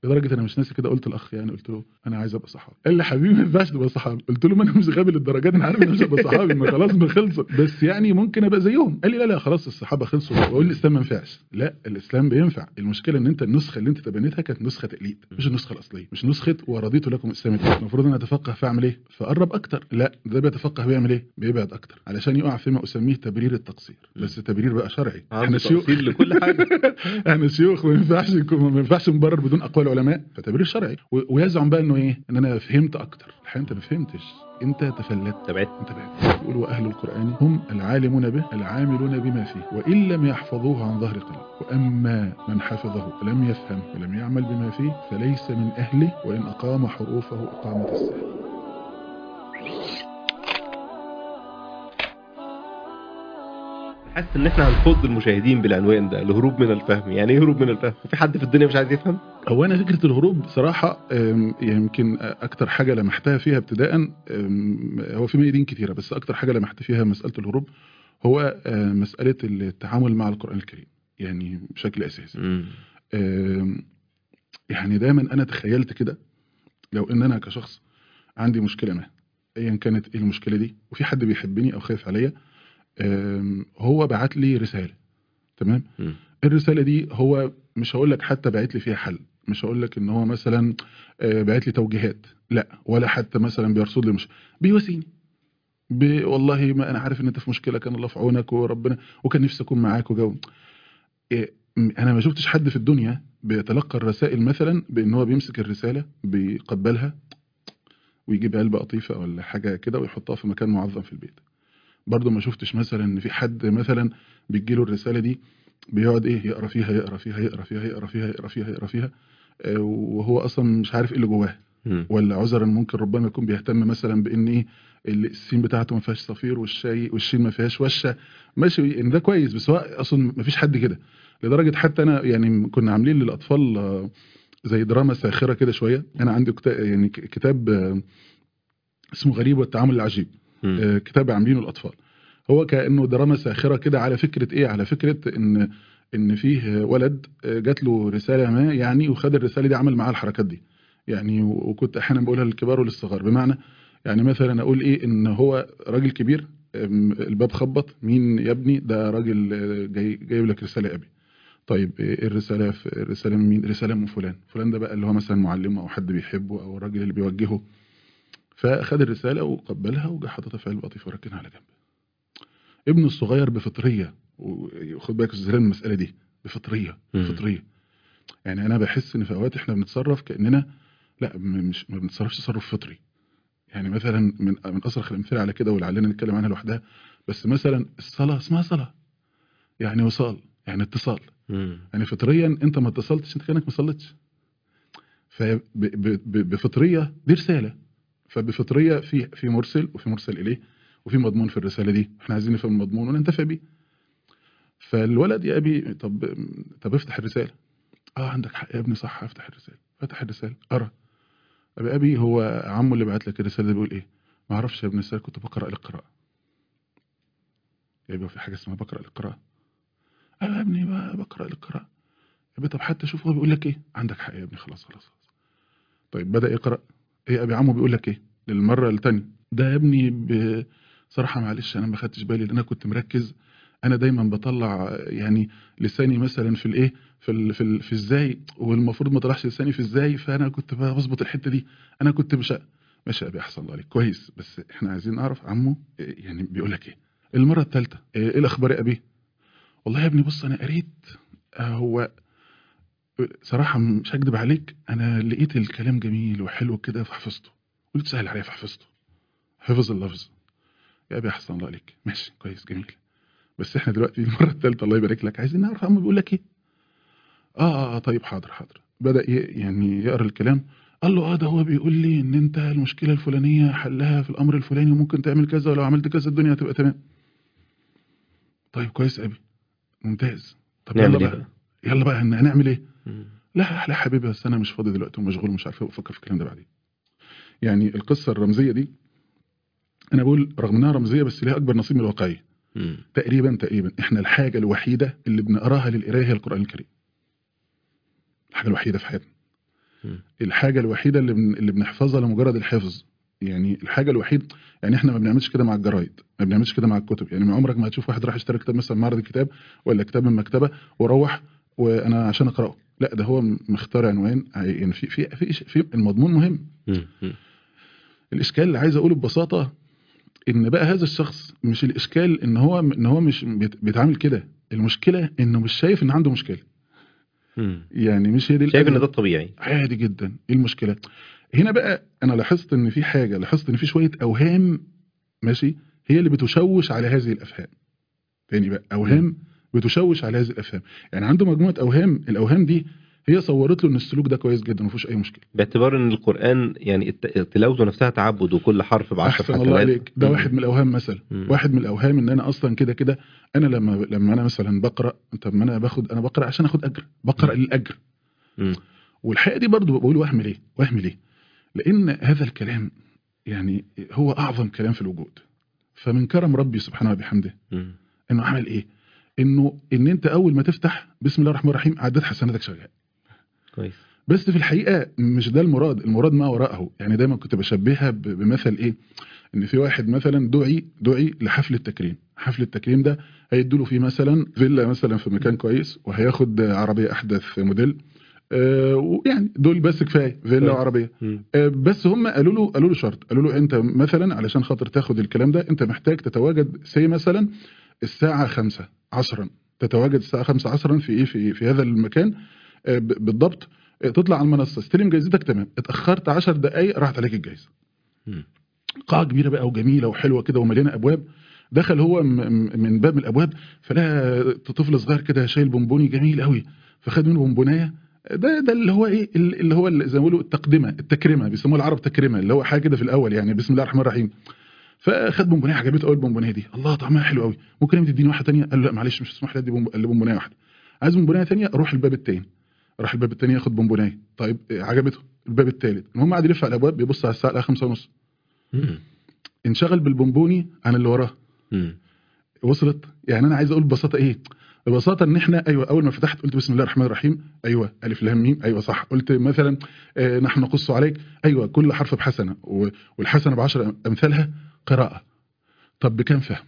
لدرجه انا مش ناسي كده قلت الاخ يعني قلت له انا عايز ابقى صحابي قال لي حبيبي ما ينفعش تبقى صحابي قلت له ما انا مش غبي للدرجات انا عارف ان انا مش هبقى صحابي ما خلاص ما خلصت بس يعني ممكن ابقى زيهم قال لي لا لا خلاص الصحابه خلصوا واقول الاسلام ما ينفعش لا الاسلام بينفع المشكله ان انت النسخه اللي انت تبنيتها كانت نسخه تقليد مش النسخه الاصليه مش نسخه ورضيت لكم الاسلام الدين. المفروض انا اتفقه فاعمل ايه فقرب اكتر لا ده بيتفقه بيعمل ايه بيبعد اكتر علشان يقع فيما اسميه تبرير التقصير بس تبرير بقى شرعي عنده تفصيل لكل حاجه احنا شيوخ ما ينفعش يكون- ما ينفعش نبرر بدون اقوال علماء فتبرير شرعي و- ويزعم بقى انه ايه ان انا فهمت اكتر الحقيقه انت ما فهمتش انت تفلت تبعت انت بعد يقول واهل القران هم العالمون به العاملون بما فيه وان لم يحفظوه عن ظهر قلب واما من حفظه ولم يفهم ولم يعمل بما فيه فليس من اهله وان اقام حروفه اقامه السهل حاسس ان احنا هنخض المشاهدين بالعنوان ده الهروب من الفهم يعني ايه هروب من الفهم في حد في الدنيا مش عايز يفهم هو انا فكره الهروب بصراحه أم، يمكن اكتر حاجه لمحتها فيها ابتداء أم، هو في ميادين كتيره بس اكتر حاجه لمحت فيها مساله الهروب هو آه، مساله التعامل مع القران الكريم يعني بشكل اساسي آم، يعني دايما انا تخيلت كده لو ان انا كشخص عندي مشكله ما ايا كانت ايه المشكله دي وفي حد بيحبني او خايف عليا آم، هو بعت لي رساله تمام مم. الرساله دي هو مش هقول لك حتى بعت لي فيها حل مش هقول لك ان هو مثلا آه، بعت لي توجيهات لا ولا حتى مثلا بيرصد لي مش بيواسيني ب- والله ما انا عارف ان انت في مشكله كان الله في عونك وربنا وكان نفسي اكون معاك وجو إيه، م- انا ما شفتش حد في الدنيا بيتلقى الرسائل مثلا بان هو بيمسك الرساله بيقبلها ويجيب علبه قطيفه ولا حاجه كده ويحطها في مكان معظم في البيت برضو ما شفتش مثلا ان في حد مثلا بتجيله الرساله دي بيقعد ايه يقرا فيها يقرا فيها يقرا فيها يقرا فيها يقرا فيها يقرا فيها آه، وهو اصلا مش عارف ايه اللي جواها مم. ولا عذرا ممكن ربما يكون بيهتم مثلا بان ايه ال- السين بتاعته ما فيهاش صفير والشاي والشين ما فيهاش وشه ماشي ان ده كويس بس هو اصلا ما فيش حد كده لدرجه حتى انا يعني كنا عاملين للاطفال آه، زي دراما ساخره كده شويه انا عندي كتاب يعني ك- كتاب آه، اسمه غريب والتعامل العجيب مم. آه، كتاب عاملينه الاطفال هو كانه دراما ساخره كده على فكره ايه على فكره ان ان فيه ولد آه، جات له رساله ما يعني وخد الرساله دي عمل معاها الحركات دي يعني و- وكنت احيانا بقولها للكبار وللصغار بمعنى يعني مثلا اقول ايه ان هو راجل كبير أم، الباب خبط مين يا ابني ده راجل آه، جاي جايب لك رساله يا ابي طيب ايه الرساله في الرساله من مين رساله من فلان فلان ده بقى اللي هو مثلا معلمه او حد بيحبه او الراجل اللي بيوجهه فاخد الرساله وقبلها وجا حاططها في علبه لطيفه وركنها على جنب ابنه الصغير بفطريه وخد بالك ازاي من المساله دي بفطريه مم. بفطريه يعني انا بحس ان في اوقات احنا بنتصرف كاننا لا م- مش ما بنتصرفش تصرف فطري يعني مثلا من من اصرخ الامثله على كده ولعلنا نتكلم عنها لوحدها بس مثلا الصلاه اسمها صلاه يعني وصال يعني اتصال مم. يعني فطريا انت ما اتصلتش انت كانك ما صليتش فبفطريه دي رساله فبفطريه في في مرسل وفي مرسل اليه وفي مضمون في الرساله دي احنا عايزين نفهم المضمون وننتفع بيه فالولد يا ابي طب طب افتح الرساله اه عندك حق يا ابني صح افتح الرساله فتح الرساله قرا ابي ابي هو عمه اللي بعت لك الرساله دي بيقول ايه ما اعرفش يا ابني الرساله كنت بقرا القراءه يا ابني هو في حاجه اسمها بقرا القراءه ايوه يا ابني ب- بقرا القراءه يا ابني طب حتى شوف هو بيقول لك ايه عندك حق يا ابني خلاص خلاص خلاص طيب بدا يقرا ايه يا ابي عمه بيقول لك ايه للمره الثانيه ده يا ابني بصراحه معلش انا ما خدتش بالي لان انا كنت مركز انا دايما بطلع يعني لساني مثلا في الايه في ال في, ال في ازاي والمفروض ما طلعش لساني في ازاي فانا كنت بظبط الحته دي انا كنت مش ماشي يا ابي احسن الله عليك كويس بس احنا عايزين نعرف عمه إيه يعني بيقول لك ايه المره الثالثه ايه إيه الاخبار يا ابي والله يا ابني بص انا قريت آه، هو صراحه مش هكدب عليك انا لقيت الكلام جميل وحلو كده فحفظته قلت سهل عليا فحفظته حفظ اللفظ يا ابي احسن الله عليك ماشي كويس جميل بس احنا دلوقتي المره الثالثه الله يبارك لك عايزين نعرف عمو بيقول لك ايه اه اه, آه طيب حاضر حاضر بدا ي- يعني يقرا الكلام قال له اه ده هو بيقول لي ان انت المشكله الفلانيه حلها في الامر الفلاني وممكن تعمل كذا ولو عملت كذا الدنيا هتبقى تمام طيب كويس يا ابي ممتاز طب يلا نعمل ايه بقى بقى؟ يلا بقى هن- هنعمل ايه مم. لا لا حبيبي بس انا مش فاضي دلوقتي ومشغول ومش عارف إيه وافكر في الكلام ده بعدين يعني القصه الرمزيه دي انا بقول رغم انها رمزيه بس ليها اكبر نصيب من الواقعيه مم. تقريبا تقريبا احنا الحاجه الوحيده اللي بنقراها للقرايه هي القران الكريم الحاجه الوحيده في حياتنا مم. الحاجه الوحيده اللي بن... اللي بنحفظها لمجرد الحفظ يعني الحاجه الوحيده يعني احنا ما بنعملش كده مع الجرايد ما بنعملش كده مع الكتب يعني من عمرك ما هتشوف واحد راح يشتري كتاب مثلا معرض الكتاب ولا كتاب من مكتبه وروح وانا عشان اقراه لا ده هو مختار عنوان يعني في في في, في المضمون مهم مم. مم. الاشكال اللي عايز اقوله ببساطه ان بقى هذا الشخص مش الاشكال ان هو ان هو مش بيت- بيتعامل كده المشكله انه مش شايف ان عنده مشكله مم. يعني مش هي دي شايف ان الأزمة. ده الطبيعي عادي جدا ايه المشكله هنا بقى انا لاحظت ان في حاجه لاحظت ان في شويه اوهام ماشي هي اللي بتشوش على هذه الافهام تاني بقى اوهام بتشوش على هذه الافهام يعني عنده مجموعه اوهام الاوهام دي هي صورت له ان السلوك ده كويس جدا ما فيهوش اي مشكله باعتبار ان القران يعني الت- تلاوته نفسها تعبد وكل حرف بعشر احسن حسنات الله عليك ده مم. واحد من الاوهام مثلا مم. واحد من الاوهام ان انا اصلا كده كده انا لما لما انا مثلا بقرا طب ما انا باخد انا بقرا عشان اخد اجر بقرا مم. للاجر مم. والحقيقه دي برضو بقول وهم ليه وهم ليه لان هذا الكلام يعني هو اعظم كلام في الوجود فمن كرم ربي سبحانه وبحمده مم. انه عمل ايه انه ان انت اول ما تفتح بسم الله الرحمن الرحيم عدد حسناتك شغال كويس بس في الحقيقه مش ده المراد المراد ما وراءه يعني دايما كنت بشبهها ب- بمثل ايه ان في واحد مثلا دعي دعي لحفل التكريم حفل التكريم ده هيدوا له فيه مثلا فيلا مثلا في مكان كويس وهياخد عربيه احدث موديل آه ويعني دول بس كفايه فيلا كويس. وعربيه مم. آه، بس هم قالوا له قالوا له شرط قالوا له انت مثلا علشان خاطر تاخد الكلام ده انت محتاج تتواجد سي مثلا الساعه 5 عصرا تتواجد الساعه 5 عصرا في ايه في في هذا المكان آه، ب- بالضبط آه، تطلع على المنصه استلم جايزتك تمام اتاخرت 10 دقائق راحت عليك الجايزه مم. قاعه كبيره بقى وجميله وحلوه كده ومليانه ابواب دخل هو م- م- من باب من الابواب فلقى طفل صغير كده شايل بونبوني جميل قوي فخد منه بونبونايه ده ده اللي هو ايه اللي هو اللي زي ما بيقولوا التقدمه التكريمه بيسموها العرب تكريمه اللي هو حاجه كده في الاول يعني بسم الله الرحمن الرحيم فخد بونبونيه عجبته قوي البونبونيه دي الله طعمها حلو قوي ممكن انت تديني واحده ثانيه قال له لا معلش مش هسمح لي ادي بونب- الا بونبونيه واحده عايز بونبونيه ثانيه اروح الباب الثاني راح الباب الثاني ياخد بونبونيه طيب إيه، عجبته الباب الثالث المهم قعد يلف على الابواب بيبص على الساعه 5 ونص مم. انشغل بالبونبوني عن اللي وراه مم. وصلت يعني انا عايز اقول ببساطه ايه ببساطه ان احنا ايوه اول ما فتحت قلت بسم الله الرحمن الرحيم ايوه الف لام ميم ايوه صح قلت مثلا آه نحن نقص عليك ايوه كل حرف بحسنه و- والحسنه بعشر امثالها قراءه طب بكم فهم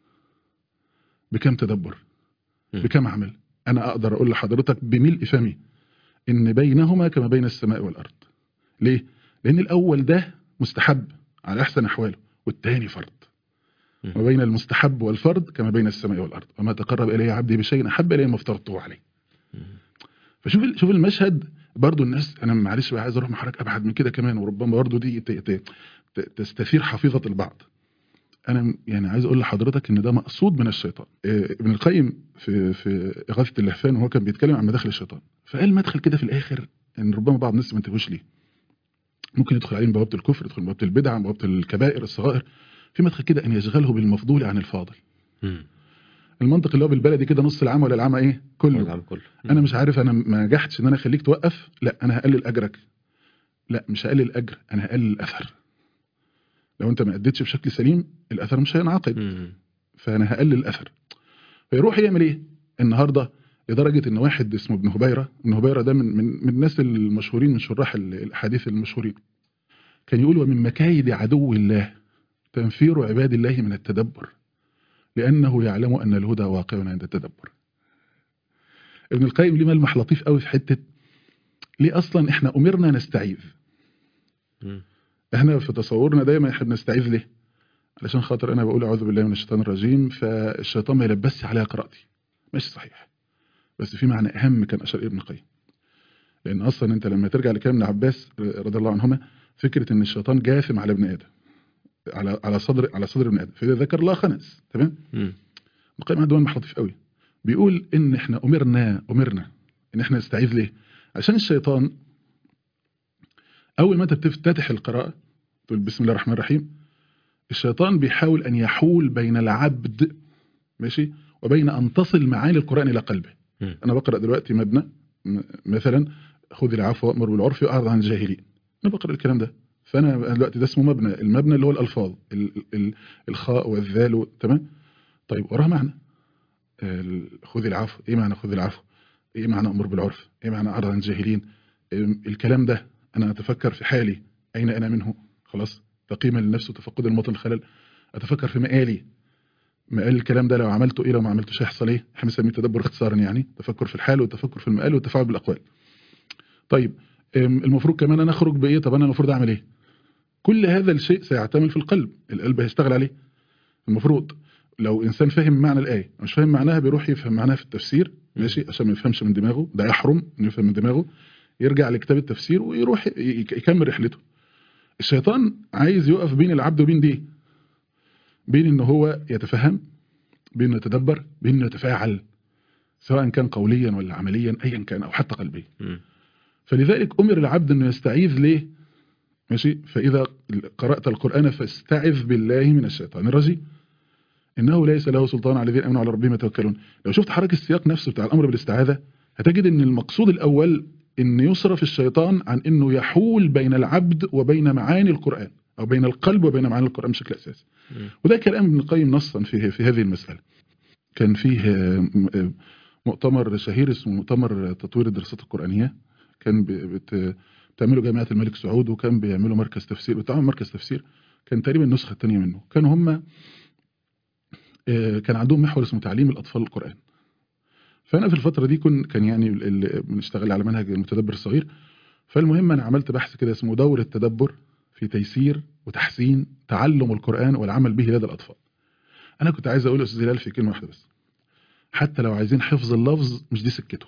بكم تدبر مم. بكم عمل انا اقدر اقول لحضرتك بملء فمي ان بينهما كما بين السماء والارض ليه لان الاول ده مستحب على احسن احواله والتاني فرض مم. وبين المستحب والفرض كما بين السماء والارض وما تقرب الي عبدي بشيء احب الي ما افترضته عليه مم. فشوف ال- شوف المشهد برضو الناس انا معلش بقى عايز اروح مع حضرتك ابعد من كده كمان وربما برضو دي ت- ت- ت- تستثير حفيظه البعض انا م- يعني عايز اقول لحضرتك ان ده مقصود من الشيطان إيه، ابن القيم في في اغاثه اللهفان وهو كان بيتكلم عن مداخل الشيطان فقال مدخل كده في الاخر ان ربما بعض الناس ما انتبهوش ليه ممكن يدخل عليه من بوابه الكفر يدخل من بوابه البدع من بوابه الكبائر الصغائر في مدخل كده ان يشغله بالمفضول عن الفاضل مم. المنطق اللي هو بالبلدي كده نص العام ولا العام ايه كله العام كله انا مش عارف انا ما نجحتش ان انا اخليك توقف لا انا هقلل اجرك لا مش هقلل الاجر انا هقلل الاثر لو انت ما اديتش بشكل سليم الاثر مش هينعقد مم. فانا هقلل الاثر فيروح يعمل ايه النهارده لدرجه ان واحد اسمه ابن هبيره ابن هبيره ده من من, من الناس المشهورين من شراح ال- الاحاديث المشهورين كان يقول ومن مكايد عدو الله تنفير عباد الله من التدبر لانه يعلم ان الهدى واقع عند التدبر ابن القيم ليه ملمح لطيف قوي في حته ليه اصلا احنا امرنا نستعيذ مم. احنا في تصورنا دايما احنا بنستعيذ ليه علشان خاطر انا بقول اعوذ بالله من الشيطان الرجيم فالشيطان ما يلبسش عليها قراءتي ماشي صحيح بس في معنى اهم كان اشار إليه ابن القيم لان اصلا انت لما ترجع لكلام ابن عباس رضي الله عنهما فكره ان الشيطان جاثم على ابن ادم على على صدر على صدر ابن ادم فاذا ذكر الله خنس تمام مم. ابن القيم عنده ملمح لطيف قوي بيقول ان احنا امرنا امرنا ان احنا نستعيذ ليه عشان الشيطان اول ما انت بتفتتح القراءه تقول بسم الله الرحمن الرحيم الشيطان بيحاول ان يحول بين العبد ماشي وبين ان تصل معاني القران الى قلبه مم. انا بقرا دلوقتي مبنى م- مثلا خذ العفو وامر بالعرف واعرض عن الجاهلين انا بقرا الكلام ده فانا دلوقتي ده اسمه مبنى المبنى اللي هو الالفاظ ال- ال- الخاء والذال و- تمام طيب وراها معنى ال- خذ العفو ايه معنى خذ العفو ايه معنى امر بالعرف ايه معنى اعرض عن الجاهلين أم، الكلام ده انا اتفكر في حالي اين انا منه خلاص تقييما للنفس وتفقد الموطن الخلل اتفكر في مقالي مقال الكلام ده لو عملته ايه لو ما عملتوش هيحصل ايه احنا بنسميه تدبر اختصارا يعني تفكر في الحال والتفكر في المقال والتفاعل بالاقوال طيب أم، المفروض كمان انا اخرج بايه طب انا المفروض اعمل ايه كل هذا الشيء سيعتمل في القلب القلب هيشتغل عليه المفروض لو انسان فهم معنى الايه مش فاهم معناها بيروح يفهم معناها في التفسير ماشي عشان ما يفهمش من دماغه ده يحرم انه يفهم من دماغه يرجع لكتاب التفسير ويروح ي- ي- يكمل رحلته الشيطان عايز يقف بين العبد وبين دي بين ان هو يتفهم بين انه يتدبر بين انه يتفاعل سواء كان قوليا ولا عمليا ايا كان او حتى قلبيا مم. فلذلك امر العبد انه يستعيذ ليه ماشي فاذا قرات القران فاستعذ بالله من الشيطان الرجيم انه ليس له سلطان على الذين امنوا على ربهم يتوكلون لو شفت حركه السياق نفسه بتاع الامر بالاستعاذه هتجد ان المقصود الاول ان يصرف الشيطان عن انه يحول بين العبد وبين معاني القران او بين القلب وبين معاني القران بشكل اساسي مم. وده كلام ابن القيم نصا في في هذه المساله كان فيه آه، م- آه، مؤتمر شهير اسمه مؤتمر تطوير الدراسات القرآنية كان ب- بت- بتعمله جامعة الملك سعود وكان بيعملوا مركز تفسير بتاعهم مركز تفسير كان تقريبا النسخة الثانية منه كانوا هم آه، كان عندهم محور اسمه تعليم الأطفال القرآن فأنا في الفترة دي كن كان يعني ال- ال- بنشتغل على منهج المتدبر الصغير فالمهم أنا عملت بحث كده اسمه دور التدبر في تيسير وتحسين تعلم القرآن والعمل به لدى الأطفال أنا كنت عايز أقول يا أستاذ هلال في كلمة واحدة بس حتى لو عايزين حفظ اللفظ مش دي سكته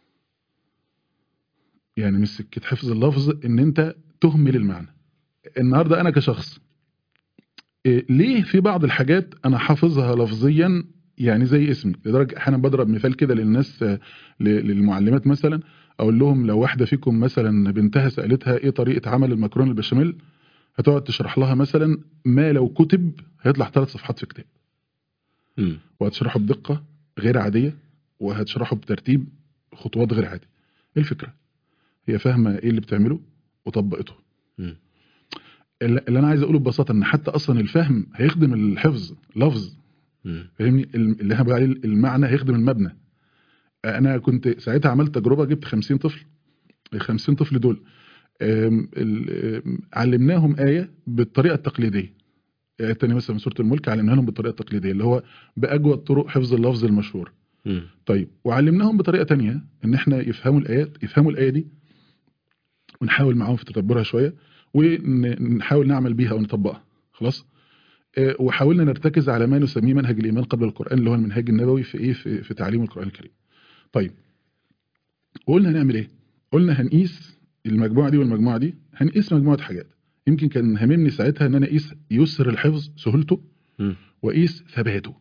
يعني مش سكة حفظ اللفظ ان انت تهمل المعنى النهاردة انا كشخص إيه ليه في بعض الحاجات انا حافظها لفظيا يعني زي اسمي لدرجة احيانا بضرب مثال كده للناس آه، ل- للمعلمات مثلا اقول لهم لو واحدة فيكم مثلا بنتها سألتها ايه طريقة عمل المكرونة البشاميل هتقعد تشرح لها مثلا ما لو كتب هيطلع ثلاث صفحات في كتاب مم. وهتشرحه بدقة غير عادية وهتشرحه بترتيب خطوات غير عادية ايه الفكرة هي فاهمة ايه اللي بتعمله وطبقته مم. اللي اللي انا عايز اقوله ببساطة ان حتى اصلا الفهم هيخدم الحفظ لفظ مم. فاهمني ال- اللي انا بقول عليه المعنى هيخدم المبنى انا كنت ساعتها عملت تجربة جبت 50 طفل ال 50 طفل دول آم، ال- آم، علمناهم آية بالطريقة التقليدية آية تانية مثلا من سورة الملك علمناها لهم بالطريقة التقليدية اللي هو بأجود طرق حفظ اللفظ المشهور مم. طيب وعلمناهم بطريقه تانية ان احنا يفهموا الايات يفهموا الايه دي ونحاول معاهم في تدبرها شويه ونحاول نعمل بيها ونطبقها خلاص آه، وحاولنا نرتكز على ما نسميه منهج الايمان قبل القران اللي هو المنهج النبوي في ايه في, في تعليم القران الكريم طيب وقلنا هنعمل ايه قلنا هنقيس المجموعه دي والمجموعه دي هنقيس مجموعه حاجات يمكن كان هاممني ساعتها ان انا اقيس يسر الحفظ سهولته مم. واقيس ثباته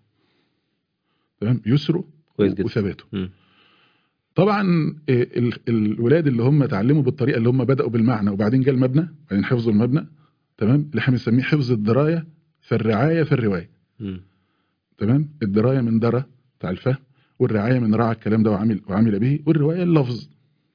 تمام يسره كويس جدا. وثباته مم. طبعا آه، ال- الولاد اللي هم اتعلموا بالطريقه اللي هم بداوا بالمعنى وبعدين جه المبنى وبعدين حفظوا المبنى تمام اللي احنا بنسميه حفظ الدرايه في الرعايه في الروايه مم. تمام الدرايه من درى بتاع الفهم والرعايه من رعى الكلام ده وعمل وعمل به والروايه اللفظ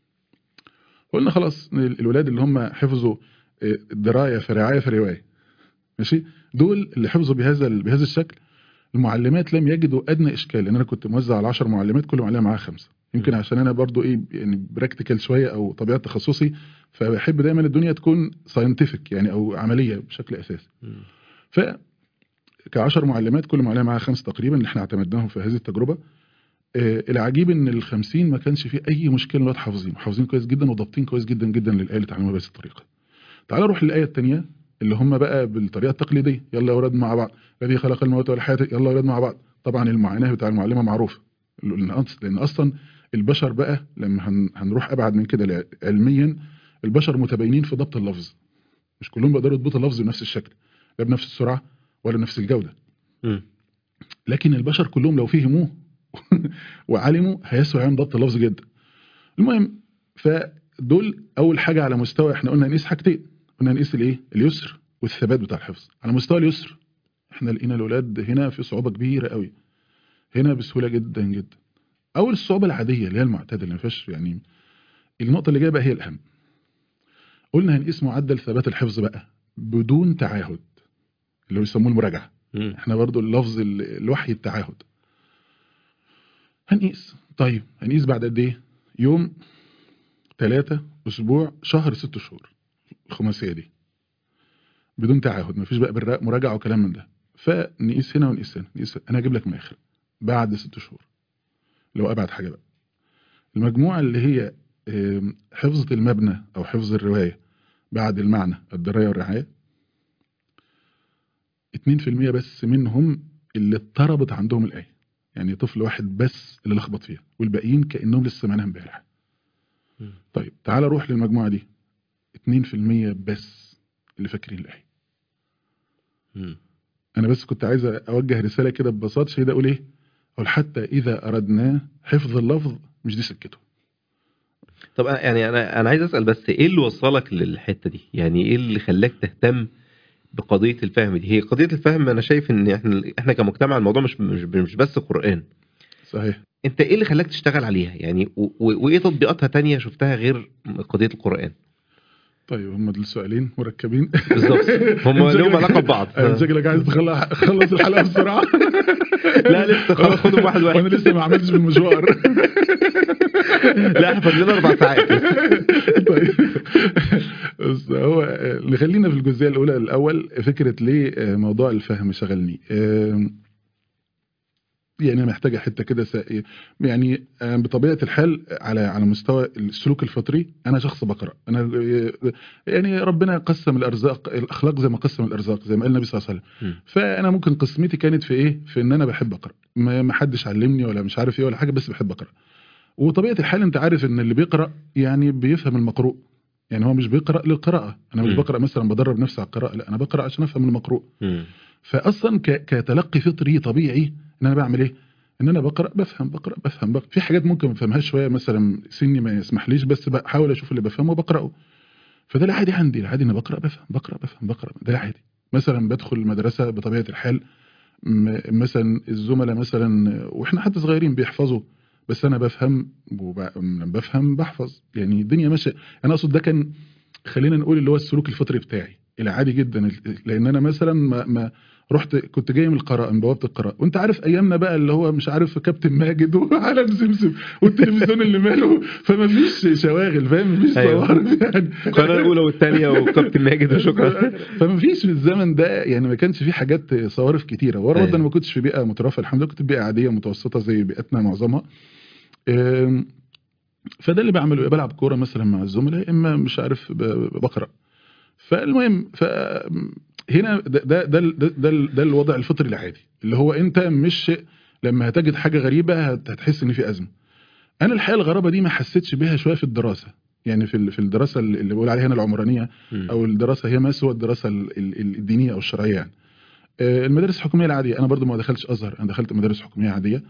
قلنا خلاص ال- الولاد اللي هم حفظوا آه، الدرايه في رعايه في روايه ماشي دول اللي حفظوا بهذا ال- بهذا الشكل المعلمات لم يجدوا ادنى اشكال لان انا كنت موزع على 10 معلمات كل معلمه معاها خمسه يمكن عشان انا برضو ايه يعني براكتيكال شويه او طبيعه تخصصي فبحب دايما الدنيا تكون ساينتفك يعني او عمليه بشكل اساسي مم. ف كعشر معلمات كل معلمه معاها خمس تقريبا اللي احنا اعتمدناهم في هذه التجربه آه العجيب ان ال 50 ما كانش فيه اي مشكله الولاد حافظين حافظين كويس جدا وضابطين كويس جدا جدا للايه اللي اتعلموها بهذه الطريقه تعال نروح للايه الثانيه اللي هم بقى بالطريقه التقليديه يلا يا اولاد مع بعض الذي خلق الموت والحياه يلا يا اولاد مع بعض طبعا المعاناه بتاع المعلمه معروفه لان أص- لأن اصلا البشر بقى لما هن- هنروح ابعد من كده لع- علميا البشر متباينين في ضبط اللفظ مش كلهم بيقدروا يضبطوا اللفظ بنفس الشكل لا بنفس السرعه ولا بنفس الجوده مم. لكن البشر كلهم لو فهموه وعلموا هيسهل عليهم ضبط اللفظ جدا المهم فدول اول حاجه على مستوى احنا قلنا نقيس حاجتين قلنا نقيس الايه اليسر والثبات بتاع الحفظ على مستوى اليسر احنا لقينا الاولاد هنا في صعوبه كبيره قوي هنا بسهوله جدا جدا اول الصعوبه العاديه اللي هي المعتدله اللي ما فيهاش يعني النقطه اللي جايه بقى هي الاهم قلنا هنقيس معدل ثبات الحفظ بقى بدون تعاهد اللي هو يسموه المراجعه مم. احنا برضو اللفظ ال- الوحي التعاهد هنقيس طيب هنقيس بعد قد ايه يوم ثلاثة اسبوع شهر ست شهور الخماسيه دي بدون تعهد مفيش بقى بالرا- مراجعه وكلام من ده فنقيس هنا ونقيس هنا نقيس انا هجيب لك من الاخر بعد ست شهور لو ابعد حاجه بقى المجموعه اللي هي آم، حفظة المبنى او حفظ الروايه بعد المعنى الدرايه والرعايه 2% بس منهم اللي اضطربت عندهم الايه يعني طفل واحد بس اللي لخبط فيها والباقيين كانهم لسه سمعناها امبارح مم. طيب تعال روح للمجموعه دي 2% بس اللي فاكرين الايه مم. انا بس كنت عايز اوجه رساله كده ببساطه شديده اقول ايه اقول حتى اذا اردنا حفظ اللفظ مش دي سكته طب أنا- يعني انا انا عايز اسال بس ايه اللي وصلك للحته دي يعني ايه اللي خلاك تهتم بقضيه الفهم دي هي قضيه الفهم انا شايف ان احنا احنا كمجتمع الموضوع مش مش, مش بس قران صحيح انت ايه اللي خلاك تشتغل عليها يعني و- و- وايه تطبيقاتها تانية شفتها غير قضيه القران طيب هم دول سؤالين مركبين بالظبط هم أنت لهم شكلك- علاقه ببعض أنت شكلك عايز تخلص تخلص الحلقه بسرعه لا لسه خلاص خدهم واحد واحد وانا لسه ما عملتش بالمشوار لا احنا فاضلنا اربع ساعات طيب بس هو آه، نخلينا في الجزئيه الاولى الاول فكره ليه آه، موضوع الفهم شغلني آم، يعني انا محتاجه حته كده سا- يعني آه، بطبيعه الحال على على مستوى السلوك الفطري انا شخص بقرا انا آه، يعني ربنا قسم الارزاق الاخلاق زي ما قسم الارزاق زي ما قال النبي صلى الله عليه وسلم مم. فانا ممكن قسمتي كانت في ايه في ان انا بحب اقرا ما ما حدش علمني ولا مش عارف ايه ولا حاجه بس بحب اقرا وطبيعه الحال انت عارف ان اللي بيقرا يعني بيفهم المقروء يعني هو مش بيقرا للقراءه انا مش مم. بقرا مثلا بدرب نفسي على القراءه لا انا بقرا عشان افهم المقروء مم. فاصلا ك- كتلقي فطري طبيعي ان انا بعمل ايه ان انا بقرا بفهم بقرا بفهم بقرأ. في حاجات ممكن ما افهمهاش شويه مثلا سني ما يسمحليش بس بحاول اشوف اللي بفهمه وبقراه فده العادي عندي العادي اني بقرا بفهم بقرا بفهم بقرا ده العادي مثلا بدخل المدرسه بطبيعه الحال م- مثلا الزملاء مثلا واحنا حتى صغيرين بيحفظوا بس انا بفهم وب... لما بفهم بحفظ يعني الدنيا ماشيه انا اقصد ده كان خلينا نقول اللي هو السلوك الفطري بتاعي العادي جدا لان انا مثلا ما, ما رحت كنت جاي من القراءه من بوابه القراءه وانت عارف ايامنا بقى اللي هو مش عارف كابتن ماجد وعالم سمسم والتلفزيون اللي ماله فما فيش شواغل فاهم مفيش أيوة. صور يعني القناه الاولى والثانيه وكابتن ماجد وشكرا فما فيش في الزمن ده يعني ما كانش في حاجات صوارف كتيره ورا أيوة. برضه انا ما كنتش في بيئه مترفه الحمد لله كنت في بيئه عاديه متوسطه زي بيئتنا معظمها أم، فده اللي بعمله بلعب كوره مثلا مع الزملاء يا اما مش عارف ب- بقرا فالمهم ف هنا ده ده ده, ده, ده, ده الوضع الفطري العادي اللي هو انت مش لما هتجد حاجه غريبه هت- هتحس ان في ازمه انا الحقيقه الغرابه دي ما حسيتش بيها شويه في الدراسه يعني في ال- في الدراسه اللي اللي بقول عليها هنا العمرانيه مم. او الدراسه هي ما سوى الدراسه ال- ال- الدينيه او الشرعيه يعني آه، المدارس الحكوميه العاديه انا برضو ما دخلتش ازهر انا دخلت مدارس حكوميه عاديه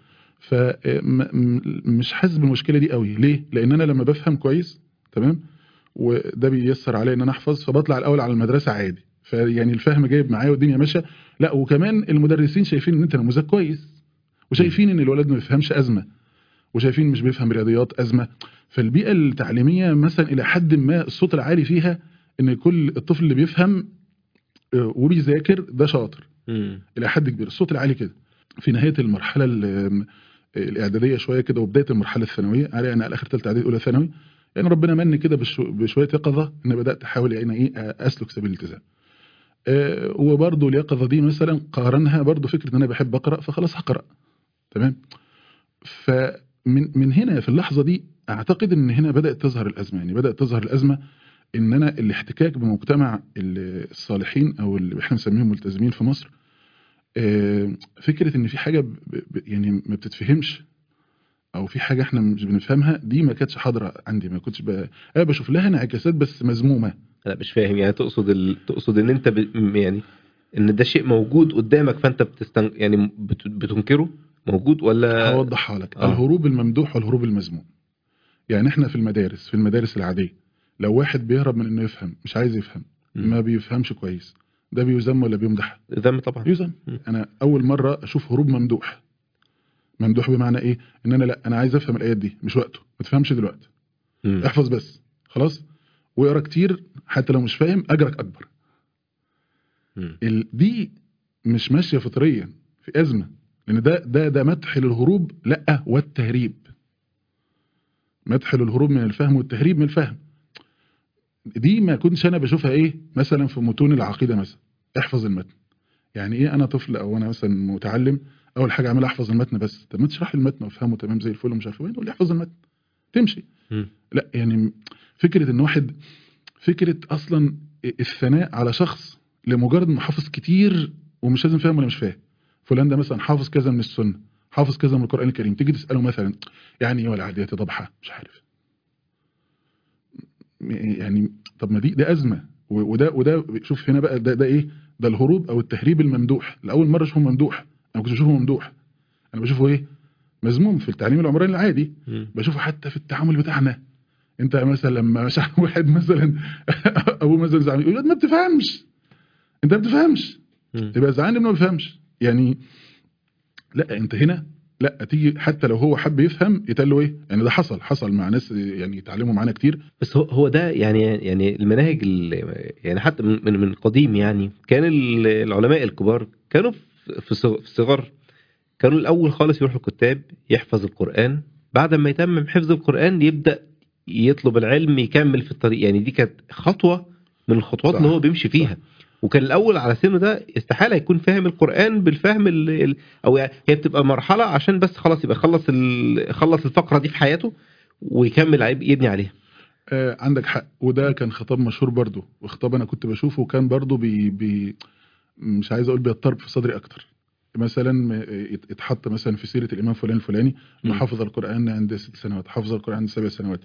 فمش حاسس بالمشكله دي قوي ليه لان انا لما بفهم كويس تمام وده بييسر عليا ان انا احفظ فبطلع الاول على المدرسه عادي فيعني الفهم جايب معايا والدنيا ماشيه لا وكمان المدرسين شايفين ان انت نموذج كويس وشايفين ان الولد ما بيفهمش ازمه وشايفين مش بيفهم رياضيات ازمه فالبيئه التعليميه مثلا الى حد ما الصوت العالي فيها ان كل الطفل اللي بيفهم آه، وبيذاكر ده شاطر مم. الى حد كبير الصوت العالي كده في نهايه المرحله ال- الاعداديه شويه كده وبدايه المرحله الثانويه علي انا على اخر ثالثه اعدادي اولى ثانوي يعني ربنا من كده بشو- بشويه يقظه ان بدات احاول يعني ايه اسلك سبيل الالتزام آه، وبرضه اليقظه دي مثلا قارنها برضه فكره ان انا بحب اقرا فخلاص هقرا تمام فمن من هنا في اللحظه دي اعتقد ان هنا بدات تظهر الازمه يعني بدات تظهر الازمه ان انا الاحتكاك بمجتمع ال- الصالحين او اللي احنا بنسميهم ملتزمين في مصر آه، فكره ان في حاجه ب- ب- يعني ما بتتفهمش او في حاجه احنا مش بنفهمها دي ما كانتش حاضره عندي ما كنتش ب... انا بشوف لها انعكاسات بس مذمومه لا مش فاهم يعني تقصد ال... تقصد ان انت ب... م- يعني ان ده شيء موجود قدامك فانت بتستن... يعني بت... بتنكره موجود ولا هوضحها لك آه. الهروب الممدوح والهروب المذموم يعني احنا في المدارس في المدارس العاديه لو واحد بيهرب من انه يفهم مش عايز يفهم مم. ما بيفهمش كويس ده بيذم ولا بيمدح ذم طبعا يذم مم. انا اول مره اشوف هروب ممدوح ممدوح بمعنى ايه ان انا لا انا عايز افهم الايات دي مش وقته ما تفهمش دلوقتي مم. احفظ بس خلاص واقرا كتير حتى لو مش فاهم اجرك اكبر مم. ال- دي مش ماشيه فطريا في ازمه لان ده ده ده مدح للهروب لا والتهريب مدح للهروب من الفهم والتهريب من الفهم دي ما كنتش انا بشوفها ايه مثلا في متون العقيده مثلا احفظ المتن يعني ايه انا طفل او انا مثلا متعلم اول حاجه اعمل احفظ المتن بس طب ما تشرح لي المتن وافهمه تمام زي الفل ومش عارف ايه يقول لي احفظ المتن تمشي مم. لا يعني فكره ان واحد فكره اصلا الثناء على شخص لمجرد انه حافظ كتير ومش لازم فاهم ولا مش فاهم فلان ده مثلا حافظ كذا من السنه حافظ كذا من القران الكريم تيجي تساله مثلا يعني ايه والعاديات ضبحه مش عارف يعني طب ما دي ده ازمه و- وده وده شوف هنا بقى ده ده ايه ده الهروب او التهريب الممدوح لاول مره اشوفه ممدوح انا ما كنتش بشوفه ممدوح انا بشوفه ايه مذموم في التعليم العمراني العادي مم. بشوفه حتى في التعامل بتاعنا انت مثلا لما مش عارف واحد مثلا ابوه مثلا زعلان يقول له ما بتفهمش انت ما بتفهمش مم. يبقى زعلان انه ما بيفهمش يعني لا انت هنا لا تيجي حتى لو هو حب يفهم يتقال له ايه يعني ده حصل حصل مع ناس يعني اتعلموا معانا كتير بس هو هو ده يعني يعني المناهج ال- يعني حتى من من من قديم يعني كان ال- العلماء الكبار كانوا في في صغ- في صغر كانوا الاول خالص يروحوا الكتاب يحفظ القران بعد ما يتمم حفظ القران يبدا يطلب العلم يكمل في الطريق يعني دي كانت خطوه من الخطوات صح. اللي هو بيمشي فيها وكان الاول على سنه ده استحاله يكون فاهم القران بالفهم ال- ال- او يعني هي بتبقى مرحله عشان بس خلاص يبقى خلص ال- خلص الفقره دي في حياته ويكمل عليه- يبني عليها آه عندك حق وده كان خطاب مشهور برضو وخطاب انا كنت بشوفه وكان برضو بي بي مش عايز اقول بيضطرب في صدري اكتر مثلا م- يت- اتحط مثلا في سيره الامام فلان الفلاني انه مم. حفظ القران عند ست سنوات حفظ القران عند سبع سنوات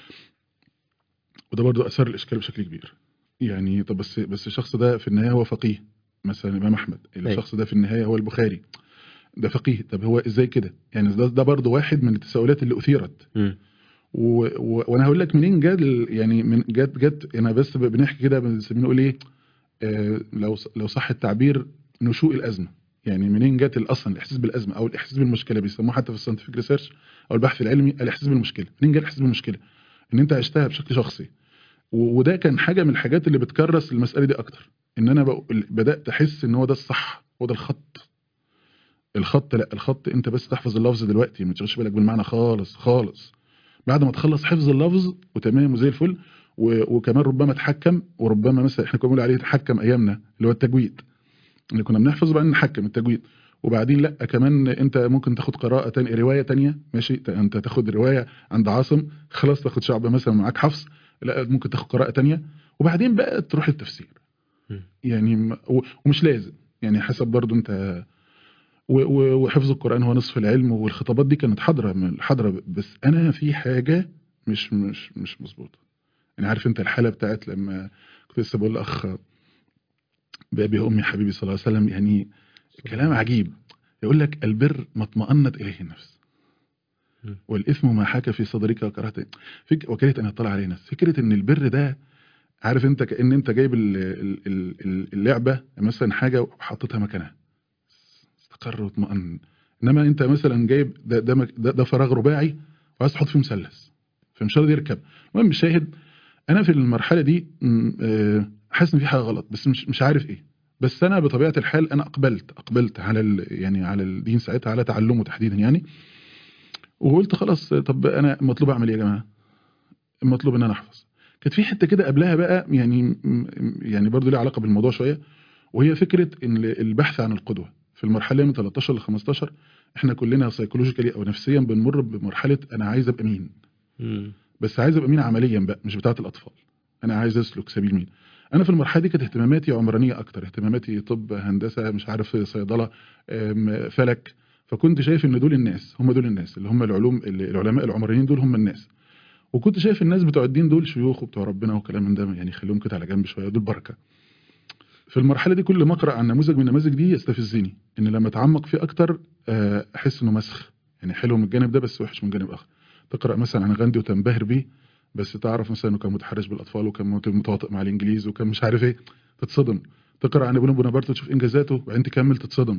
وده برضو اثار الاشكال بشكل كبير يعني طب بس بس الشخص ده في النهايه هو فقيه مثلا الامام احمد الشخص ده في النهايه هو البخاري ده فقيه طب هو ازاي كده يعني ده ده برضو واحد من التساؤلات اللي اثيرت مم. و... و... وانا هقول لك منين جاد ال- يعني من جت جت انا بس ب- بنحكي كده بنسميه نقول ايه آه لو ص- لو صح التعبير نشوء الازمه يعني منين جت اصلا الاحساس بالازمه او الاحساس بالمشكله بيسموه حتى في الساينتفك ريسيرش او البحث العلمي الاحساس بالمشكله منين جه الاحساس بالمشكله ان انت عشتها بشكل شخصي و... وده كان حاجه من الحاجات اللي بتكرس المساله دي اكتر ان انا بق- بدات احس ان هو ده الصح هو ده الخط الخط لا الخط انت بس تحفظ اللفظ دلوقتي ما تشغلش بالك بالمعنى خالص خالص بعد ما تخلص حفظ اللفظ وتمام وزي الفل و- وكمان ربما تحكم وربما مثلا احنا كنا بنقول عليه تحكم ايامنا اللي هو التجويد اللي كنا بنحفظ وبعدين نحكم التجويد وبعدين لا كمان انت ممكن تاخد قراءه تانية روايه تانية ماشي ت- انت تاخد روايه عند عاصم خلاص تاخد شعب مثلا معاك حفص لا ممكن تاخد قراءه تانية وبعدين بقى تروح التفسير م. يعني م- و- ومش لازم يعني حسب برضو انت و- و- وحفظ القرآن هو نصف العلم والخطابات دي كانت حاضرة من حاضرة بس أنا في حاجة مش مش مش مظبوطة يعني عارف أنت الحالة بتاعت لما كنت لسه بقول لأخ بأبي أمي حبيبي صلى الله عليه وسلم يعني كلام عجيب يقول لك البر ما اطمأنت إليه النفس م. والإثم ما حاك في صدرك وكرهت فك وكرهت أن يطلع عليه نفس فكرة إن البر ده عارف أنت كأن أنت جايب ال- ال- ال- اللعبة مثلا حاجة وحطيتها مكانها استقر واطمئن انما انت مثلا جايب ده ده, مك- ده, ده فراغ رباعي وعايز تحط فيه مثلث فمش راضي يركب المهم الشاهد انا في المرحله دي م، آه، حاسس ان في حاجه غلط بس مش مش عارف ايه بس انا بطبيعه الحال انا اقبلت اقبلت على ال يعني على الدين ساعتها على تعلمه تحديدا يعني وقلت خلاص طب انا مطلوب اعمل ايه يا جماعه المطلوب ان انا احفظ كانت في حته كده قبلها بقى يعني م- يعني برضو ليها علاقه بالموضوع شويه وهي فكره ان البحث عن القدوه في المرحله من 13 ل 15 احنا كلنا سايكولوجيكالي او نفسيا بنمر بمرحله انا عايز ابقى مين مم. بس عايز ابقى مين عمليا بقى مش بتاعه الاطفال انا عايز اسلك سبيل مين انا في المرحله دي كانت اهتماماتي عمرانيه اكتر اهتماماتي طب هندسه مش عارف صيدله أم، فلك فكنت شايف ان دول الناس هم دول الناس اللي هم العلوم اللي العلماء العمرانيين دول هم الناس وكنت شايف الناس بتوع الدين دول شيوخ وبتوع ربنا وكلام من ده يعني خليهم كده على جنب شويه دول بركه في المرحله دي كل ما اقرا عن نموذج من النماذج دي يستفزني ان لما اتعمق فيه اكتر آه، احس انه مسخ يعني حلو من الجانب ده بس وحش من جانب اخر تقرا مثلا عن غاندي وتنبهر بيه بس تعرف مثلا انه كان متحرش بالاطفال وكان مت- متواطئ مع الانجليز وكان مش عارف ايه تتصدم تقرا عن ابن بونابرت وتشوف انجازاته وبعدين تكمل تتصدم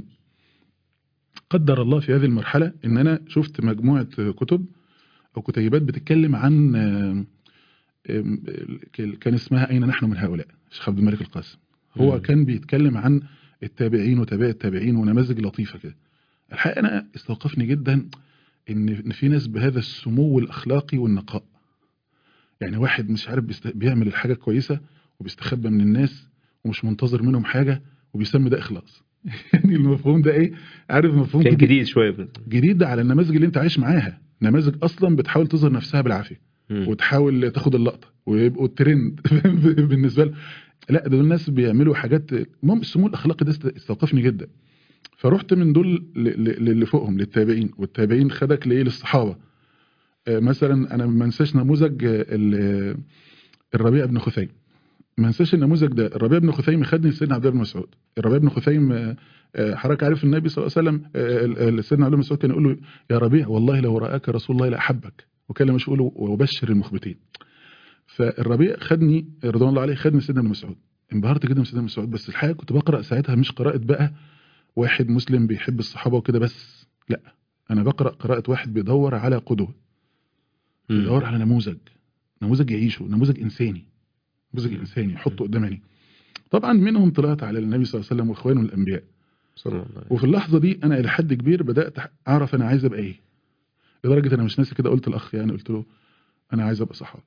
قدر الله في هذه المرحله ان انا شفت مجموعه كتب او كتيبات بتتكلم عن آم، آم، كان اسمها اين نحن من هؤلاء الشيخ عبد الملك القاسم هو مم. كان بيتكلم عن التابعين وتابع التابعين ونماذج لطيفه كده الحقيقه انا استوقفني جدا ان إن في ناس بهذا السمو الاخلاقي والنقاء يعني واحد مش عارف بيست... بيعمل الحاجه كويسه وبيستخبى من الناس ومش منتظر منهم حاجه وبيسمي ده اخلاص يعني المفهوم ده ايه عارف مفهوم كان جديد جديد شويه جديد على النماذج اللي انت عايش معاها نماذج اصلا بتحاول تظهر نفسها بالعافيه مم. وتحاول تاخد اللقطه ويبقوا الترند بالنسبه له لا دول الناس بيعملوا حاجات المهم السمو الاخلاقي ده است- استوقفني جدا فرحت من دول ل- ل- للي فوقهم للتابعين والتابعين خدك لايه للصحابه آه، مثلا انا ما انساش نموذج آه، ال- الربيع بن خثيم ما انساش النموذج ده الربيع بن خثيم خدني لسيدنا عبد الله بن مسعود الربيع بن خثيم آه، آه، حضرتك عارف النبي صلى الله عليه وسلم آه، ال- ال- سيدنا عبد الله بن مسعود كان يقول له يا ربيع والله لو راك رسول الله لاحبك وكان مش يقول وبشر المخبتين فالربيع خدني رضوان الله عليه خدني سيدنا ابن مسعود انبهرت جدا من سيدنا ابن مسعود بس الحقيقه كنت بقرا ساعتها مش قراءه بقى واحد مسلم بيحب الصحابه وكده بس لا انا بقرا قراءه واحد بيدور على قدوه مم. بيدور على نموذج نموذج يعيشه نموذج انساني نموذج انساني يحطه قدام عيني طبعا منهم طلعت على النبي صلى الله عليه وسلم واخوانه الانبياء صلى الله عليه وسلم. وفي اللحظه دي انا الى حد كبير بدات اعرف انا عايز ابقى ايه لدرجه انا مش ناسي كده قلت الاخ يعني قلت له انا عايز ابقى صحابي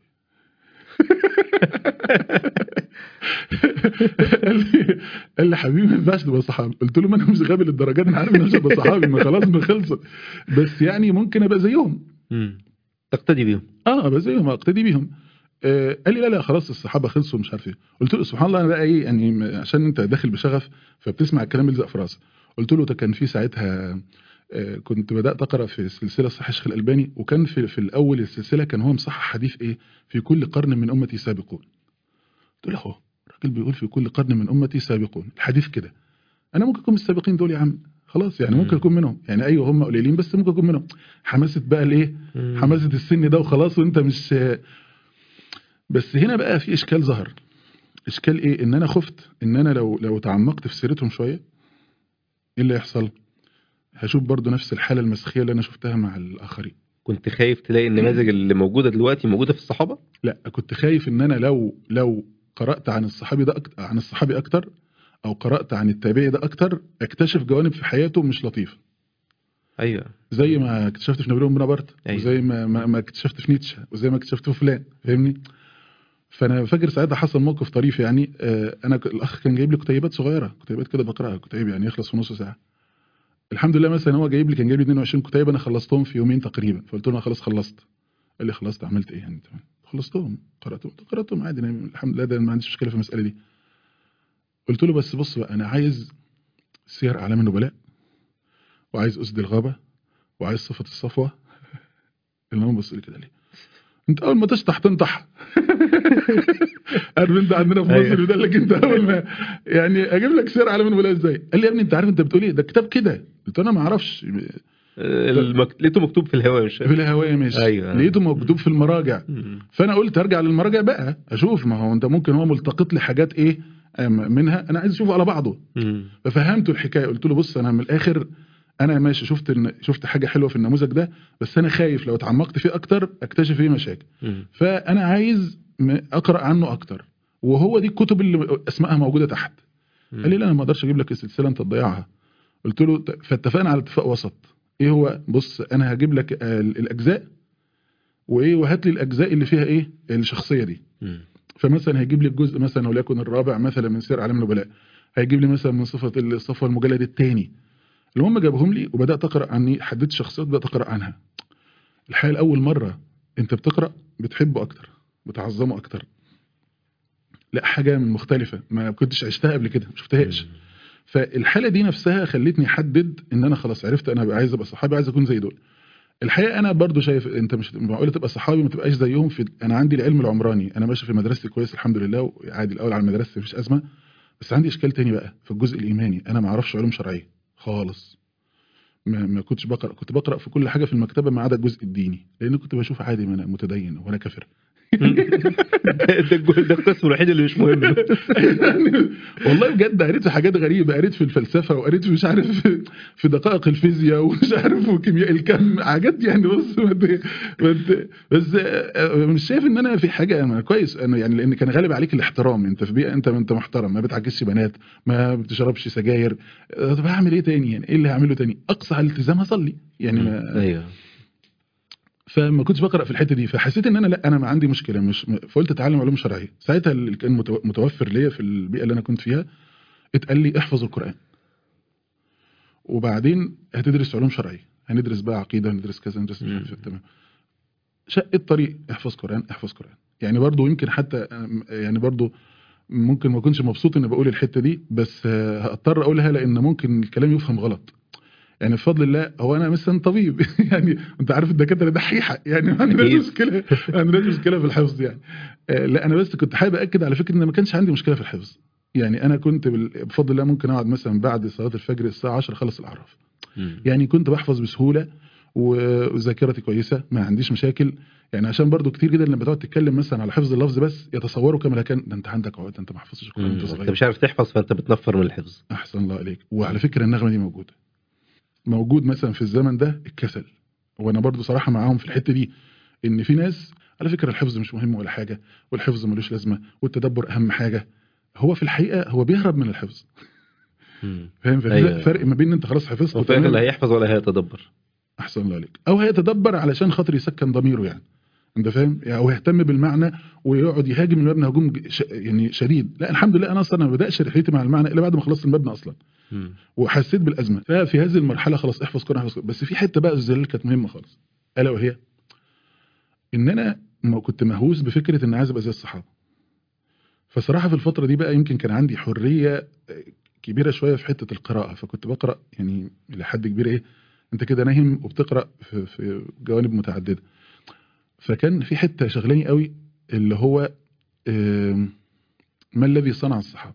قال لي قال لي حبيبي ما ينفعش تبقى صحابي قلت له ما انا مش غبي للدرجه دي انا عارف ان انا مش هبقى صحابي ما خلاص ما خلصت بس يعني ممكن ابقى زيهم مم. تقتدي بيهم اه ابقى زيهم اقتدي بيهم آه قال لي لا لا خلاص الصحابه خلصوا مش عارف ايه قلت له سبحان الله انا بقى ايه يعني م- عشان انت داخل بشغف فبتسمع الكلام يلزق في راسك قلت له ده كان في ساعتها آه كنت بدات اقرا في سلسله صحيح الشيخ الالباني وكان في في الاول السلسله كان هو مصحح حديث ايه في كل قرن من امتي سابقون قلت له اهو الراجل بيقول في كل قرن من امتي سابقون الحديث كده انا ممكن اكون من السابقين دول يا عم خلاص يعني ممكن مم. اكون منهم يعني ايوه هم قليلين بس ممكن اكون منهم حماسه بقى الايه مم. حماسه السن ده وخلاص وانت مش بس هنا بقى في اشكال ظهر اشكال ايه ان انا خفت ان انا لو لو تعمقت في سيرتهم شويه ايه اللي يحصل هشوف برضو نفس الحاله المسخيه اللي انا شفتها مع الاخرين كنت خايف تلاقي النماذج اللي موجوده دلوقتي موجوده في الصحابه لا كنت خايف ان انا لو لو قرات عن الصحابي ده أكتر عن الصحابي اكتر او قرات عن التابعي ده اكتر اكتشف جوانب في حياته مش لطيفه ايوه زي ما اكتشفت في نابليون بونابرت أيوة. وزي ما, ما, ما اكتشفت في نيتشه وزي ما اكتشفت في فلان فاهمني فانا فاكر ساعتها حصل موقف طريف يعني آه انا ك- الاخ كان جايب لي كتيبات صغيره كتيبات كده بقراها كتيب يعني يخلص في نص ساعه الحمد لله مثلا هو جايب لي كان جايب لي 22 كتيب انا خلصتهم في يومين تقريبا فقلت له انا خلاص خلصت قال لي خلصت عملت ايه يعني تمام خلصتهم قراتهم قراتهم عادي أنا الحمد لله ده ما عنديش مشكله في المساله دي قلت له بس بص بقى انا عايز سير اعلام النبلاء وعايز اسد الغابه وعايز صفه الصفوه المهم بص لي كده ليه انت اول ما تشطح تنطح عارف انت عندنا في أيوة. مصر يقول لك انت اول ما يعني اجيب لك سير اعلام النبلاء ازاي قال لي يا ابني انت عارف انت بتقول ايه ده كتاب كده قلت له انا ما اعرفش المك... لقيته مكتوب في الهواء مش في الهوايه ماشي أيوة. لقيته مكتوب في المراجع مم. فانا قلت ارجع للمراجع بقى اشوف ما هو انت ممكن هو ملتقط لي حاجات ايه أم- منها انا عايز اشوفه على بعضه مم. ففهمته الحكايه قلت له بص انا من الاخر انا ماشي شفت إن شفت حاجه حلوه في النموذج ده بس انا خايف لو اتعمقت فيه اكتر اكتشف فيه مشاكل مم. فانا عايز م- اقرا عنه اكتر وهو دي الكتب اللي اسمائها موجوده تحت مم. قال لي لا انا ما اقدرش اجيب لك السلسله انت تضيعها قلت له ت- فاتفقنا على اتفاق وسط ايه هو بص انا هجيب لك آه، الاجزاء وايه وهات لي الاجزاء اللي فيها ايه الشخصيه دي مم. فمثلا هيجيب لي الجزء مثلا وليكن الرابع مثلا من سير اعلام النبلاء هيجيب لي مثلا من صفه الصفوه المجلد الثاني المهم جابهم لي وبدات اقرا عني حددت شخصيات بدات اقرا عنها الحقيقه لاول مره انت بتقرا بتحبه اكتر بتعظمه اكتر لا حاجه من مختلفه ما كنتش عشتها قبل كده ما شفتهاش فالحاله دي نفسها خلتني احدد ان انا خلاص عرفت انا عايز ابقى صحابي عايز اكون زي دول الحقيقه انا برضو شايف انت مش معقوله تبقى صحابي ما تبقاش زيهم في انا عندي العلم العمراني انا ماشي في مدرستي كويس الحمد لله وعادي الاول على مدرستي مفيش ازمه بس عندي اشكال تاني بقى في الجزء الايماني انا ما اعرفش علوم شرعيه خالص ما, ما كنتش بقرا كنت بقرا في كل حاجه في المكتبه ما عدا الجزء الديني لان كنت بشوف عادي ما انا متدين وانا كافر ده الجو- ده القسم الوحيد اللي مش مهم يعني والله بجد قريت في حاجات غريبه قريت في الفلسفه وقريت في مش عارف في- في دقائق الفيزياء ومش عارف وكيمياء الكم حاجات يعني بص ما ت- ما ت- بس آه، مش شايف ان انا في حاجه أنا كويس انا يعني لان كان غالب عليك الاحترام انت في بيئه انت انت محترم ما بتعكسش بنات ما بتشربش سجاير آه، طب هعمل ايه تاني يعني ايه اللي هعمله تاني اقصى الالتزام هصلي يعني ما ايوه فما كنتش بقرا في الحته دي فحسيت ان انا لا انا ما عندي مشكله مش فقلت اتعلم علوم شرعيه ساعتها اللي كان متو- متوفر ليا في البيئه اللي انا كنت فيها اتقال لي احفظ القران وبعدين هتدرس علوم شرعيه هندرس بقى عقيده هندرس كذا هندرس مش عارف إيه، تمام شق الطريق احفظ قران احفظ قران يعني برضو يمكن حتى أم- يعني برضو ممكن ما اكونش مبسوط اني بقول الحته دي بس آه، هضطر اقولها لان ممكن الكلام يفهم غلط يعني بفضل الله هو انا مثلا طبيب يعني انت عارف الدكاتره دحيحه يعني ما عندناش أكيد. مشكله ما عندناش مشكله في الحفظ يعني آه، لا انا بس كنت حابب اكد على فكره ان ما كانش عندي مشكله في الحفظ يعني انا كنت بال- بفضل الله ممكن اقعد مثلا بعد صلاه الفجر الساعه 10 اخلص الاعراف مم. يعني كنت بحفظ بسهوله و- وذاكرتي كويسه ما عنديش مشاكل يعني عشان برضو كتير جدا لما تقعد تتكلم مثلا على حفظ اللفظ بس يتصوروا كما كان ده انت عندك عقد ده انت ما حفظتش القران مم. وانت انت صغير مش عارف تحفظ فانت بتنفر من الحفظ احسن الله عليك وعلى فكره النغمه دي موجوده موجود مثلا في الزمن ده الكسل وانا برضو صراحه معاهم في الحته دي ان في ناس على فكره الحفظ مش مهم ولا حاجه والحفظ ملوش لازمه والتدبر اهم حاجه هو في الحقيقه هو بيهرب من الحفظ مم. فاهم ففي أيوة. فرق ما بين ان انت خلاص حفظت وفي الاخر وتمام. لا هيحفظ ولا هيتدبر احسن الله عليك او هيتدبر علشان خاطر يسكن ضميره يعني انت فاهم يعني او يهتم بالمعنى ويقعد يهاجم المبنى هجوم ج- ش... يعني شديد لا الحمد لله انا اصلا ما بداش رحلتي مع المعنى الا بعد ما خلصت المبنى اصلا مم. وحسيت بالازمه ففي هذه المرحله خلاص احفظ قران احفظ قرآن. بس في حته بقى الزلال كانت مهمه خالص الا وهي ان انا ما كنت مهووس بفكره ان عايز ابقى زي الصحابه فصراحه في الفتره دي بقى يمكن كان عندي حريه كبيره شويه في حته القراءه فكنت بقرا يعني لحد كبير ايه انت كده نايم وبتقرا في, في جوانب متعدده فكان في حته شغلاني قوي اللي هو آم، ما الذي صنع الصحابه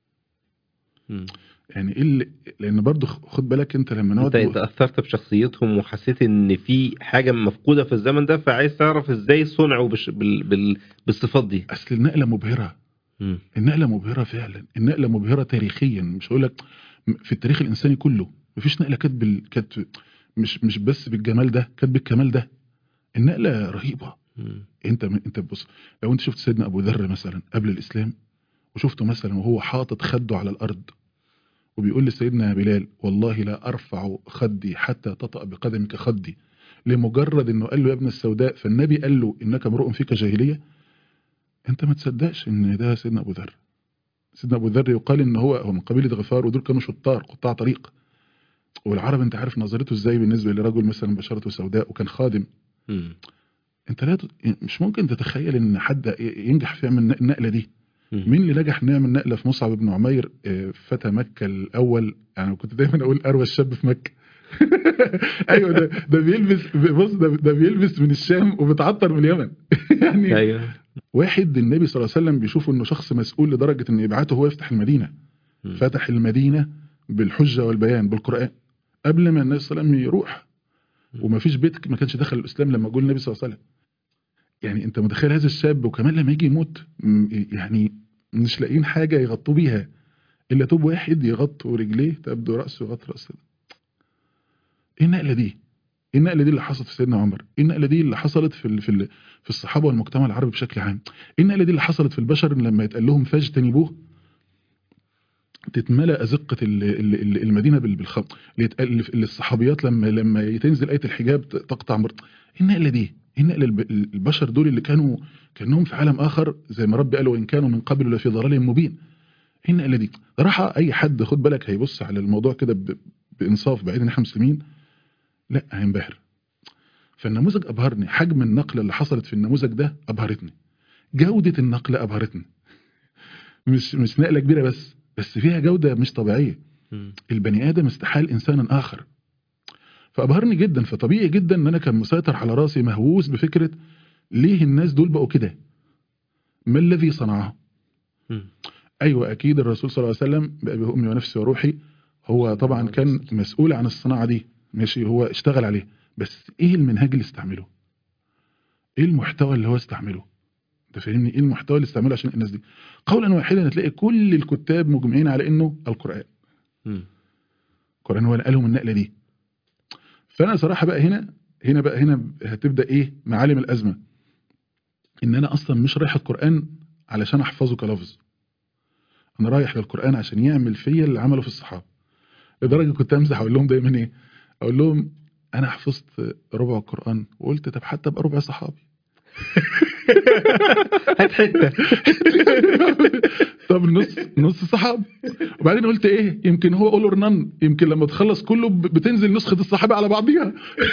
مم. يعني ايه اللي لان برضو خد بالك انت لما نقعد انت انت اثرت بشخصيتهم وحسيت ان في حاجه مفقوده في الزمن ده فعايز تعرف ازاي صنعوا بش... بال... بال... بالصفات دي اصل النقله مبهره مم. النقله مبهره فعلا النقله مبهره تاريخيا مش هقول لك في التاريخ الانساني كله مفيش نقله كانت بال... كانت مش مش بس بالجمال ده كانت بالكمال ده النقله رهيبه مم. انت انت بص لو انت شفت سيدنا ابو ذر مثلا قبل الاسلام وشفته مثلا وهو حاطط خده على الارض وبيقول لسيدنا بلال والله لا ارفع خدي حتى تطأ بقدمك خدي لمجرد انه قال له يا ابن السوداء فالنبي قال له انك امرؤ فيك جاهليه انت ما تصدقش ان ده سيدنا ابو ذر سيدنا ابو ذر يقال ان هو هو من قبيله غفار ودول كانوا شطار قطاع طريق والعرب انت عارف نظرته ازاي بالنسبه لرجل مثلا بشرته سوداء وكان خادم مم. انت لا ت... مش ممكن تتخيل ان حد ينجح في يعمل النقله دي مم. مين اللي نجح نعمل نقله في مصعب بن عمير آه، فتى مكه الاول يعني كنت دايما اقول اروى الشاب في مكه ايوه ده ده بيلبس بص ده, ده بيلبس من الشام وبيتعطر من اليمن يعني ايوه واحد النبي صلى الله عليه وسلم بيشوفه انه شخص مسؤول لدرجه ان يبعته هو يفتح المدينه مم. فتح المدينه بالحجه والبيان بالقران قبل ما النبي صلى الله عليه وسلم يروح وما فيش بيت ما كانش دخل الاسلام لما جه النبي صلى الله عليه وسلم يعني انت متخيل هذا الشاب وكمان لما يجي يموت م- يعني مش لاقيين حاجه يغطوا بيها الا توب واحد يغطوا رجليه تبدو راسه يغطي راسه ايه النقله دي ايه النقله دي اللي حصلت في سيدنا عمر ايه النقله دي اللي حصلت في ال- في ال- في الصحابه والمجتمع العربي بشكل عام ايه النقله دي اللي حصلت في البشر لما يتقال لهم فاجتنبوه تتملى ازقه ال- ال- ال- المدينه بال- بالخمر اللي يتقال اللي الصحابيات لما لما تنزل ايه الحجاب ت- تقطع مر... ايه النقله دي ايه النقله الب- البشر دول اللي كانوا كانهم في عالم اخر زي ما ربي قال وان كانوا من قبل لفي ضلال مبين ايه النقله دي راح اي حد خد بالك هيبص على الموضوع كده ب- بانصاف بعيد ان احنا مسلمين لا هينبهر فالنموذج ابهرني حجم النقله اللي حصلت في النموذج ده ابهرتني جوده النقله ابهرتني مش مش نقله كبيره بس بس فيها جوده مش طبيعيه مم. البني ادم استحال انسانا اخر فابهرني جدا فطبيعي جدا ان انا كان مسيطر على راسي مهووس بفكره ليه الناس دول بقوا كده ما الذي صنعه مم. ايوه اكيد الرسول صلى الله عليه وسلم بأبي امي ونفسي وروحي هو طبعا كان مسؤول عن الصناعه دي ماشي هو اشتغل عليه بس ايه المنهج اللي استعمله ايه المحتوى اللي هو استعمله انت فاهمني ايه المحتوى اللي استعمله عشان الناس دي قولا واحدا هتلاقي كل الكتاب مجمعين على انه القران مم. القران هو اللي قالهم النقله دي فانا صراحه بقى هنا هنا بقى هنا هتبدا ايه معالم الازمه ان انا اصلا مش رايح القران علشان احفظه كلفظ انا رايح للقران عشان يعمل فيا اللي عمله في الصحابه لدرجه كنت امزح اقول لهم دايما ايه اقول لهم انا حفظت ربع القران وقلت طب حتى ابقى ربع صحابي هات حته طب نص نص صحابي وبعدين قلت ايه يمكن هو اول اور نان يمكن لما تخلص كله ب- بتنزل نسخه الصحابه على بعضيها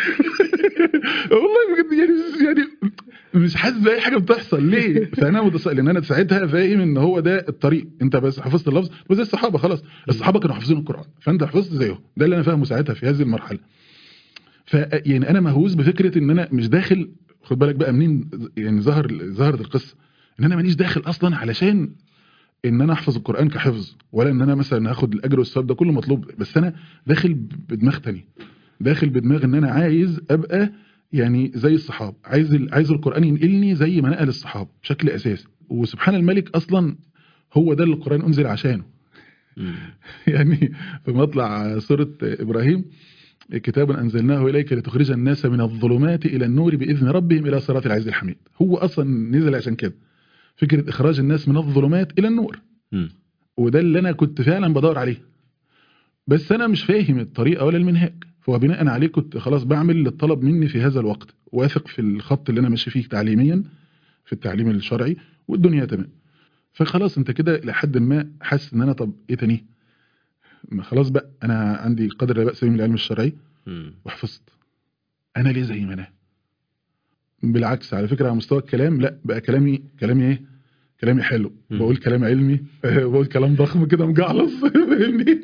والله بجد يعني يعني مش حاسس باي حاجه بتحصل ليه فانا متسائل لان انا ساعتها فاهم ان هو ده الطريق انت بس حفظت اللفظ وزي الصحابه خلاص الصحابه كانوا حافظين القران فانت حفظت زيهم ده اللي انا فاهمه ساعتها في هذه المرحله ف يعني انا مهووس بفكره ان انا مش داخل خد بالك بقى منين يعني ظهر ظهرت القصه ان انا مانيش داخل اصلا علشان ان انا احفظ القران كحفظ ولا ان انا مثلا هاخد الاجر والثواب ده كله مطلوب بس انا داخل بدماغ تاني داخل بدماغ ان انا عايز ابقى يعني زي الصحابه عايز ال- عايز القران ينقلني زي ما نقل الصحابه بشكل اساسي وسبحان الملك اصلا هو ده اللي القران انزل عشانه مم. يعني في مطلع سورة إبراهيم كتاب أنزلناه إليك لتخرج الناس من الظلمات إلى النور بإذن ربهم إلى صراط العزيز الحميد هو أصلا نزل عشان كده فكرة إخراج الناس من الظلمات إلى النور مم. وده اللي أنا كنت فعلا بدور عليه بس أنا مش فاهم الطريقة ولا المنهاج فبناء عليه كنت خلاص بعمل اللي اتطلب مني في هذا الوقت واثق في الخط اللي أنا ماشي فيه تعليميا في التعليم الشرعي والدنيا تمام فخلاص انت كده لحد ما حاسس ان انا طب ايه تاني ما خلاص بقى انا عندي قدر لا باس به من العلم الشرعي مم. وحفظت انا ليه زي ما انا بالعكس على فكره على مستوى الكلام لا بقى كلامي كلامي ايه كلامي حلو مم. بقول كلام علمي بقول كلام ضخم كده مجعلص فاهمني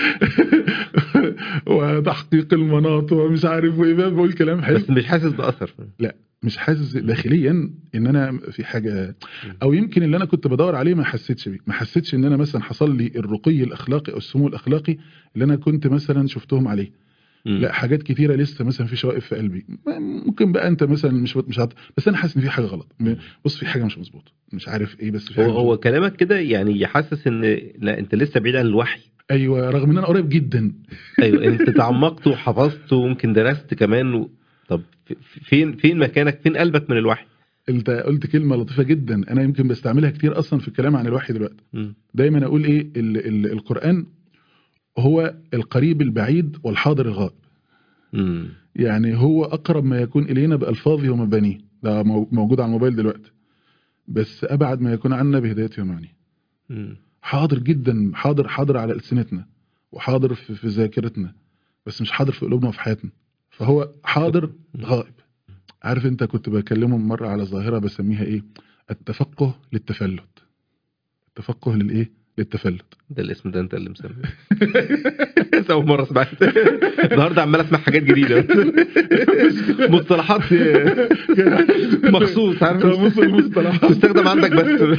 وتحقيق المناط ومش عارف وايه بقى بقول كلام حلو بس مش حاسس باثر مش حاسس داخليا ان انا في حاجه او يمكن اللي انا كنت بدور عليه ما حسيتش بيه ما حسيتش ان انا مثلا حصل لي الرقي الاخلاقي او السمو الاخلاقي اللي انا كنت مثلا شفتهم عليه مم. لا حاجات كتيره لسه مثلا في شوائب في قلبي ما- ممكن بقى انت مثلا مش مش عط... بس انا حاسس ان في حاجه غلط م- بص في حاجه مش مظبوطه مش عارف ايه بس في هو حاجة هو مظبوطة. كلامك كده يعني يحسس ان لا انت لسه بعيد عن الوحي ايوه رغم ان انا قريب جدا ايوه انت تعمقت وحفظت وممكن درست كمان و... طب في- فين فين مكانك فين قلبك من الوحي انت قلت كلمه لطيفه جدا انا يمكن بستعملها كتير اصلا في الكلام عن الوحي دلوقتي مم. دايما اقول ايه ال ال القران هو القريب البعيد والحاضر الغائب مم. يعني هو اقرب ما يكون الينا بالفاظه ومبانيه ده مو- موجود على الموبايل دلوقتي بس ابعد ما يكون عنا بهدايته ومعانيه مم. حاضر جدا حاضر حاضر على السنتنا وحاضر في, في ذاكرتنا بس مش حاضر في قلوبنا وفي حياتنا فهو حاضر غائب عارف انت كنت بكلمهم مره على ظاهره بسميها ايه التفقه للتفلت التفقه للايه للتفلت ده الاسم ده انت اللي مسميه بس اول مره اسمع النهارده عمال اسمع حاجات جديده مصطلحات مخصوص عارف قاموس المصطلحات. تستخدم عندك بس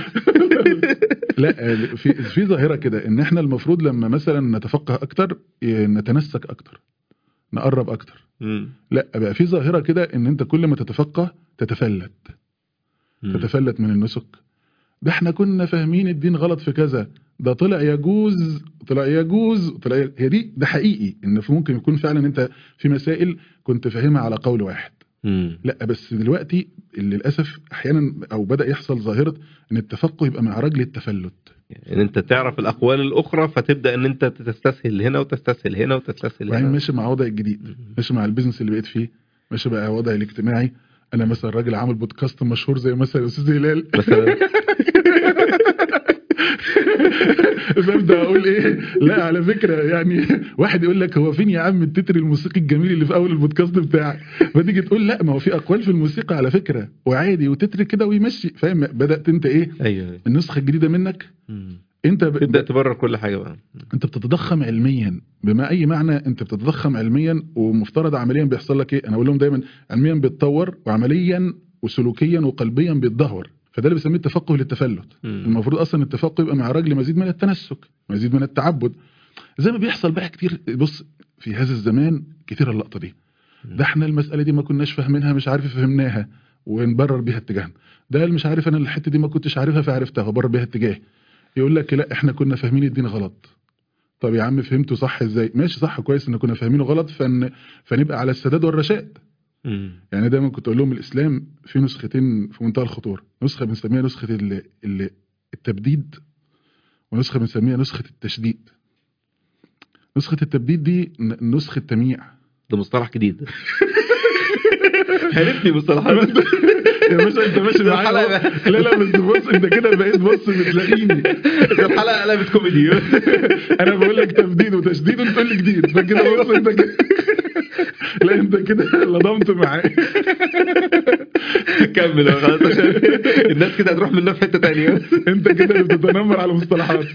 لا في في ظاهره كده ان احنا المفروض لما مثلا نتفقه اكتر إيه، نتنسك اكتر نقرب اكتر مم. لا بقى في ظاهره كده ان انت كل ما تتفقه تتفلت مم. تتفلت من النسك ده احنا كنا فاهمين الدين غلط في كذا ده طلع يجوز طلع يجوز طلع ي- هي دي ده حقيقي ان في ممكن يكون فعلا انت في مسائل كنت فاهمها على قول واحد مم. لا بس دلوقتي للاسف احيانا او بدا يحصل ظاهره ان التفقه يبقى معرج للتفلت يعني انت تعرف الاقوال الاخرى فتبدا ان انت تستسهل هنا وتستسهل هنا وتستسهل وبعدين هنا ماشي مع وضعي الجديد مم. ماشي مع البيزنس اللي بقيت فيه ماشي بقى وضعي الاجتماعي انا مثلا راجل عامل بودكاست مشهور زي مثلا الاستاذ هلال مثلا ببدا اقول ايه لا على فكره يعني واحد يقول لك هو فين يا عم التتر الموسيقي الجميل اللي في اول البودكاست بتاعك فتيجي تقول لا ما هو في اقوال في الموسيقى على فكره وعادي وتتر كده ويمشي فاهم بدات انت ايه ايوه النسخه الجديده منك مم. انت ب... تبدا تبرر كل حاجه بقى انت بتتضخم علميا بما اي معنى انت بتتضخم علميا ومفترض عمليا بيحصل لك ايه انا بقول لهم دايما علميا بيتطور وعمليا وسلوكيا وقلبيا بيتدهور فده اللي بيسميه التفقه للتفلت مم. المفروض اصلا التفقه يبقى معرج لمزيد من التنسك مزيد من التعبد زي ما بيحصل بقى كتير بص في هذا الزمان كتير اللقطه دي ده احنا المساله دي ما كناش فاهمينها مش عارف فهمناها ونبرر بيها اتجاهنا ده اللي مش عارف انا الحته دي ما كنتش عارفها فعرفتها وبرر بيها اتجاهي يقول لك لا احنا كنا فاهمين الدين غلط طب يا عم فهمته صح ازاي ماشي صح كويس ان كنا فاهمينه غلط فن... فنبقى على السداد والرشاد مم. يعني دايما كنت اقول لهم الاسلام في نسختين في منتهى الخطوره نسخه بنسميها نسخه ال... ال... التبديد ونسخه بنسميها نسخه التشديد نسخه التبديد دي ن- نسخه تمييع ده مصطلح جديد ده عرفني مصطلحات يا باشا انت ماشي معايا الحلقة أهو. لا لا بس بص انت كده بقيت بص بتلاقيني الحلقه قلبت كوميدي انا بقول لك تبديد وتشديد وانت تقول لي جديد فكده بص انت كده لا انت كده لضمت معايا كمل بقى خلاص عشان الناس كده هتروح منها في حته تانية انت كده اللي بتتنمر على مصطلحات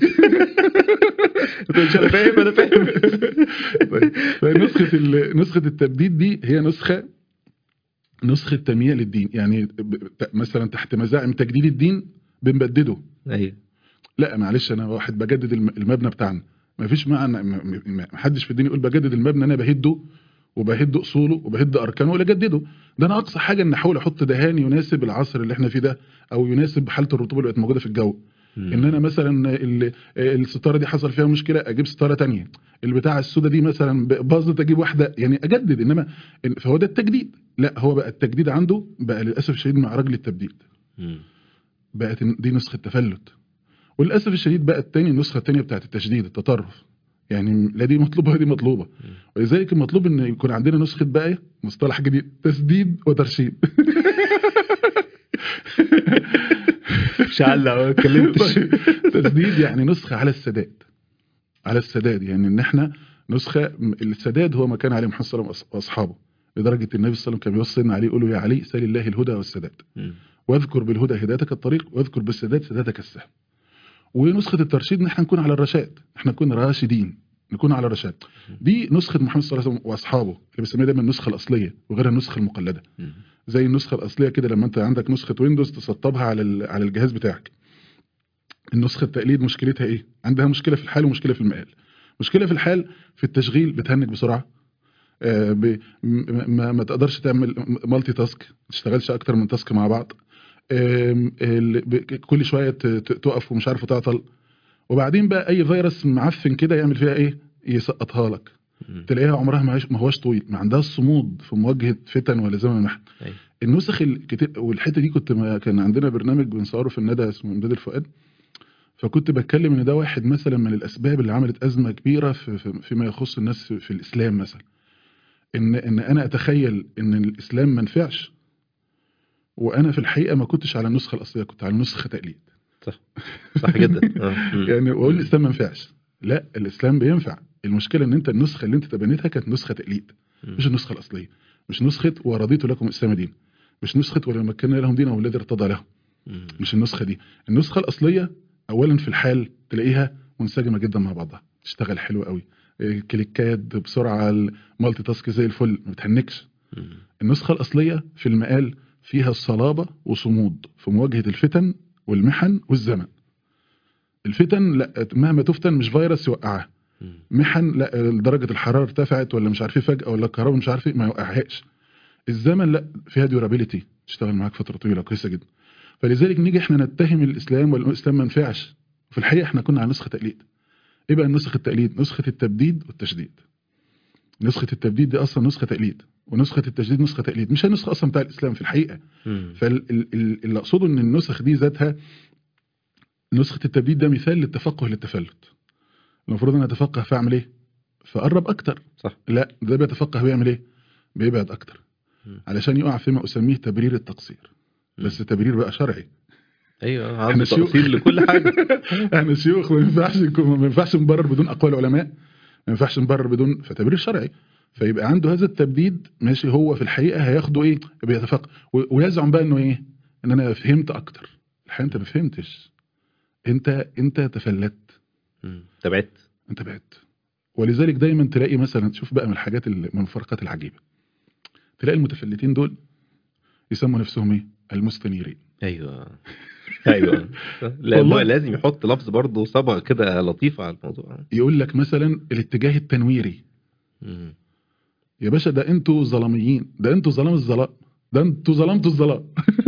مش انا فاهم انا فاهم طيب فنسخة ال- نسخة التبديد دي هي نسخة نسخة تمييع للدين يعني ب- ت- مثلا تحت مزاعم تجديد الدين بنبدده ايوه لا معلش انا واحد بجدد الم- المبنى بتاعنا ما فيش معنى ما- ما ما حدش في الدين يقول بجدد المبنى انا بهده وبهد اصوله وبهد اركانه ولا اجدده ده انا اقصى حاجه ان احاول احط دهان يناسب العصر اللي احنا فيه ده او يناسب حاله الرطوبه اللي بقت موجوده في الجو ان انا مثلا ال- الستاره دي حصل فيها مشكله اجيب ستاره تانية البتاع السودا دي مثلا باظت اجيب واحده يعني اجدد انما إن- فهو ده التجديد لا هو بقى التجديد عنده بقى للاسف الشديد مع رجل التبديد مم. بقت إن- دي نسخه تفلت وللاسف الشديد بقى التاني النسخه الثانيه بتاعت التشديد التطرف يعني لا دي مطلوبه ولا دي مطلوبه ولذلك المطلوب ان يكون عندنا نسخه بقى إيه؟ مصطلح جديد تسديد وترشيد مش علق ما اتكلمتش طيب، تسديد يعني نسخه على السداد على السداد يعني ان احنا نسخه م- السداد هو ما كان عليه محمد صلى الله عليه وسلم واصحابه لدرجه النبي صلى الله عليه وسلم كان بيوصينا عليه يقول له يا علي سال الله الهدى والسداد مم. واذكر بالهدى هدايتك الطريق واذكر بالسداد سدادك السهم ونسخه الترشيد ان احنا نكون على الرشاد احنا نكون راشدين نكون على الرشاد دي نسخه محمد صلى الله عليه وسلم واصحابه اللي بنسميها دايما النسخه الاصليه وغيرها النسخه المقلده مم. زي النسخه الاصليه كده لما انت عندك نسخه ويندوز تسطبها على ال- على الجهاز بتاعك النسخه التقليد مشكلتها ايه عندها مشكله في الحال ومشكله في المقال مشكله في الحال في التشغيل بتهنج بسرعه آه، ب- م- ما, ما تقدرش تعمل مالتي تاسك ما تشتغلش اكتر من تاسك مع بعض آم، ال- ب- كل شويه ت- ت- تقف ومش عارف تعطل وبعدين بقى اي فيروس معفن كده يعمل فيها ايه يسقطها لك مم. تلاقيها عمرها ما هيش- ما هوش طويل ما عندهاش صمود في مواجهه فتن ولا زمن محن أيوة. النسخ الكتاب والحته دي كنت ما كان عندنا برنامج بنصوره في الندى اسمه امداد الفؤاد فكنت بتكلم ان ده واحد مثلا من الاسباب اللي عملت ازمه كبيره في في- فيما يخص الناس في, في الاسلام مثلا ان ان انا اتخيل ان الاسلام ما نفعش وانا في الحقيقه ما كنتش على النسخه الاصليه كنت على نسخه تقليد صح جدا آه. مم. يعني واقول الاسلام ما ينفعش لا الاسلام بينفع المشكله ان انت النسخه اللي انت تبنيتها كانت نسخه تقليد مم. مش النسخه الاصليه مش نسخه ورضيت لكم الاسلام دين مش نسخه ولو مكنا لهم دينا والذي ارتضى لهم مم. مش النسخه دي النسخه الاصليه اولا في الحال تلاقيها منسجمه جدا مع بعضها تشتغل حلو قوي إيه، كليكات بسرعه المالتي تاسك زي الفل ما بتهنكش مم. النسخه الاصليه في المقال فيها الصلابه وصمود في مواجهه الفتن والمحن والزمن الفتن لا مهما تفتن مش فيروس يوقعها مم. محن لا درجه الحراره ارتفعت ولا مش عارف ايه فجاه ولا الكهرباء مش عارف ايه ما يوقعهاش الزمن لا فيها ديورابيلتي تشتغل معاك فتره طويله كويسه جدا فلذلك نيجي احنا نتهم الاسلام والاسلام ما نفعش في الحقيقه احنا كنا على نسخه تقليد ايه بقى نسخه التقليد نسخه التبديد والتشديد نسخه التبديد دي اصلا نسخه تقليد ونسخه التجديد نسخه تقليد مش هي النسخه اصلا بتاع الاسلام في الحقيقه مم. فاللي اقصده ان النسخ دي ذاتها نسخه التبديد ده مثال للتفقه للتفلت المفروض انا اتفقه فاعمل ايه فقرب اكتر صح لا ده بيتفقه بيعمل ايه بيبعد اكتر مم. علشان يقع فيما اسميه تبرير التقصير مم. بس تبرير بقى شرعي ايوه إحنا عنده شيوخ. تأصيل لكل حاجه احنا شيوخ ما ينفعش يكون- ما ينفعش نبرر بدون اقوال علماء ما ينفعش نبرر بدون فتبرير شرعي فيبقى عنده هذا التبديد ماشي هو في الحقيقه هياخده ايه بيتفق و- ويزعم بقى انه ايه ان انا فهمت اكتر الحقيقه انت ما فهمتش انت انت تفلت مم. تبعت انت بعدت ولذلك دايما تلاقي مثلا شوف بقى من الحاجات ال- من الفرقات العجيبه تلاقي المتفلتين دول يسموا نفسهم ايه المستنيرين ايوه ايوه لا والله. هو لازم يحط لفظ برضه صبغه كده لطيفه على الموضوع يقول لك مثلا الاتجاه التنويري مم. يا باشا ده انتوا ظلاميين ده انتوا ظلام الظلام ده انتوا ظلمتوا الظلام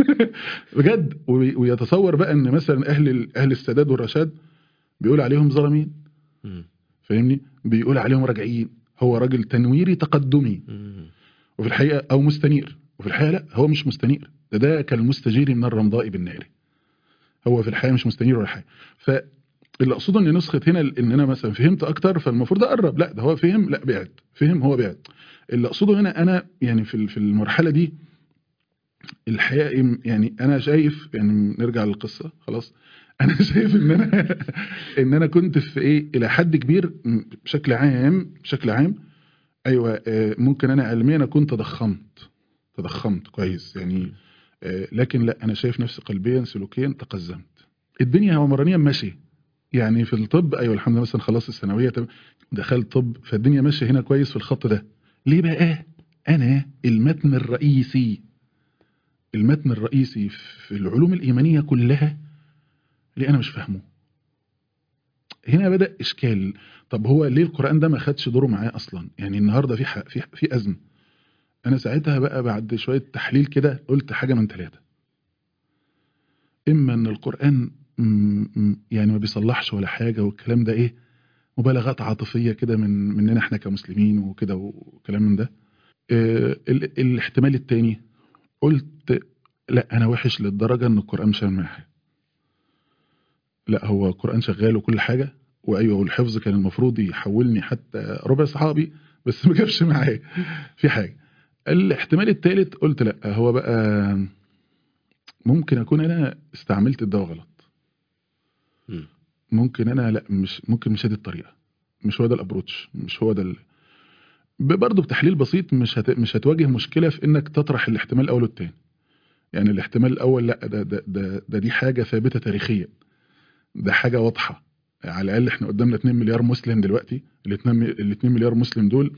بجد وي- ويتصور بقى ان مثلا اهل ال- اهل السداد والرشاد بيقول عليهم ظالمين مم. فاهمني بيقول عليهم راجعين هو راجل تنويري تقدمي مم. وفي الحقيقه او مستنير وفي الحقيقه لا هو مش مستنير ده ده كالمستجير من الرمضاء بالنار هو في الحقيقه مش مستنير ولا حاجه اللي اقصده ان نسخه هنا ان انا مثلا فهمت اكتر فالمفروض اقرب لا ده هو فهم لا بعد فهم هو بعد اللي اقصده هنا انا يعني في ال- في المرحله دي الحقيقه يعني انا شايف يعني نرجع للقصه خلاص انا شايف ان انا ان انا كنت في ايه الى حد كبير م- بشكل عام بشكل عام ايوه آه، ممكن انا علميا اكون تضخمت تضخمت كويس يعني آه، لكن لا انا شايف نفسي قلبيا سلوكيا تقزمت الدنيا عمرانيا ماشي يعني في الطب ايوه الحمد لله مثلا خلصت الثانويه تم- دخلت طب فالدنيا ماشيه هنا كويس في الخط ده ليه بقى انا المتن الرئيسي المتن الرئيسي في العلوم الايمانيه كلها اللي انا مش فاهمه هنا بدا اشكال طب هو ليه القران ده ما خدش دوره معاه اصلا يعني النهارده في ح- في في ازمه انا ساعتها بقى بعد شويه تحليل كده قلت حاجه من ثلاثه اما ان القران م- م- يعني ما بيصلحش ولا حاجه والكلام ده ايه مبالغات عاطفيه كده من مننا احنا كمسلمين وكده وكلام من ده آه، ال- الاحتمال التاني قلت لا انا وحش للدرجه ان القران مش هعمل معايا حاجه لا هو القران شغال وكل حاجه وايوه والحفظ كان المفروض يحولني حتى ربع صحابي بس ما جابش معايا في حاجه الاحتمال الثالث قلت لا هو بقى ممكن اكون انا استعملت الدواء غلط مم. ممكن انا لا مش ممكن مش هذه الطريقه مش هو ده الابروتش مش هو ده ال... ب- برضه بتحليل بسيط مش هت... مش هتواجه مشكله في انك تطرح الاحتمال الاول والثاني يعني الاحتمال الاول لا ده ده ده, ده دي حاجه ثابته تاريخيا ده حاجه واضحه على الاقل احنا قدامنا 2 مليار مسلم دلوقتي ال 2 ال 2 مليار مسلم دول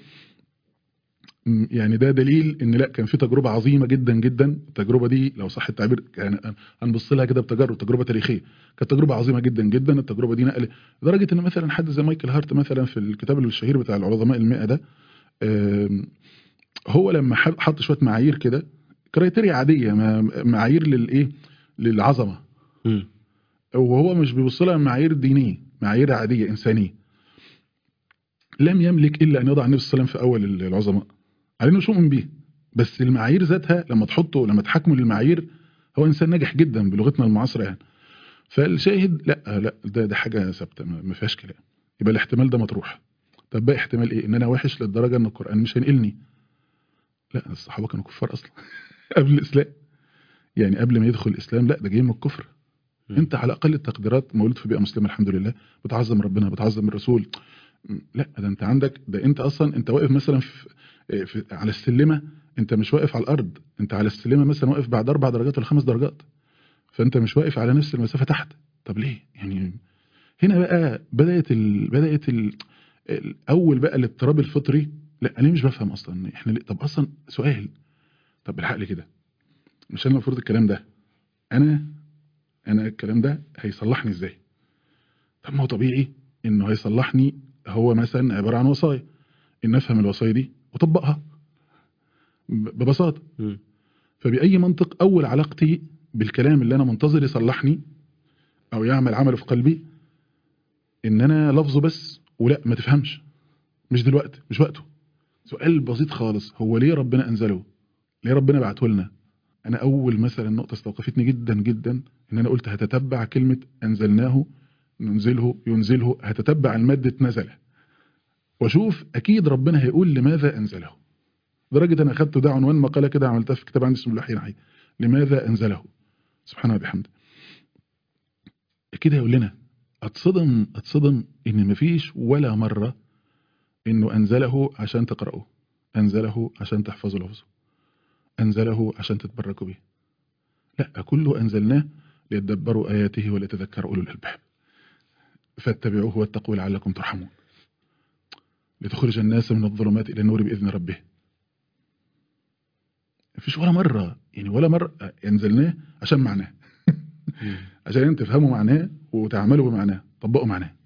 م، يعني ده دليل ان لا كان في تجربه عظيمه جدا جدا التجربه دي لو صح التعبير يعني هنبص لها كده بتجارب تجربه تاريخيه كانت تجربه عظيمه جدا جدا التجربه دي نقل لدرجه ان مثلا حد زي مايكل هارت مثلا في الكتاب الشهير بتاع العظماء المئة ده آم، هو لما ح- حط شويه معايير كده كرايتيريا عاديه ما- معايير للايه للعظمه مم. وهو مش بيبص لها معايير دينيه معايير عاديه انسانيه لم يملك الا ان يضع النبي صلى الله عليه وسلم في اول العظماء على انه مش مؤمن بيه بس المعايير ذاتها لما تحطه لما تحكمه للمعايير هو انسان ناجح جدا بلغتنا المعاصره يعني فالشاهد لا لا ده ده حاجه ثابته ما ما فيهاش كلام يبقى الاحتمال ده مطروح طب بقى احتمال ايه ان انا وحش للدرجه ان القران مش هينقلني لا الصحابه كانوا كفار اصلا قبل الاسلام يعني قبل ما يدخل الاسلام لا ده جاي من الكفر مم. انت على اقل التقديرات مولود في بيئه مسلمه الحمد لله بتعظم ربنا بتعظم الرسول م، لا ده انت عندك ده انت اصلا انت واقف مثلا في, في على السلمه انت مش واقف على الارض انت على السلمه مثلا واقف بعد اربع درجات ولا خمس درجات فانت مش واقف على نفس المسافه تحت طب ليه يعني هنا بقى بدات ال... بدات ال... الاول بقى الاضطراب الفطري لا انا مش بفهم اصلا احنا ليه؟ طب اصلا سؤال طب بالعقل كده مش انا المفروض الكلام ده انا انا الكلام ده هيصلحني ازاي طب ما هو طبيعي انه هيصلحني هو مثلا عباره عن وصايا ان افهم الوصايا دي واطبقها ب- ببساطه مم. فباي منطق اول علاقتي بالكلام اللي انا منتظر يصلحني او يعمل عمله في قلبي ان انا لفظه بس ولا ما تفهمش مش دلوقتي مش وقته سؤال بسيط خالص هو ليه ربنا انزله ليه ربنا بعته لنا انا اول مثلا نقطه استوقفتني جدا جدا ان انا قلت هتتبع كلمه انزلناه ننزله ينزله هتتبع الماده نزل واشوف اكيد ربنا هيقول لماذا انزله لدرجه انا اخدته ده عنوان مقاله كده عملتها في كتاب عندي اسمه الوحي الحي لماذا انزله سبحانه وبحمده كده يقول لنا اتصدم اتصدم ان مفيش ولا مره انه انزله عشان تقرأوه انزله عشان تحفظوا لفظه انزله عشان تتبركوا به لا كله انزلناه ليتدبروا اياته وليتذكروا اولو الالباب فاتبعوه واتقوا لعلكم ترحمون لتخرج الناس من الظلمات الى النور باذن ربه مفيش ولا مره يعني ولا مره انزلناه عشان معناه مم. عشان انت تفهموا معناه وتعملوا بمعناه طبقوا معناه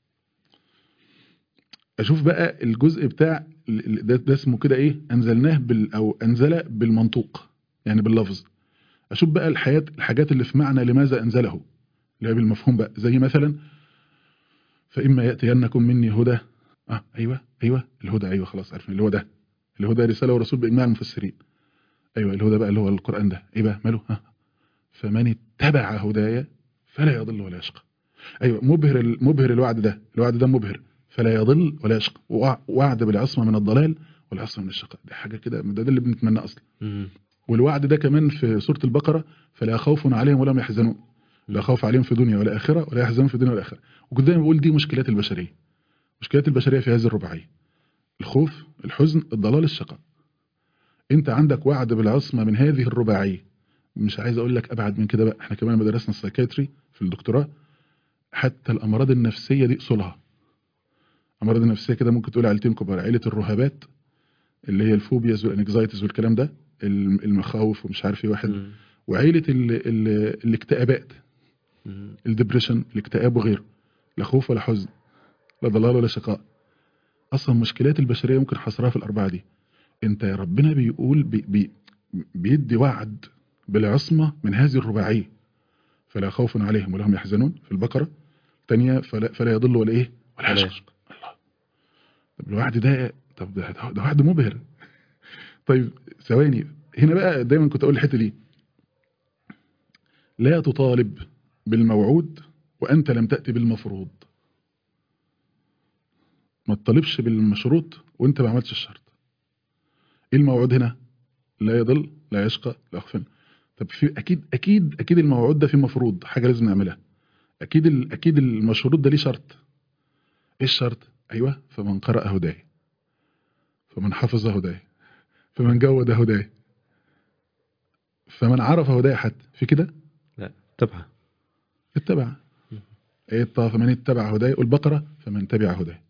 اشوف بقى الجزء بتاع ال- ال- ده, ده اسمه كده ايه انزلناه بال او انزل بالمنطوق يعني باللفظ اشوف بقى الحياة الحاجات اللي في معنى لماذا انزله اللي هي بالمفهوم بقى زي مثلا فاما ياتينكم مني هدى اه ايوه ايوه الهدى ايوه خلاص عارفين اللي هو ده الهدى رساله ورسول باجماع المفسرين ايوه الهدى بقى اللي هو القران ده ايه بقى ماله ها فمن اتبع هدايا فلا يضل ولا يشقى ايوه مبهر ال- مبهر الوعد ده الوعد ده مبهر فلا يضل ولا يشقى وع- وعد بالعصمه من الضلال والعصمه من الشقاء دي حاجه كده ده, ده اللي بنتمناه اصلا مم. والوعد ده كمان في سوره البقره فلا خوف عليهم ولا هم يحزنون لا خوف عليهم في دنيا ولا اخره ولا يحزنون في دنيا ولا اخره وكنت دايما بقول دي مشكلات البشريه مشكلات البشريه في هذه الرباعيه الخوف الحزن الضلال الشقاء انت عندك وعد بالعصمه من هذه الرباعيه مش عايز اقول لك ابعد من كده بقى احنا كمان لما درسنا السايكاتري في الدكتوراه حتى الامراض النفسيه دي اصولها الامراض النفسيه كده ممكن تقول عيلتين كبار عيله الرهبات اللي هي الفوبياز والانكزايتيز والكلام ده الم- المخاوف ومش عارف ايه واحد مم. وعيله ال ال الاكتئابات مم. الدبريشن الاكتئاب وغيره لا خوف ولا حزن لا ضلال ولا شقاء اصلا مشكلات البشريه ممكن حصرها في الاربعه دي انت يا ربنا بيقول بي بي بيدي وعد بالعصمه من هذه الرباعيه فلا خوف عليهم ولا هم يحزنون في البقره ثانيه فلا, فلا يضل ولا ايه ولا ولا يشقى الله طب الوعد ده طب ده, ده, ده وعد مبهر طيب ثواني هنا بقى دايما كنت اقول الحته دي لا تطالب بالموعود وانت لم تاتي بالمفروض ما تطالبش بالمشروط وانت ما عملتش الشرط ايه الموعود هنا لا يضل لا يشقى لا يخفن طب في اكيد اكيد اكيد الموعود ده فيه مفروض حاجه لازم نعملها اكيد ال- اكيد المشروط ده ليه شرط ايه الشرط ايوه فمن قرأ هداي فمن حفظ هداي فمن جود هداي فمن عرف هداي حتى في كده لا تبع اتبع ايه الطا فمن اتبع هداي والبقرة فمن تبع هداي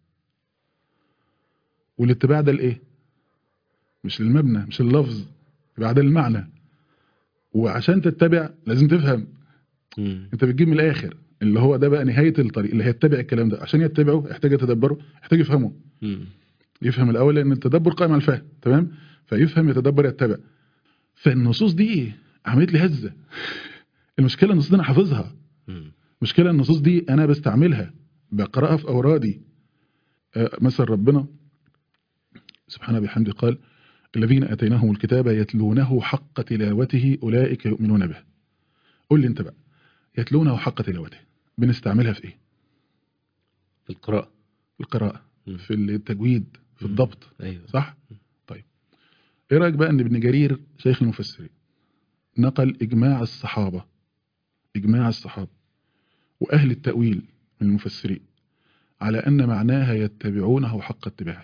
والاتباع ده الايه مش للمبنى مش اللفظ اتباع ده المعنى وعشان تتبع لازم تفهم مم. انت بتجيب من الاخر اللي هو ده بقى نهاية الطريق اللي هيتبع الكلام ده عشان يتبعه يحتاج يتدبره يحتاج يفهمه مم. يفهم الاول لان التدبر قائم على الفهم تمام فيفهم يتدبر يتبع فالنصوص دي عملت لي هزه المشكله النصوص دي انا حافظها مم. مشكله النصوص دي انا بستعملها بقراها في اورادي آه، مثلا ربنا سبحانه بحمده قال الذين اتيناهم الكتاب يتلونه حق تلاوته اولئك يؤمنون به قول لي انت بقى يتلونه حق تلاوته بنستعملها في ايه في القراءة في القراءه مم. في التجويد في مم. الضبط ايوه صح طيب ايه رايك بقى ان ابن جرير شيخ المفسرين نقل اجماع الصحابه اجماع الصحابه واهل التاويل من المفسرين على ان معناها يتبعونه حق اتباعه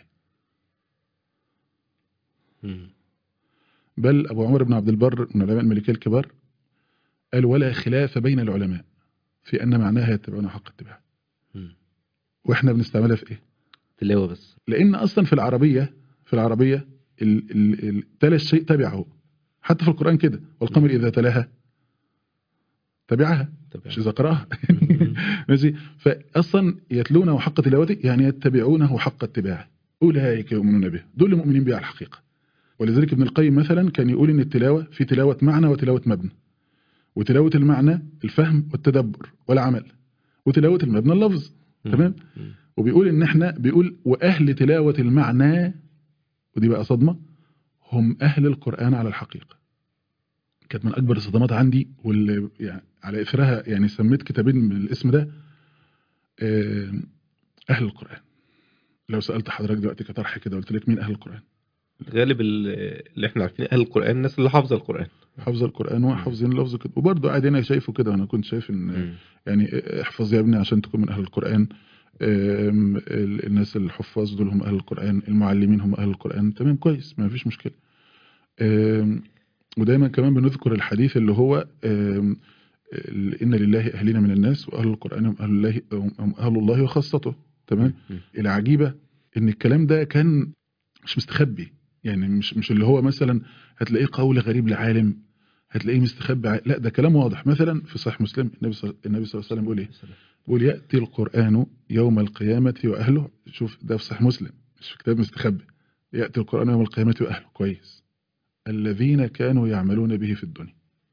مم. بل ابو عمر بن عبد البر من علماء الملكيه الكبار قال ولا خلاف بين العلماء في ان معناها يتبعونه حق اتباعه مم. واحنا بنستعملها في ايه تلاوة بس لان اصلا في العربيه في العربيه ال- ال- ال- تلا الشيء تبعه حتى في القران كده والقمر اذا تلاها تبعها تبع مش اذا قراها مم. ماشي فاصلا يتلونه حق تلاوته يعني يتبعونه حق اتباعه اولئك يؤمنون به دول المؤمنين به على الحقيقه ولذلك ابن القيم مثلا كان يقول ان التلاوه في تلاوه معنى وتلاوه مبنى وتلاوه المعنى الفهم والتدبر والعمل وتلاوه المبنى اللفظ تمام مم. وبيقول ان احنا بيقول واهل تلاوه المعنى ودي بقى صدمه هم اهل القران على الحقيقه كانت من اكبر الصدمات عندي واللي يعني على اثرها يعني سميت كتابين بالاسم ده آه، اهل القران لو سالت حضرتك دلوقتي كطرح كده قلت لك مين اهل القران غالب ال- اللي احنا عارفين اهل القرآن الناس اللي حافظة القرآن حافظ القران وحافظين اللفظ كده وبرضه قاعد هنا شايفه كده انا كنت شايف ان مم. يعني احفظ يا ابني عشان تكون من اهل القران آم، ال- الناس الحفاظ دول هم اهل القران المعلمين هم اهل القران تمام كويس ما فيش مشكله آم، ودايما كمان بنذكر الحديث اللي هو آم، ال- ان لله اهلين من الناس واهل القران هم اهل الله هم اهل الله وخاصته تمام مم. العجيبه ان الكلام ده كان مش مستخبي يعني مش مش اللي هو مثلا هتلاقيه قول غريب لعالم هتلاقيه مستخبي ع- لا ده كلام واضح مثلا في صحيح مسلم النبي صلى النبي صلى الله عليه وسلم بيقول ايه بيقول ياتي القران يوم القيامه واهله شوف ده في صحيح مسلم مش في كتاب مستخبي ياتي القران يوم القيامه واهله كويس الذين كانوا يعملون به في الدنيا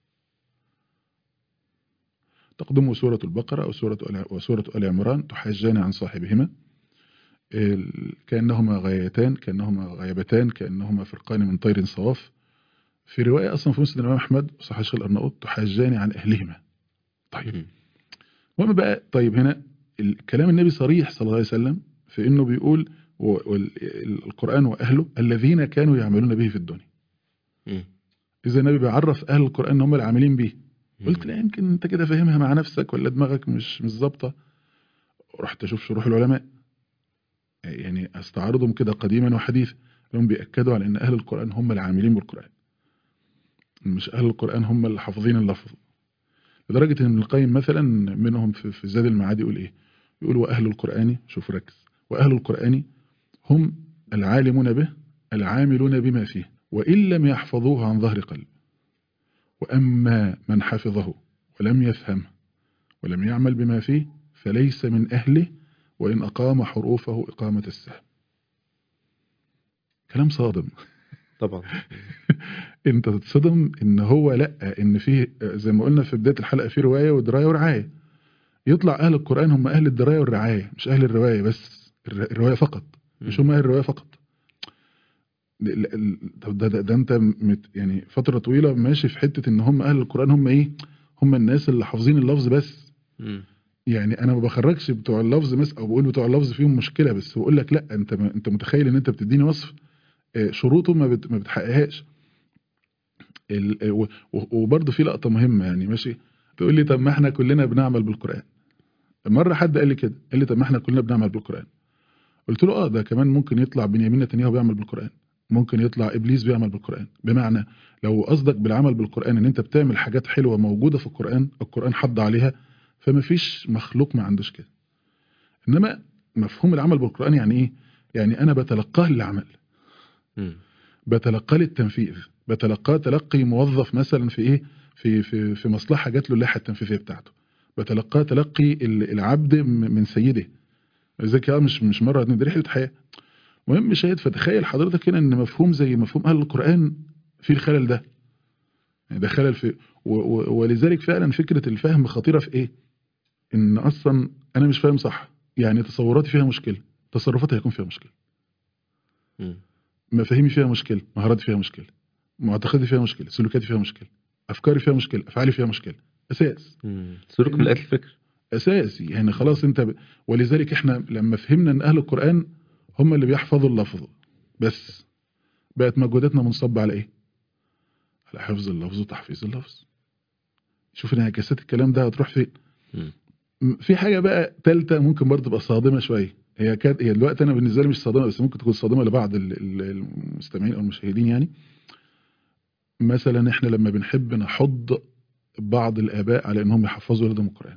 تقدم سورة البقرة أو سورة آل وسورة آل عمران تحاجان عن صاحبهما ال- كأنهما غايتان كأنهما غيبتان كأنهما فرقان من طير صواف في رواية أصلا في مسند الإمام أحمد وصحيح الشيخ الأرناؤوط تحاجان عن أهلهما طيب مم. المهم بقى طيب هنا الكلام النبي صريح صلى الله عليه وسلم في انه بيقول القرآن واهله الذين كانوا يعملون به في الدنيا مم. اذا النبي بيعرف اهل القرآن ان هم العاملين به مم. قلت لا يمكن انت كده فاهمها مع نفسك ولا دماغك مش مش ظابطه رحت اشوف شروح العلماء يعني استعرضهم كده قديما وحديثا لهم بيأكدوا على ان اهل القرآن هم العاملين بالقرآن مش اهل القرآن هم اللي حافظين اللفظ لدرجة ان ابن القيم مثلا منهم في, في زاد المعاد يقول ايه يقول واهل القرآن شوف ركز واهل القرآن هم العالمون به العاملون بما فيه وإن لم يحفظوه عن ظهر قلب وأما من حفظه ولم يفهمه ولم يعمل بما فيه فليس من أهله وإن أقام حروفه إقامة السهم كلام صادم طبعا انت تتصدم ان هو لا ان فيه زي ما قلنا في بداية الحلقة في رواية ودراية ورعاية يطلع أهل القرآن هم أهل الدراية والرعاية مش أهل الرواية بس الر- الرواية فقط مش هم أهل الرواية فقط ال- ال- طب ده, ده, ده انت مت يعني فترة طويلة ماشي في حتة ان هم أهل القرآن هم ايه هم الناس اللي حافظين اللفظ بس مم. يعني انا ما بخرجش بتوع اللفظ مثلا او بقول بتوع اللفظ فيهم مشكله بس بقول لك لا انت ما انت متخيل ان انت بتديني وصف آه، شروطه ما بت- ما بتحققهاش ال- آه، و- و- وبرضه في لقطه مهمه يعني ماشي تقول لي طب ما احنا كلنا بنعمل بالقران مره حد قال لي كده قال لي طب ما احنا كلنا بنعمل بالقران قلت له اه ده كمان ممكن يطلع بنيامين نتنياهو بيعمل بالقران ممكن يطلع ابليس بيعمل بالقران بمعنى لو قصدك بالعمل بالقران ان انت بتعمل حاجات حلوه موجوده في القران القران حض عليها فما فيش مخلوق ما عندوش كده انما مفهوم العمل بالقران يعني ايه يعني انا بتلقاه للعمل مم. بتلقاه للتنفيذ بتلقاه تلقي موظف مثلا في ايه في في في مصلحه جات له اللائحه التنفيذيه بتاعته بتلقاه تلقي ال- العبد م- من سيده ذلك اه مش مش مره اتنين دي رحله حياه مهم شاهد فتخيل حضرتك هنا ان مفهوم زي مفهوم اهل القران في الخلل ده يعني ده خلل في و و ولذلك فعلا فكره الفهم خطيره في ايه ان اصلا انا مش فاهم صح يعني تصوراتي فيها مشكله تصرفاتي هيكون فيها مشكله مم. مفاهيمي فيها مشكله مهاراتي فيها مشكله معتقدي فيها مشكله سلوكاتي فيها مشكله افكاري فيها مشكله افعالي فيها مشكله اساس مم. سلوك من قتل الفكر اساسي يعني خلاص انت ب... ولذلك احنا لما فهمنا ان اهل القران هم اللي بيحفظوا اللفظ بس بقت مجهوداتنا منصبه على ايه على حفظ اللفظ وتحفيظ اللفظ شوف انعكاسات الكلام ده هتروح فين مم. م- في حاجه بقى ثالثه ممكن برضه تبقى صادمه شويه هي كانت هي دلوقتي انا بالنسبه لي مش صادمه بس ممكن تكون صادمه لبعض ال- ال- المستمعين او المشاهدين يعني مثلا احنا لما بنحب نحض بعض الاباء على انهم يحفظوا ولادهم القران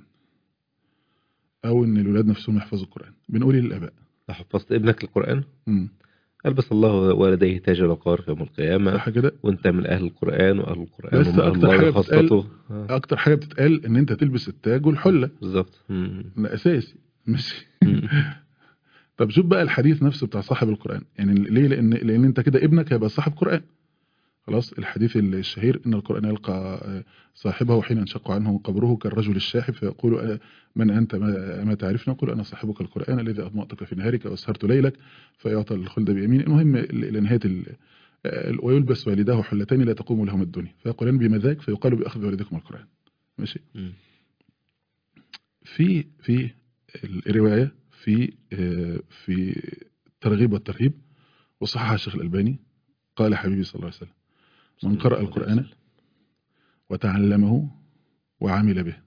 او ان الولاد نفسهم يحفظوا القران بنقول ايه للاباء لو حفظت ابنك القرآن امم ألبس الله والديه تاج الوقار في يوم القيامة صح كده وانت من أهل القرآن وأهل القرآن بس هم أهل أكتر حاجة الله خاصته آه، اكتر حاجه بتتقال ان انت تلبس التاج والحله بالظبط مم. ده اساسي مش مم. طب شوف بقى الحديث نفسه بتاع صاحب القرآن يعني ليه لأن لأن أنت كده ابنك هيبقى صاحب قرآن خلاص الحديث الشهير إن القرآن يلقى صاحبه حين ينشق عنه قبره كالرجل الشاحب فيقول من أنت ما, ما تعرفني يقول أنا صاحبك القرآن الذي أضمأتك في نهارك وأسهرت ليلك فيعطى الخلد بيمين المهم إلى نهاية ال- ويلبس والداه حلتين لا تقوم لهم الدنيا فيقولان بما ذاك فيقال بأخذ والدكم القرآن ماشي مم. في في الرواية في آه، في الترغيب والترهيب وصححها الشيخ الألباني قال حبيبي صلى الله عليه وسلم من قرأ القرآن وتعلمه وعمل به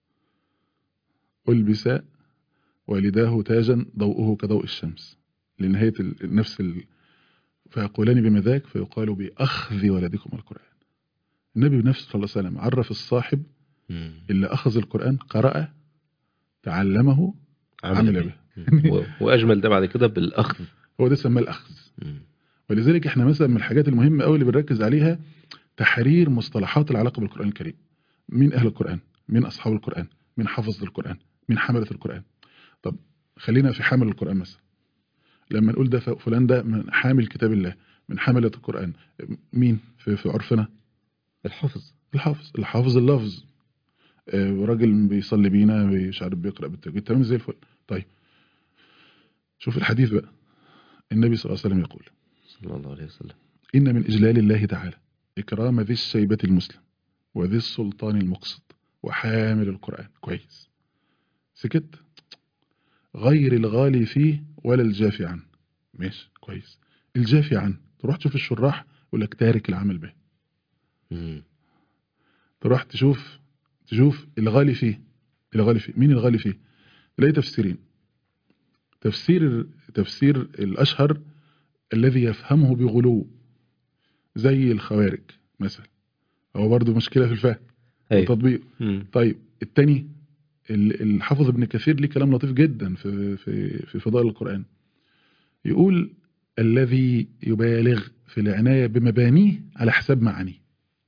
ألبس والداه تاجا ضوءه كضوء الشمس لنهاية ال- نفس ال... فيقولان بما ذاك فيقال بأخذ ولدكم القرآن النبي بنفسه صلى الله عليه وسلم عرف الصاحب مم. اللي أخذ القرآن قرأ تعلمه عمل عمل به. به و- وأجمل ده بعد كده بالأخذ هو ده سماه الأخذ مم. ولذلك احنا مثلا من الحاجات المهمة قوي اللي بنركز عليها تحرير مصطلحات العلاقة بالقرآن الكريم مين أهل القرآن مين أصحاب القرآن مين حافظ القرآن مين حملة القرآن طب خلينا في حامل القرآن مثلا لما نقول ده فلان ده من حامل كتاب الله من حملة القرآن مين في, في عرفنا الحفظ الحافظ الحافظ اللفظ آه، راجل بيصلي بينا مش عارف بيقرأ بالتجويد تمام زي الفل طيب شوف الحديث بقى النبي صلى الله عليه وسلم يقول صلى الله عليه وسلم إن من إجلال الله تعالى إكرام ذي الشيبة المسلم وذي السلطان المقسط وحامل القرآن كويس سكت غير الغالي فيه ولا الجافي عنه ماشي كويس الجافي عنه تروح تشوف الشراح يقول لك تارك العمل به مم. تروح تشوف تشوف الغالي فيه الغالي فيه مين الغالي فيه تلاقي تفسيرين تفسير تفسير الأشهر الذي يفهمه بغلو زي الخوارج مثلا هو برضه مشكلة في الفهم ايوه والتطبيق مم. طيب التاني ال- الحافظ ابن كثير ليه كلام لطيف جدا في في في فضائل القرآن يقول الذي يبالغ في العناية بمبانيه على حساب معانيه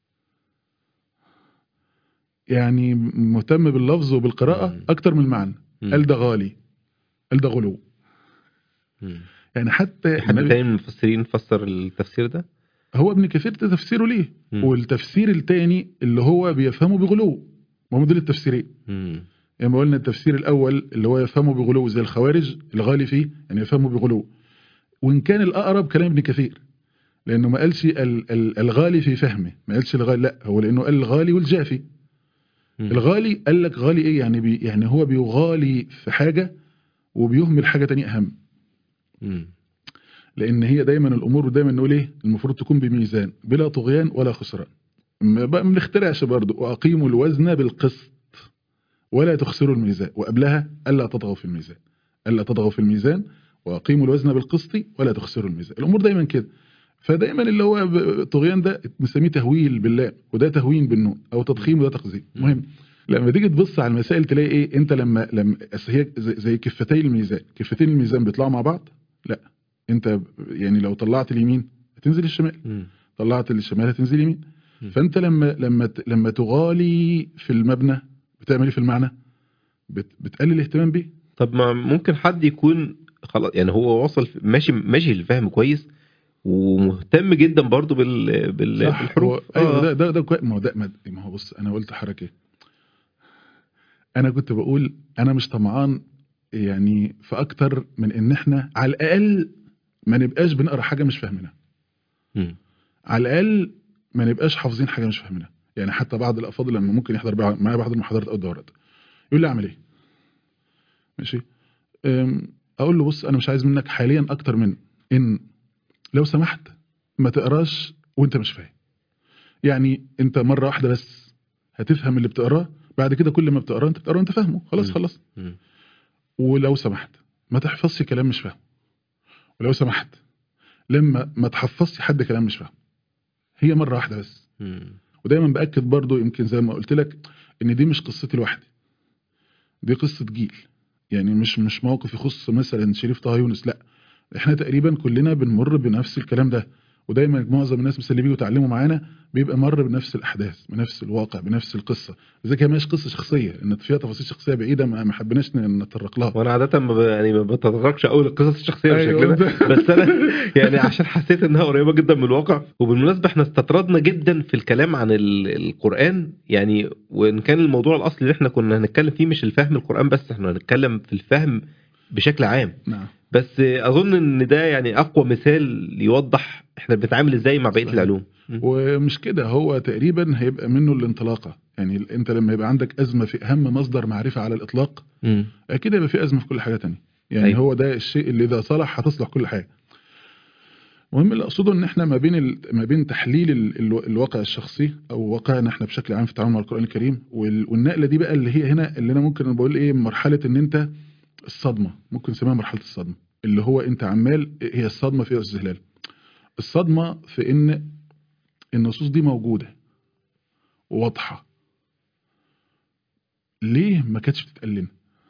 يعني مهتم باللفظ وبالقراءة مم. أكتر من المعنى مم. قال ده غالي قال ده غلو مم. يعني حتى حد النبي- تاني من المفسرين فسر التفسير ده هو ابن كثير ده تفسيره ليه مم. والتفسير التاني اللي هو بيفهمه بغلو ما هم دول التفسيرين مم. يعني ما قلنا التفسير الأول اللي هو يفهمه بغلو زي الخوارج الغالي فيه يعني يفهمه بغلو وإن كان الأقرب كلام ابن كثير لأنه ما قالش ال- ال- الغالي في فهمه ما قالش الغالي لا هو لأنه قال الغالي والجافي مم. الغالي قال لك غالي إيه يعني بي يعني هو بيغالي في حاجة وبيهمل حاجة تانية أهم مم. لأن هي دايما الأمور دايما نقول إيه المفروض تكون بميزان بلا طغيان ولا خسران ما بقى ما بنخترعش برضه وأقيموا الوزن بالقسط ولا تخسروا الميزان وقبلها ألا تطغوا في الميزان ألا تطغوا في الميزان وأقيموا الوزن بالقسط ولا تخسروا الميزان الأمور دايما كده فدايما اللي هو ب- طغيان ده بنسميه تهويل بالله وده تهوين بالنون أو تضخيم وده تقزيم مهم لما تيجي تبص على المسائل تلاقي ايه انت لما لما أصل هي زي, زي كفتي الميزان كفتين الميزان بيطلعوا مع بعض لا انت يعني لو طلعت اليمين هتنزل الشمال مم. طلعت الشمال هتنزل يمين مم. فانت لما لما ت- لما تغالي في المبنى بتعمل ايه في المعنى بت بتقلل الاهتمام بيه طب ما ممكن حد يكون خلاص يعني هو وصل ماشي ماشي الفهم كويس ومهتم جدا برضو بال بال صح بالحروف هو ايوه آه. ده ده ده كوي- ما هو ده ما ما هو بص انا قلت حركه انا كنت بقول انا مش طمعان يعني في اكتر من ان احنا على الاقل ما نبقاش بنقرا حاجه مش فاهمينها مم. على الاقل ما نبقاش حافظين حاجه مش فاهمينها يعني حتى بعض الافاضل لما ممكن يحضر بع- معايا بعض المحاضرات او الدورات يقول لي اعمل ايه ماشي أم، اقول له بص انا مش عايز منك حاليا اكتر من ان لو سمحت ما تقراش وانت مش فاهم يعني انت مره واحده بس هتفهم اللي بتقراه بعد كده كل ما بتقراه انت بتقراه انت فاهمه خلاص مم. خلاص مم. ولو سمحت ما تحفظش كلام مش فاهمه ولو سمحت لما ما تحفظش حد كلام مش فاهمه هي مره واحده بس مم. ودايما باكد برضو يمكن زي ما قلت لك ان دي مش قصتي لوحدي دي قصه جيل يعني مش مش موقف يخص مثلا شريف طه يونس لا احنا تقريبا كلنا بنمر بنفس الكلام ده ودايما معظم الناس مثلا اللي بيجوا يتعلموا معانا بيبقى مر بنفس الاحداث بنفس الواقع بنفس القصه اذا كان مش قصه شخصيه ان فيها تفاصيل شخصيه بعيده ما ما حبيناش نتطرق لها وانا عاده ما ب... يعني ما بتطرقش قوي للقصص الشخصيه أيوة. بشكل ده بس انا يعني عشان حسيت انها قريبه جدا من الواقع وبالمناسبه احنا استطردنا جدا في الكلام عن ال... القران يعني وان كان الموضوع الاصلي اللي احنا كنا هنتكلم فيه مش الفهم القران بس احنا هنتكلم في الفهم بشكل عام نعم بس اظن ان ده يعني اقوى مثال يوضح احنا بنتعامل ازاي مع بقيه صحيح. العلوم ومش كده هو تقريبا هيبقى منه الانطلاقه يعني انت لما يبقى عندك ازمه في اهم مصدر معرفه على الاطلاق مم. اكيد هيبقى في ازمه في كل حاجه تانية يعني أيوة. هو ده الشيء اللي اذا صلح هتصلح كل حاجه المهم اللي اقصده ان احنا ما بين ال... ما بين تحليل ال... ال... الواقع الشخصي او واقعنا احنا بشكل عام في التعامل مع القران الكريم وال... والنقله دي بقى اللي هي هنا اللي انا ممكن بقول ايه مرحله ان انت الصدمه ممكن نسميها مرحله الصدمه اللي هو انت عمال هي الصدمه في الذهلال الصدمه في ان النصوص دي موجوده وواضحه ليه ما كانتش بتتقال لنا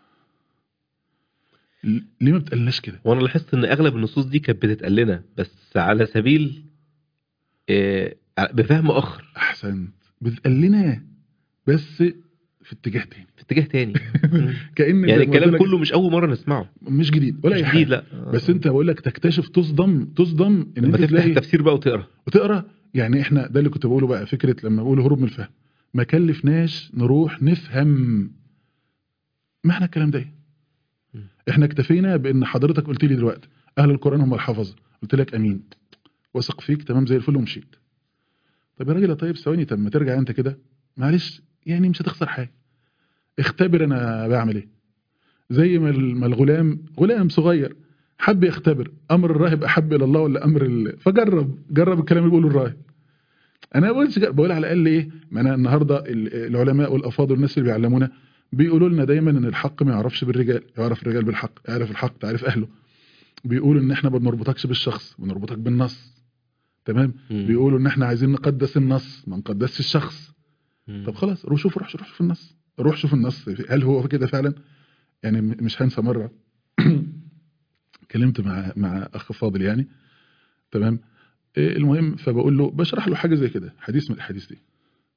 ل- ليه ما بتقلناش كده وانا لاحظت ان اغلب النصوص دي كانت بتتقال لنا بس على سبيل آه، بفهم اخر احسنت بتتقال لنا بس في اتجاه تاني في اتجاه تاني مم. كان زي يعني ما قلت الكلام لك كله مش اول مره نسمعه مش جديد ولا مش اي جديد حاجه لا بس انت بقول لك تكتشف تصدم تصدم ان لما انت تفتح تلاقي التفسير بقى وتقرا وتقرا يعني احنا ده اللي كنت بقوله بقى فكره لما بقول هروب من الفهم ما كلفناش نروح نفهم معنى الكلام ده إيه؟ م. احنا اكتفينا بان حضرتك قلت لي دلوقتي اهل القران هم الحفظه قلت لك امين واثق فيك تمام زي الفل ومشيت طب يا راجل يا طيب ثواني طب ما ترجع انت كده معلش يعني مش هتخسر حاجه اختبر انا بعمل ايه زي ما ال- ما الغلام غلام صغير حب يختبر امر الراهب احب الى الله ولا امر ال... فجرب جرب الكلام اللي بيقوله الراهب انا بقولش بقول على الاقل ايه ما انا النهارده ال- العلماء والافاضل الناس اللي بيعلمونا بيقولوا لنا دايما ان الحق ما يعرفش بالرجال يعرف الرجال بالحق يعرف الحق تعرف اهله بيقولوا ان احنا ما بنربطكش بالشخص بنربطك بالنص تمام مم. بيقولوا ان احنا عايزين نقدس النص ما نقدسش الشخص مم. طب خلاص روح شوف روح روح شوف النص روح شوف النص هل هو في كده فعلا يعني م- مش هنسى مره كلمت مع مع اخ فاضل يعني تمام إيه المهم فبقول له بشرح له حاجه زي كده حديث من الاحاديث دي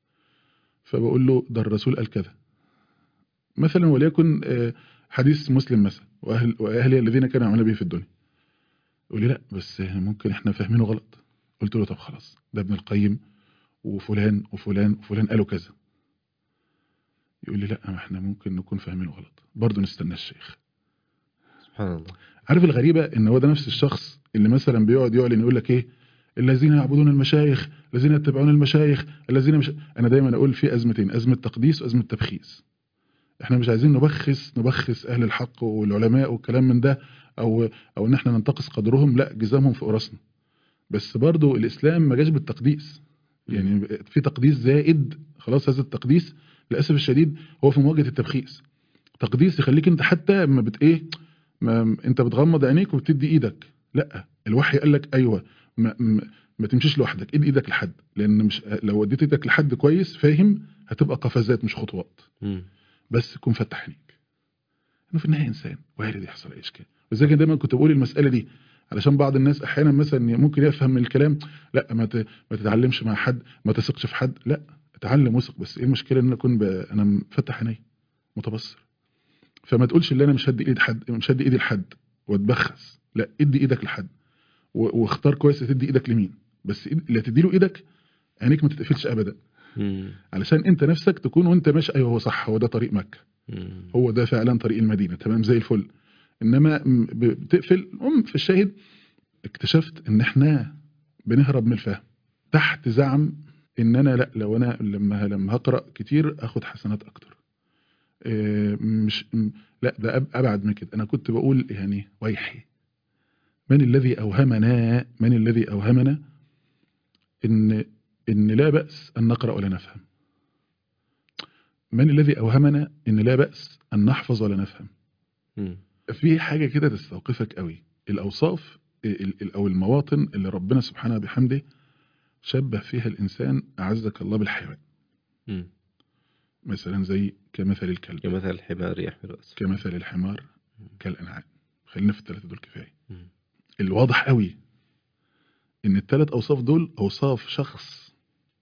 فبقول له ده الرسول قال كذا مثلا وليكن آه، حديث مسلم مثلا واهل واهلي الذين كانوا يعملون به في الدنيا يقول لي لا بس ممكن احنا فاهمينه غلط قلت له طب خلاص ده ابن القيم وفلان وفلان وفلان قالوا كذا يقول لي لا ما احنا ممكن نكون فاهمينه غلط برضه نستنى الشيخ سبحان الله عارف الغريبة ان هو ده نفس الشخص اللي مثلا بيقعد يعلن يقول لك ايه الذين يعبدون المشايخ الذين يتبعون المشايخ الذين مش انا دايما اقول في ازمتين ازمة تقديس وازمة تبخيس احنا مش عايزين نبخس نبخس اهل الحق والعلماء والكلام من ده او او ان احنا ننتقص قدرهم لا جزامهم في راسنا بس برضو الاسلام ما جاش بالتقديس يعني في تقديس زائد خلاص هذا التقديس للاسف الشديد هو في مواجهه التبخيس تقديس يخليك انت حتى ما بت ايه ما انت بتغمض عينيك وبتدي ايدك لا الوحي قال لك ايوه ما, ما, ما تمشيش لوحدك ادي ايدك لحد لان مش لو وديت ايدك لحد كويس فاهم هتبقى قفزات مش خطوات مم. بس تكون فتح عينيك انه في النهايه انسان وارد يحصل اي اشكال وزي دايما كنت بقول المساله دي علشان بعض الناس احيانا مثلا ممكن يفهم من الكلام لا ما ت- ما تتعلمش مع حد ما تثقش في حد لا اتعلم وثق بس ايه المشكله ان انا اكون ب... انا مفتح عيني متبصر فما تقولش ان انا مش هدي ايد حد مش هدي ايدي لحد واتبخس لا ادي ايدك لحد و... واختار كويس تدي ايدك لمين بس إيد... اللي تدي له ايدك عينيك ما تتقفلش ابدا مم. علشان انت نفسك تكون وانت ماشي ايوه هو صح هو ده طريق مكه مم. هو ده فعلا طريق المدينه تمام زي الفل انما م- ب- بتقفل ام في الشاهد اكتشفت ان احنا بنهرب من الفهم تحت زعم ان انا لا لو انا لما لما هقرا كتير اخد حسنات اكتر إيه، مش م- لا ده أب- ابعد من كده انا كنت بقول يعني ويحي من الذي اوهمنا من الذي اوهمنا ان ان لا باس ان نقرا ولا نفهم من الذي اوهمنا ان لا باس ان نحفظ ولا نفهم مم. في حاجه كده تستوقفك قوي الاوصاف ال- ال- او المواطن اللي ربنا سبحانه بحمده شبه فيها الانسان اعزك الله بالحيوان مم. مثلا زي كمثل الكلب كمثل الحمار يحمل أسفل كمثل الحمار كالانعام خلينا في الثلاثه دول كفايه مم. الواضح قوي ان الثلاث اوصاف دول اوصاف شخص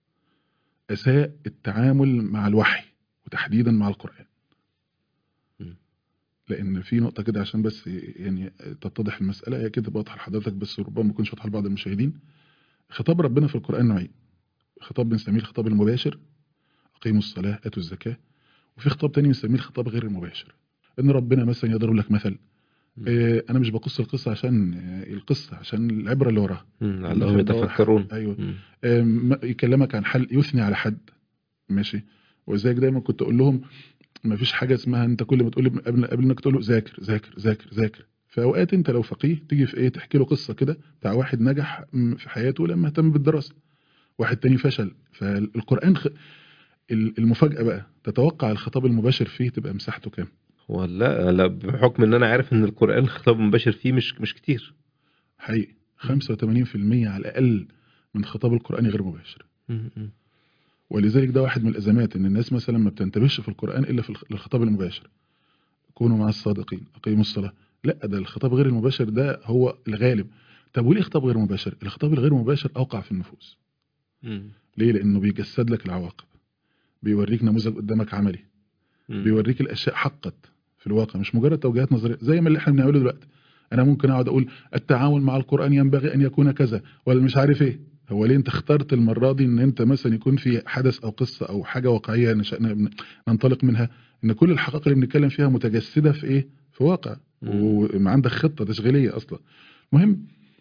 اساء التعامل مع الوحي وتحديدا مع القران مم. لان في نقطه كده عشان بس يعني تتضح المساله هي كده بوضح لحضرتك بس ربما ما يكونش واضحه لبعض المشاهدين خطاب ربنا في القران نوعين خطاب بنسميه الخطاب المباشر اقيموا الصلاه اتوا الزكاه وفي خطاب تاني بنسميه الخطاب غير المباشر ان ربنا مثلا يضرب لك مثل مم. آه، انا مش بقص القصه عشان آه، القصه عشان العبره اللي وراها مم. لعلهم مثل ده يتفكرون ايوه مم. آم، يكلمك عن حل يثني على حد ماشي وزيك دايما كنت اقول لهم ما فيش حاجه اسمها انت كل ما تقول قبل قبل انك تقول له ذاكر ذاكر ذاكر ذاكر في اوقات انت لو فقيه تيجي في ايه تحكي له قصه كده بتاع واحد نجح م- في حياته لما اهتم بالدراسه واحد تاني فشل فالقران خ... ال- المفاجاه بقى تتوقع الخطاب المباشر فيه تبقى مساحته كام ولا لا بحكم ان انا عارف ان القران الخطاب المباشر فيه مش مش كتير حقيقي 85% على الاقل من خطاب القران غير مباشر مم. مم. ولذلك ده واحد من الازمات ان الناس مثلا ما بتنتبهش في القران الا في الخ- الخطاب المباشر كونوا مع الصادقين اقيموا الصلاه لا ده الخطاب غير المباشر ده هو الغالب طب وليه خطاب غير مباشر الخطاب الغير مباشر اوقع في النفوس مم. ليه لانه بيجسد لك العواقب بيوريك نموذج قدامك عملي مم. بيوريك الاشياء حقت في الواقع مش مجرد توجيهات نظريه زي ما اللي احنا بنعمله دلوقتي انا ممكن اقعد اقول التعامل مع القران ينبغي ان يكون كذا ولا مش عارف ايه هو ليه انت اخترت المره دي ان انت مثلا يكون في حدث او قصه او حاجه واقعيه نشأنا بن- ننطلق منها ان كل الحقائق اللي بنتكلم فيها متجسده في ايه في واقع مم. وما عندك خطه تشغيليه اصلا مهم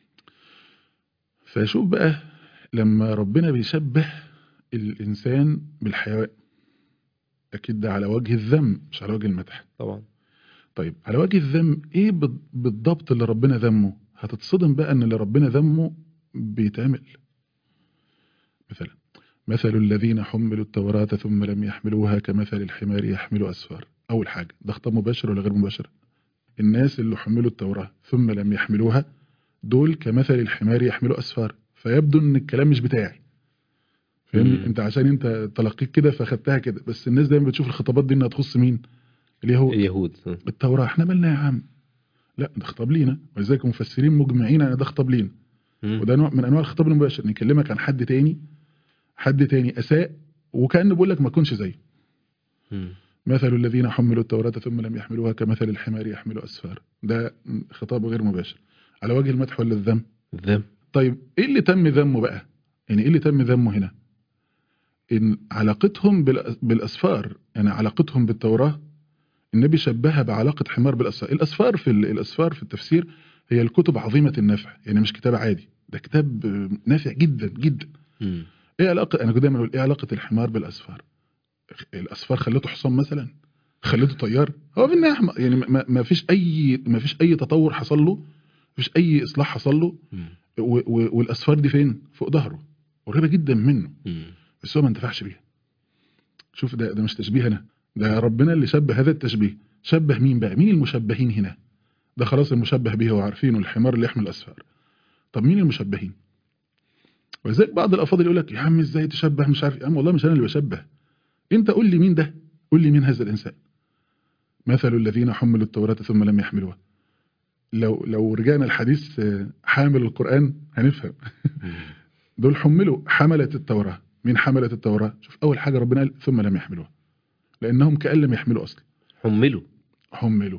فشوف بقى لما ربنا بيشبه الانسان بالحيوان اكيد ده على وجه الذم مش على وجه المدح طبعا طيب على وجه الذم ايه بال- بالضبط اللي ربنا ذمه هتتصدم بقى ان اللي ربنا ذمه بيتعمل مثلا مثل الذين حملوا التوراة ثم لم يحملوها كمثل الحمار يحمل أسفار أول حاجة ده خطاب مباشر ولا غير مباشر الناس اللي حملوا التوراة ثم لم يحملوها دول كمثل الحمار يحمل أسفار فيبدو ان الكلام مش بتاعي فاهمني مم. انت عشان انت تلقيت كده فاخدتها كده بس الناس دايما بتشوف الخطابات دي انها تخص مين اليهود اليهود التوراة احنا مالنا يا عم لا ده خطاب لينا ولذلك المفسرين مجمعين على ده خطاب لينا مم. وده نوع من انواع الخطاب المباشر نكلمك عن حد تاني حد تاني اساء وكانه بيقول لك ما تكونش زيه مم. مثل الذين حملوا التوراة ثم لم يحملوها كمثل الحمار يحمل اسفار ده خطاب غير مباشر على وجه المدح ولا الذم الذم طيب ايه اللي تم ذمه بقى يعني ايه اللي تم ذمه هنا ان علاقتهم بالأ- بالاسفار يعني علاقتهم بالتوراة النبي شبهها بعلاقة حمار بالاسفار الاسفار في ال- الاسفار في التفسير هي الكتب عظيمة النفع يعني مش كتاب عادي ده كتاب آه، نافع جدا جدا مم. ايه علاقة انا كنت دايما اقول ايه علاقة الحمار بالاسفار الاسفار خلته حصان مثلا خلته طيار هو في النهاية حمار. يعني ما- ما ما فيش اي ما فيش اي تطور حصل له ما فيش اي اصلاح حصل له مم. و- و- والاسفار دي فين فوق ظهره قريبه جدا منه مم. بس هو ما انتفعش بيها شوف ده ده مش تشبيه انا ده ربنا اللي شبه هذا التشبيه شبه مين بقى مين المشبهين هنا ده خلاص المشبه به وعارفينه الحمار اللي يحمل اسفار طب مين المشبهين ولذلك بعض الافاضل يقول لك يا عم ازاي تشبه مش عارف يا عم والله مش انا اللي بشبه انت قول لي مين ده قول لي مين هذا الانسان مثل الذين حملوا التوراة ثم لم يحملوها لو لو رجعنا الحديث آه، حامل القرآن هنفهم مم. دول حملوا حملة التوراة مين حملة التوراة شوف أول حاجة ربنا قال ثم لم يحملوها لأنهم كأن لم يحملوا أصلا حملوا حملوا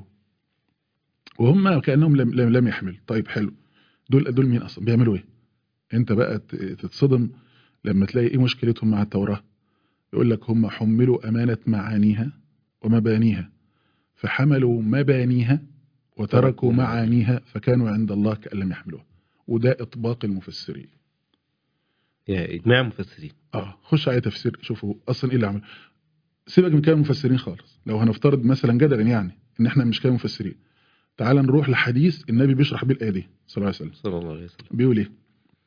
وهم كأنهم لم, لم, لم يحملوا طيب حلو دول دول مين أصلا بيعملوا إيه أنت بقى ت- تتصدم لما تلاقي إيه مشكلتهم مع التوراة يقول لك هم حملوا أمانة معانيها ومبانيها فحملوا مبانيها وتركوا معانيها فكانوا عند الله كأن لم يحملوها وده إطباق المفسرين يعني اجماع مفسرين اه خش على تفسير شوفوا اصلا ايه اللي عمل سيبك من كلام المفسرين خالص لو هنفترض مثلا جدلا يعني ان احنا مش كلام مفسرين تعال نروح لحديث النبي بيشرح بيه الايه دي صلى الله عليه وسلم صلى الله عليه وسلم بيقول ايه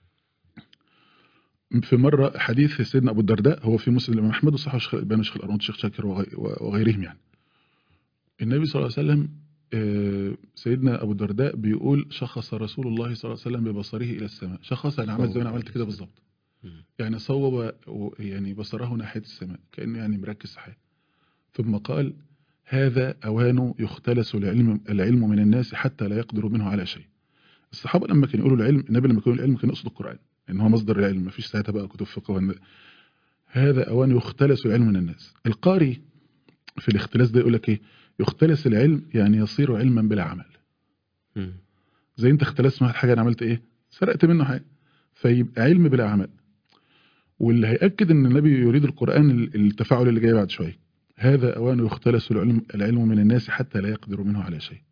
في مره حديث سيدنا ابو الدرداء هو في مسلم الامام احمد وصححه الشيخ الالباني والشيخ الارناؤوط الشيخ شاكر وغي- وغيرهم يعني النبي صلى الله عليه وسلم آه، سيدنا ابو الدرداء بيقول شخص رسول الله صلى الله عليه وسلم ببصره الى السماء شخص انا عملت زي ما أنا عملت كده بالظبط مم. يعني صوب و- يعني بصره ناحية السماء كأنه يعني مركز صحيح ثم قال هذا أوان يختلس العلم العلم من الناس حتى لا يقدروا منه على شيء الصحابة لما كانوا يقولوا العلم النبي لما كانوا العلم كان يقصد القرآن إن هو مصدر العلم ما فيش ساعتها بقى كتب فقه وهن- هذا أوان يختلس العلم من الناس القاري في الاختلاس ده يقول لك إيه يختلس العلم يعني يصير علما بلا عمل مم. زي انت اختلست مع حاجه انا عملت ايه سرقت منه حاجه فيبقى علم بلا عمل واللي هيأكد ان النبي يريد القرآن ال- التفاعل اللي جاي بعد شويه هذا اوان يختلس العلم العلم من الناس حتى لا يقدر منه على شيء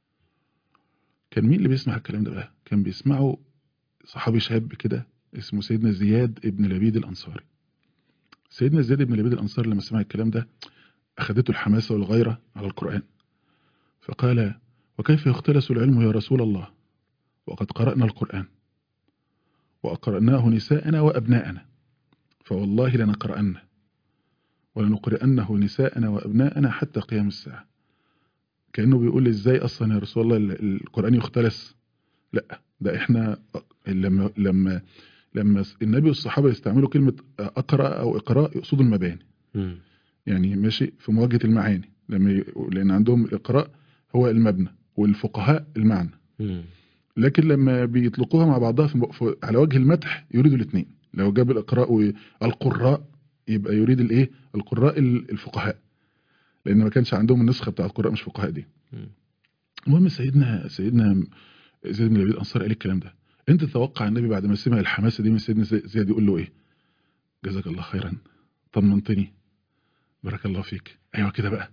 كان مين اللي بيسمع الكلام ده بقى كان بيسمعه صحابي شاب كده اسمه سيدنا زياد ابن لبيد الانصاري سيدنا زياد ابن لبيد الانصاري لما سمع الكلام ده اخذته الحماسه والغيره على القرآن فقال وكيف يختلس العلم يا رسول الله وقد قرأنا القرآن وأقرأناه نساءنا وأبناءنا فوالله لنقرأنه ولنقرأنه نساءنا وأبناءنا حتى قيام الساعة كأنه بيقول لي إزاي أصلا يا رسول الله ال- القرآن يختلس لا ده إحنا لما لما لما النبي والصحابة يستعملوا كلمة أقرأ أو إقراء يقصدوا المباني مم. يعني ماشي في مواجهة المعاني لما ي... لأن عندهم الإقراء هو المبنى والفقهاء المعنى مم. لكن لما بيطلقوها مع بعضها في في على وجه المدح يريدوا الاثنين لو جاب الإقراء والقراء يبقى يريد الايه القراء ال- الفقهاء لأن ما كانش عندهم النسخة بتاع القراء مش فقهاء دي مم. المهم سيدنا سيدنا زيد بن لبيد الأنصاري قال الكلام ده انت تتوقع النبي بعد ما سمع الحماسة دي من سيدنا زي- زياد يقول له ايه جزاك الله خيرا طمنتني بارك الله فيك ايوه كده بقى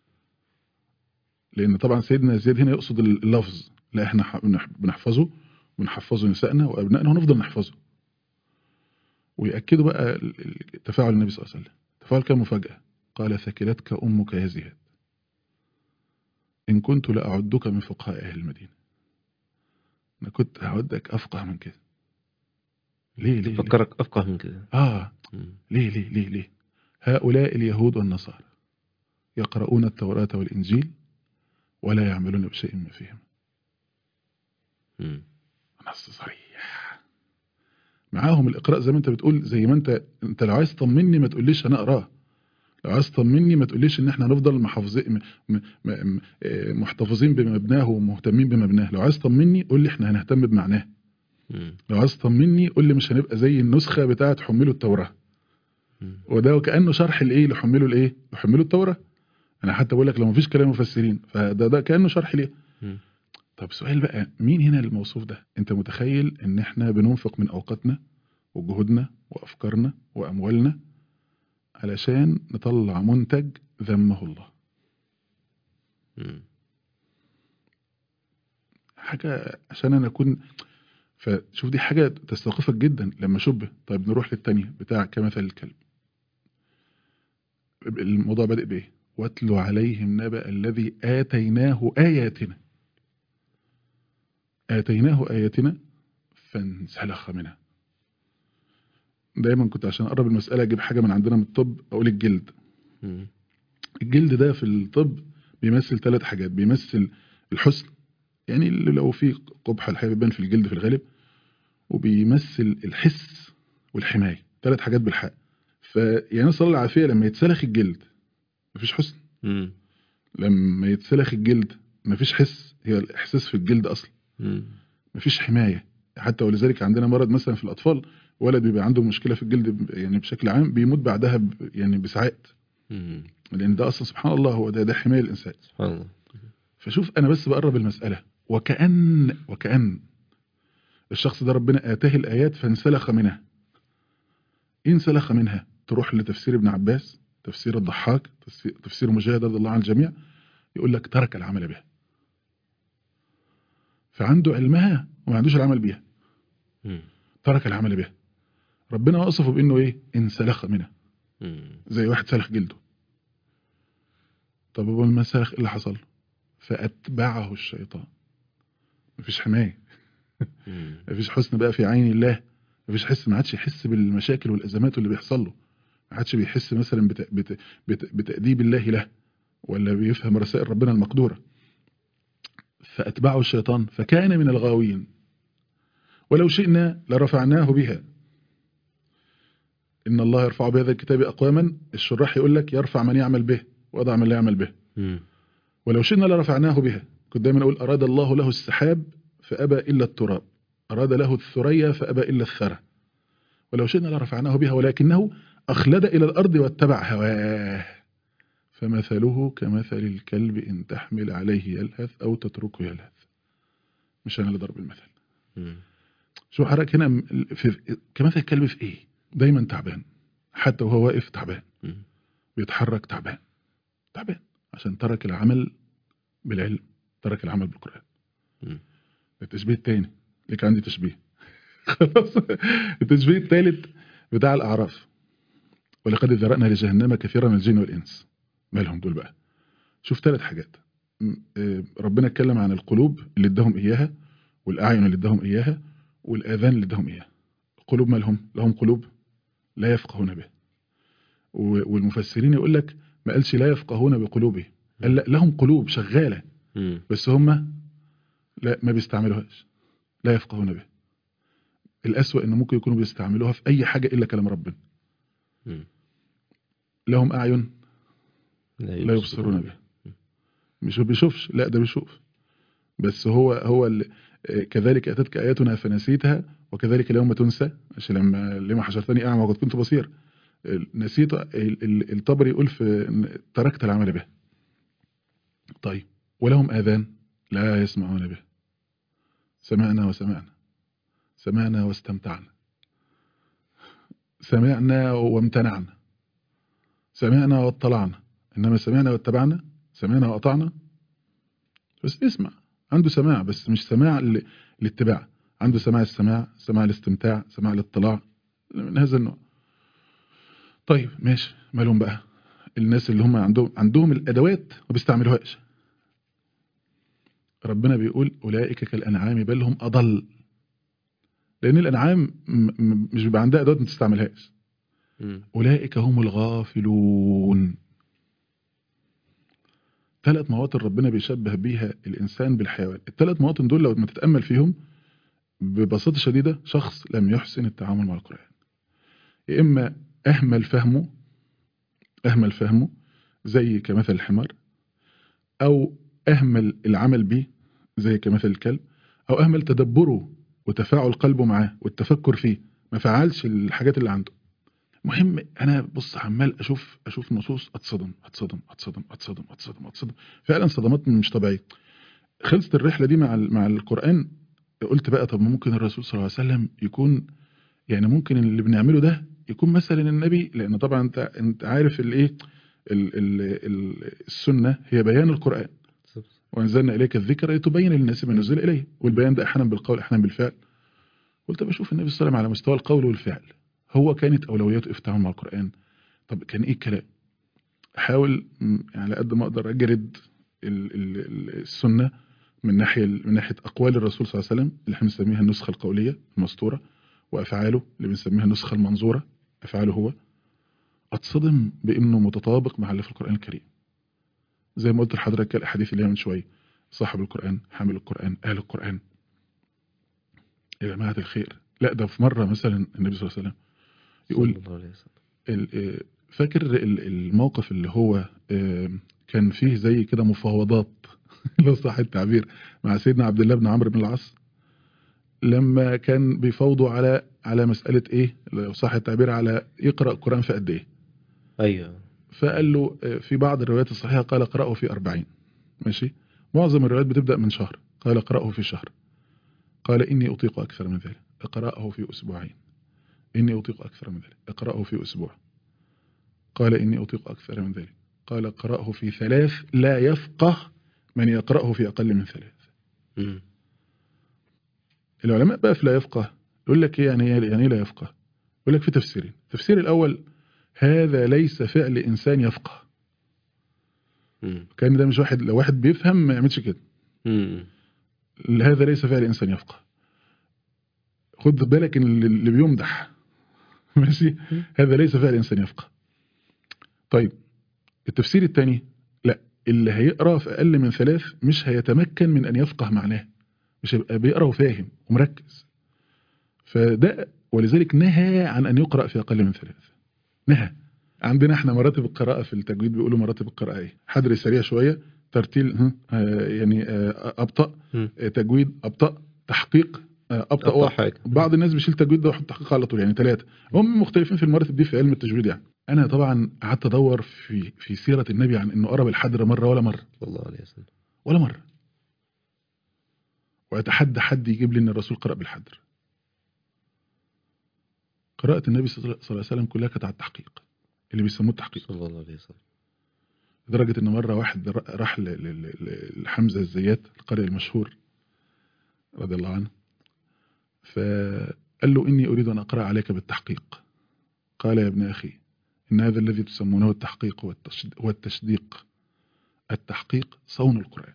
لان طبعا سيدنا زياد هنا يقصد اللفظ لا احنا ح- بنح- بنحفظه ونحفظه نسائنا وابنائنا ونفضل نحفظه ويأكدوا بقى ال- ال- تفاعل النبي صلى الله عليه وسلم تفاعل كان مفاجأة قال ثكلتك أمك يا زياد إن كنت لأعدك من فقهاء أهل المدينة أنا كنت هعدك أفقه من كده ليه ليه, ليه؟ فكرك افقه من كده آه مم. ليه ليه ليه ليه هؤلاء اليهود والنصارى يقرؤون التوراة والإنجيل ولا يعملون بشيء ما فيهم مم. نص صريح معاهم الإقراء زي ما أنت بتقول زي ما أنت أنت لو عايز تطمني ما تقوليش أنا أقراه لو عايز تطمني ما تقوليش إن إحنا هنفضل محافظين م- م- م- آه، محتفظين بمبناه ومهتمين بمبناه لو عايز تطمني قول لي إحنا هنهتم بمعناه مم. لو عايز تطمني قول لي مش هنبقى زي النسخة بتاعة حملوا التوراة مم. وده وكأنه شرح الإيه لحملوا الإيه لحملوا التوراة أنا حتى بقول لك لو مفيش كلام مفسرين فده ده كأنه شرح ليه مم. طب سؤال بقى مين هنا الموصوف ده انت متخيل ان احنا بننفق من اوقاتنا وجهودنا وافكارنا واموالنا علشان نطلع منتج ذمه الله مم. حاجة عشان انا اكون فشوف دي حاجة تستوقفك جدا لما شبه طيب نروح للتانية بتاع كمثل الكلب الموضوع بادئ بايه واتلو عليهم نبأ الذي آتيناه آياتنا آتيناه آياتنا فانسلخ منها دايما كنت عشان اقرب المسألة اجيب حاجة من عندنا من الطب اقول الجلد مم. الجلد ده في الطب بيمثل ثلاث حاجات بيمثل الحسن يعني اللي لو في قبح الحقيقة بيبان في الجلد في الغالب وبيمثل الحس والحماية ثلاث حاجات بالحق فيعني نسأل الله العافية لما يتسلخ الجلد مفيش حسن مم. لما يتسلخ الجلد مفيش حس هي الإحساس في الجلد أصلا مم. مفيش حماية حتى ولذلك عندنا مرض مثلا في الأطفال ولد بيبقى عنده مشكلة في الجلد ب- يعني بشكل عام بيموت بعدها ب- يعني بساعات مم. لأن ده أصلا سبحان الله هو ده ده حماية الإنسان سبحان الله فشوف أنا بس بقرب المسألة وكأن وكأن الشخص ده ربنا آتاه الآيات فانسلخ منها إيه انسلخ منها تروح لتفسير ابن عباس تفسير الضحاك تفسير- تفسير مجاهد رضي الله عن الجميع يقول لك ترك العمل بها فعنده علمها وما عندوش العمل بيها مم. ترك العمل بها ربنا وصفه بانه ايه انسلخ منها مم. زي واحد سلخ جلده طب هو لما سلخ ايه اللي حصل فاتبعه الشيطان مفيش حمايه مم. مفيش حسن بقى في عين الله مفيش حس ما عادش يحس بالمشاكل والازمات اللي بيحصل له ما عادش بيحس مثلا بت... بت... بت... بتأديب الله له ولا بيفهم رسائل ربنا المقدورة فأتبعه الشيطان فكان من الغاوين ولو شئنا لرفعناه بها إن الله يرفع بهذا الكتاب أقواما الشراح يقول لك يرفع من يعمل به وضع من لا يعمل به مم. ولو شئنا لرفعناه بها كنت دايما أقول أراد الله له السحاب فأبى إلا التراب أراد له الثريا فأبى إلا الثرى ولو شئنا لرفعناه بها ولكنه أخلد إلى الأرض واتبع هواه فمثله كمثل الكلب إن تحمل عليه يلهث أو تتركه يلهث مش أنا اللي ضرب المثل مم. شو حضرتك هنا في كمثل الكلب في إيه دايما تعبان حتى وهو واقف تعبان مم. بيتحرك تعبان تعبان عشان ترك العمل بالعلم ترك العمل بالقرآن مم. التشبيه التاني ليك عندي تشبيه خلاص التشبيه الثالث بتاع الأعراف ولقد ذرأنا لجهنم كثيرا من الجن والإنس مالهم دول بقى شوف ثلاث حاجات م- آه، ربنا اتكلم عن القلوب اللي اداهم إياها والأعين اللي اداهم إياها والآذان اللي اداهم إياها القلوب مالهم لهم قلوب لا يفقهون به و- والمفسرين يقول لك ما قالش لا يفقهون بقلوبهم قال لا لهم قلوب شغالة مم. بس هم لا ما بيستعملوهاش لا يفقهون به الأسوأ إن ممكن يكونوا بيستعملوها في أي حاجة إلا كلام ربنا مم. لهم أعين لا يبصرون به مش ما بيشوفش لا ده بيشوف بس هو هو اللي آه، كذلك أتتك آياتنا فنسيتها وكذلك اليوم تنسى عشان لما لما حشرتني أعمى وقد كنت بصير ال- نسيت ال- ال- الطبري يقول في إن تركت العمل به طيب ولهم آذان لا يسمعون به سمعنا وسمعنا سمعنا واستمتعنا سمعنا وامتنعنا سمعنا واطلعنا إنما سمعنا واتبعنا سمعنا وأطعنا بس اسمع عنده سماع بس مش سماع ال- الاتباع عنده سماع السماع سماع الاستمتاع سماع الاطلاع من هذا النوع طيب ماشي مالهم بقى الناس اللي هم عندهم عندهم الادوات ما بيستعملوهاش ربنا بيقول اولئك كالانعام بل هم اضل لان الانعام م- م- مش بيبقى عندها ادوات ما تستعملهاش مم. أولئك هم الغافلون ثلاث مواطن ربنا بيشبه بيها الإنسان بالحيوان الثلاث مواطن دول لو ما تتأمل فيهم ببساطة شديدة شخص لم يحسن التعامل مع القرآن يا إما أهمل فهمه أهمل فهمه زي كمثل الحمار أو أهمل العمل به زي كمثل الكلب أو أهمل تدبره وتفاعل قلبه معاه والتفكر فيه ما فعلش الحاجات اللي عنده مهم انا بص عمال اشوف اشوف نصوص اتصدم اتصدم اتصدم اتصدم اتصدم اتصدم فعلا صدمات مش طبيعيه خلصت الرحله دي مع ال- مع القران قلت بقى طب ممكن الرسول صلى الله عليه وسلم يكون يعني ممكن اللي بنعمله ده يكون مثلا النبي لان طبعا انت انت عارف الايه ال- ال- ال- السنه هي بيان القران وانزلنا اليك الذكر لتبين للناس ما نزل اليه والبيان ده احيانا بالقول احيانا بالفعل قلت بشوف النبي صلى الله عليه وسلم على مستوى القول والفعل هو كانت اولوياته في التعامل مع القران طب كان ايه الكلام احاول م، يعني على قد ما اقدر اجرد ال- ال- ال- السنه من ناحيه من ناحيه اقوال الرسول صلى الله عليه وسلم اللي احنا بنسميها النسخه القوليه المسطوره وافعاله اللي بنسميها النسخه المنظوره افعاله هو اتصدم بانه متطابق مع اللي في القران الكريم زي ما قلت لحضرتك الاحاديث اللي هي من شويه صاحب القران حامل القران اهل القران يا جماعه الخير لا ده في مره مثلا النبي صلى الله عليه وسلم يقول صلى الله عليه وسلم. ال- آه، فاكر ال- الموقف اللي هو آه، كان فيه زي كده مفاوضات لو صح التعبير مع سيدنا عبد الله بن عمرو بن العاص لما كان بيفاوضوا على على مسألة ايه لو صح التعبير على يقرأ القرآن في قد ايه ايوه فقال له آه، في بعض الروايات الصحيحة قال اقرأه في أربعين ماشي معظم الروايات بتبدأ من شهر قال اقرأه في شهر قال إني أطيق أكثر من ذلك اقرأه في أسبوعين إني أطيق أكثر من ذلك اقرأه في أسبوع قال إني أطيق أكثر من ذلك قال اقرأه في ثلاث لا يفقه من يقرأه في أقل من ثلاث مم. العلماء بقى في لا يفقه يقول لك إيه يعني إيه يعني إيه لا يفقه يقول لك في تفسيرين التفسير الأول هذا ليس فعل إنسان يفقه مم. كان ده مش واحد لو واحد بيفهم ما يعملش كده مم. هذا ليس فعل إنسان يفقه خد بالك إن اللي اللي بيمدح ماشي هذا ليس فعل إنسان يفقه طيب التفسير الثاني لا اللي هيقرأ في أقل من ثلاث مش هيتمكن من أن يفقه معناه مش هيبقى بيقرأ وفاهم ومركز فده ولذلك نهى عن أن يقرأ في أقل من ثلاث نهى عندنا احنا مراتب القراءة في التجويد بيقولوا مراتب القراءة ايه حدر سريع شوية ترتيل ها، آه، يعني آه، أبطأ مم. آه، تجويد أبطأ تحقيق آه، أبطأ أبطأ واحد. حاجة. بعض الناس بيشيل تجويد ده ويحط تحقيق على طول يعني ثلاثة هم مختلفين في المراتب دي في علم التجويد يعني أنا طبعا قعدت أدور في في سيرة النبي عن إنه قرأ بالحدر مرة ولا مرة صلى الله عليه وسلم ولا مرة وأتحدى حد يجيب لي إن الرسول قرأ بالحدر قراءة النبي صلى الله عليه وسلم كلها كانت على التحقيق اللي بيسموه التحقيق صلى الله عليه وسلم لدرجة إن مرة واحد ر- راح ل- ل- ل- لحمزة الزيات القارئ المشهور رضي الله عنه فقال له إني أريد أن أقرأ عليك بالتحقيق قال يا ابن أخي إن هذا الذي تسمونه التحقيق هو التشد- هو التشديق التحقيق صون القرآن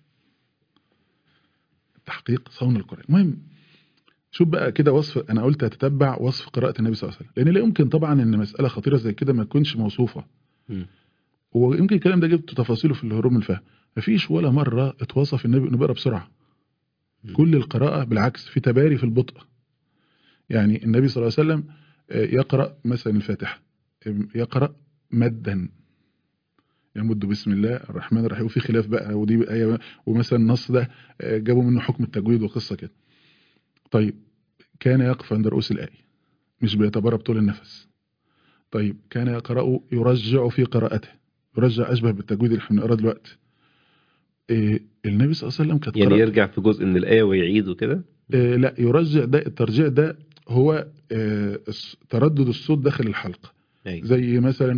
التحقيق صون القرآن المهم شوف بقى كده وصف أنا قلت هتتبع وصف قراءة النبي صلى الله عليه وسلم لأن لا يمكن طبعا إن مسألة خطيرة زي كده ما تكونش موصوفة مم. ويمكن الكلام ده جبت تفاصيله في الهروب من الفهم مفيش ولا مرة اتوصف النبي انه بيقرا بسرعة مم. كل القراءة بالعكس في تباري في البطء يعني النبي صلى الله عليه وسلم آه، يقرأ مثلا الفاتحة آم، يقرأ مدا يمد بسم الله الرحمن الرحيم وفي خلاف بقى ودي آية ومثلا النص ده آه، جابوا منه حكم التجويد وقصة كده طيب كان يقف عند رؤوس الآية مش بيتبارى بطول النفس طيب كان يقرأ يرجع في قراءته يرجع أشبه بالتجويد اللي احنا بنقراه دلوقتي إيه النبي صلى الله عليه وسلم كانت يعني قراءة- يرجع في جزء من الآية ويعيد وكده آه، لا يرجع ده الترجيع ده هو آه، الص- تردد الصوت داخل الحلقة أيوة. زي مثلا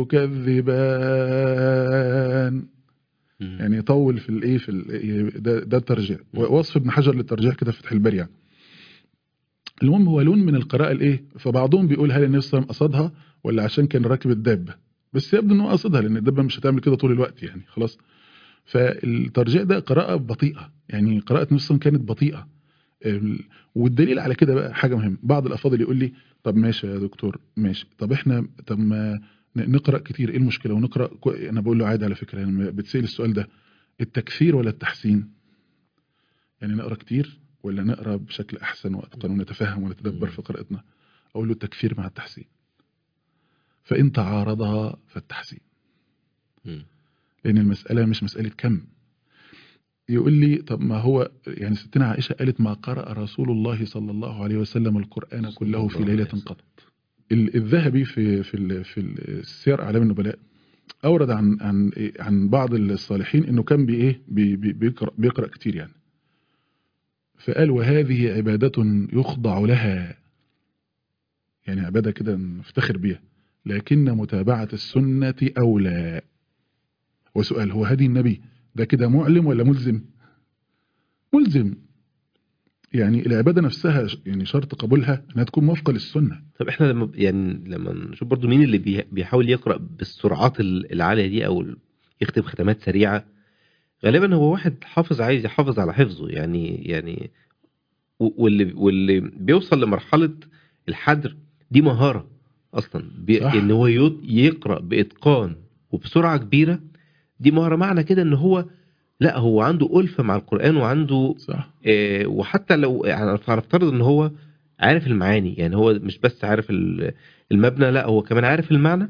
تكذبان مم. يعني يطول في الايه في ال- ده, ده الترجيع ووصف ابن حجر للترجيع كده في فتح الباري يعني. المهم هو لون من القراءة الايه فبعضهم بيقول هل النبي صلى الله عليه وسلم قصدها ولا عشان كان راكب الدابة بس يبدو انه قصدها لان الدابة مش هتعمل كده طول الوقت يعني خلاص فالترجيع ده قراءة بطيئة يعني قراءة نص كانت بطيئة ال- والدليل على كده بقى حاجة مهمة بعض الأفاضل يقول لي طب ماشي يا دكتور ماشي طب احنا طب ما ن- نقرأ كتير ايه المشكلة ونقرأ كو... انا بقول له عادي على فكرة لما بتسأل السؤال ده التكثير ولا التحسين يعني نقرأ كتير ولا نقرأ بشكل أحسن وأتقن ونتفهم ونتدبر في قراءتنا أقول له التكثير مع التحسين فإن تعارضا فالتحسين مم. لأن المسألة مش مسألة كم يقول لي طب ما هو يعني ستنا عائشة قالت ما قرأ رسول الله صلى الله عليه وسلم القرآن كله في ليلة قط ال- الذهبي في في ال- في السير أعلام النبلاء أورد عن عن إيه- عن بعض الصالحين إنه كان بي إيه بي بي بيقرأ, بيقرأ كتير يعني فقال وهذه عبادة يخضع لها يعني عبادة كده نفتخر بيها لكن متابعة السنة أولى وسؤال هو هدي النبي ده كده معلم ولا ملزم ملزم يعني العبادة نفسها ش- يعني شرط قبولها انها تكون موافقة للسنة طب احنا لما يعني لما نشوف برضو مين اللي بي- بيحاول يقرأ بالسرعات ال- العالية دي او ال- يختم ختمات سريعة غالبا هو واحد حافظ عايز يحافظ على حفظه يعني يعني و- واللي واللي بيوصل لمرحلة الحدر دي مهارة اصلا بي صح. ان هو يط- يقرأ بإتقان وبسرعة كبيرة دي مهارة معنى كده ان هو لا هو عنده ألفة مع القرآن وعنده صح آه، وحتى لو يعني هنفترض ان هو عارف المعاني يعني هو مش بس عارف ال- المبنى لا هو كمان عارف المعنى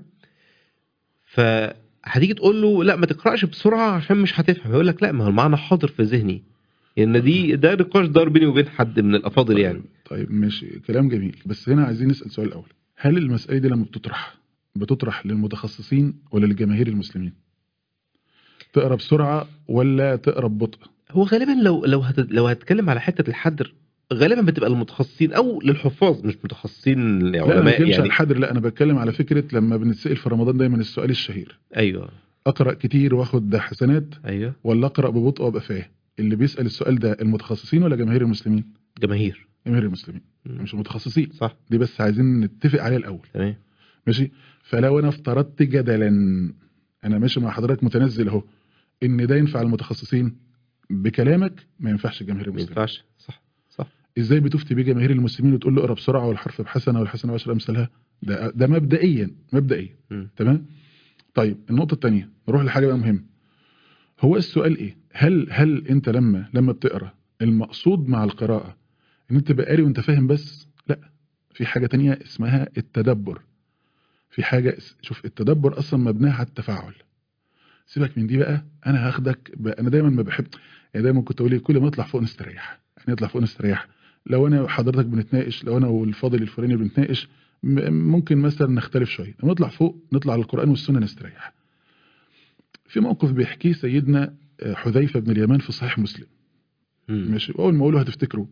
فهتيجي تقول له لا ما تقراش بسرعه عشان مش هتفهم يقول لك لا ما هو المعنى حاضر في ذهني ان دي ده نقاش دار بيني وبين حد من الافاضل يعني طيب ماشي كلام جميل بس هنا عايزين نسأل سؤال الأول هل المسألة دي لما بتطرح بتطرح للمتخصصين ولا لجماهير المسلمين تقرا بسرعة ولا تقرا ببطء هو غالبا لو لو هت لو هتكلم على حته الحدر غالبا بتبقى المتخصصين او للحفاظ مش متخصصين لا انا ما علماء بتكلمش عن يعني الحدر لا انا بتكلم على فكرة لما بنتسأل في رمضان دايما السؤال الشهير ايوه اقرا كتير واخد حسنات ايوه ولا اقرا ببطء وابقى فاهم اللي بيسأل السؤال ده المتخصصين ولا جماهير المسلمين جماهير جماهير المسلمين مم. مش المتخصصين صح دي بس عايزين نتفق عليها الاول تمام ماشي فلو انا افترضت جدلا انا ماشي مع حضرتك متنزل اهو ان ده ينفع المتخصصين بكلامك ما ينفعش جماهير ما المسلمين ينفعش صح صح ازاي بتفتي بيه جماهير المسلمين وتقول له اقرا بسرعه والحرف بحسنه والحسنه بعشر امثالها ده ده مبدئيا مبدئيا مم. تمام طيب النقطه الثانيه نروح لحاجه بقى مهمه هو السؤال ايه هل هل انت لما لما بتقرا المقصود مع القراءه ان انت تبقى قاري وانت فاهم بس لا في حاجه تانية اسمها التدبر في حاجه اس- شوف التدبر اصلا مبناه على التفاعل سيبك من دي بقى انا هاخدك بقى انا دايما ما بحب يعني دايما كنت اقول إيه، كل ما اطلع فوق نستريح يعني نطلع فوق نستريح لو انا وحضرتك بنتناقش لو انا والفاضل الفلاني بنتناقش م- ممكن مثلا نختلف شويه لما نطلع فوق نطلع على القران والسنه نستريح في موقف بيحكيه سيدنا آه، حذيفه بن اليمان في صحيح مسلم مم. ماشي واول ما اقوله هتفتكروا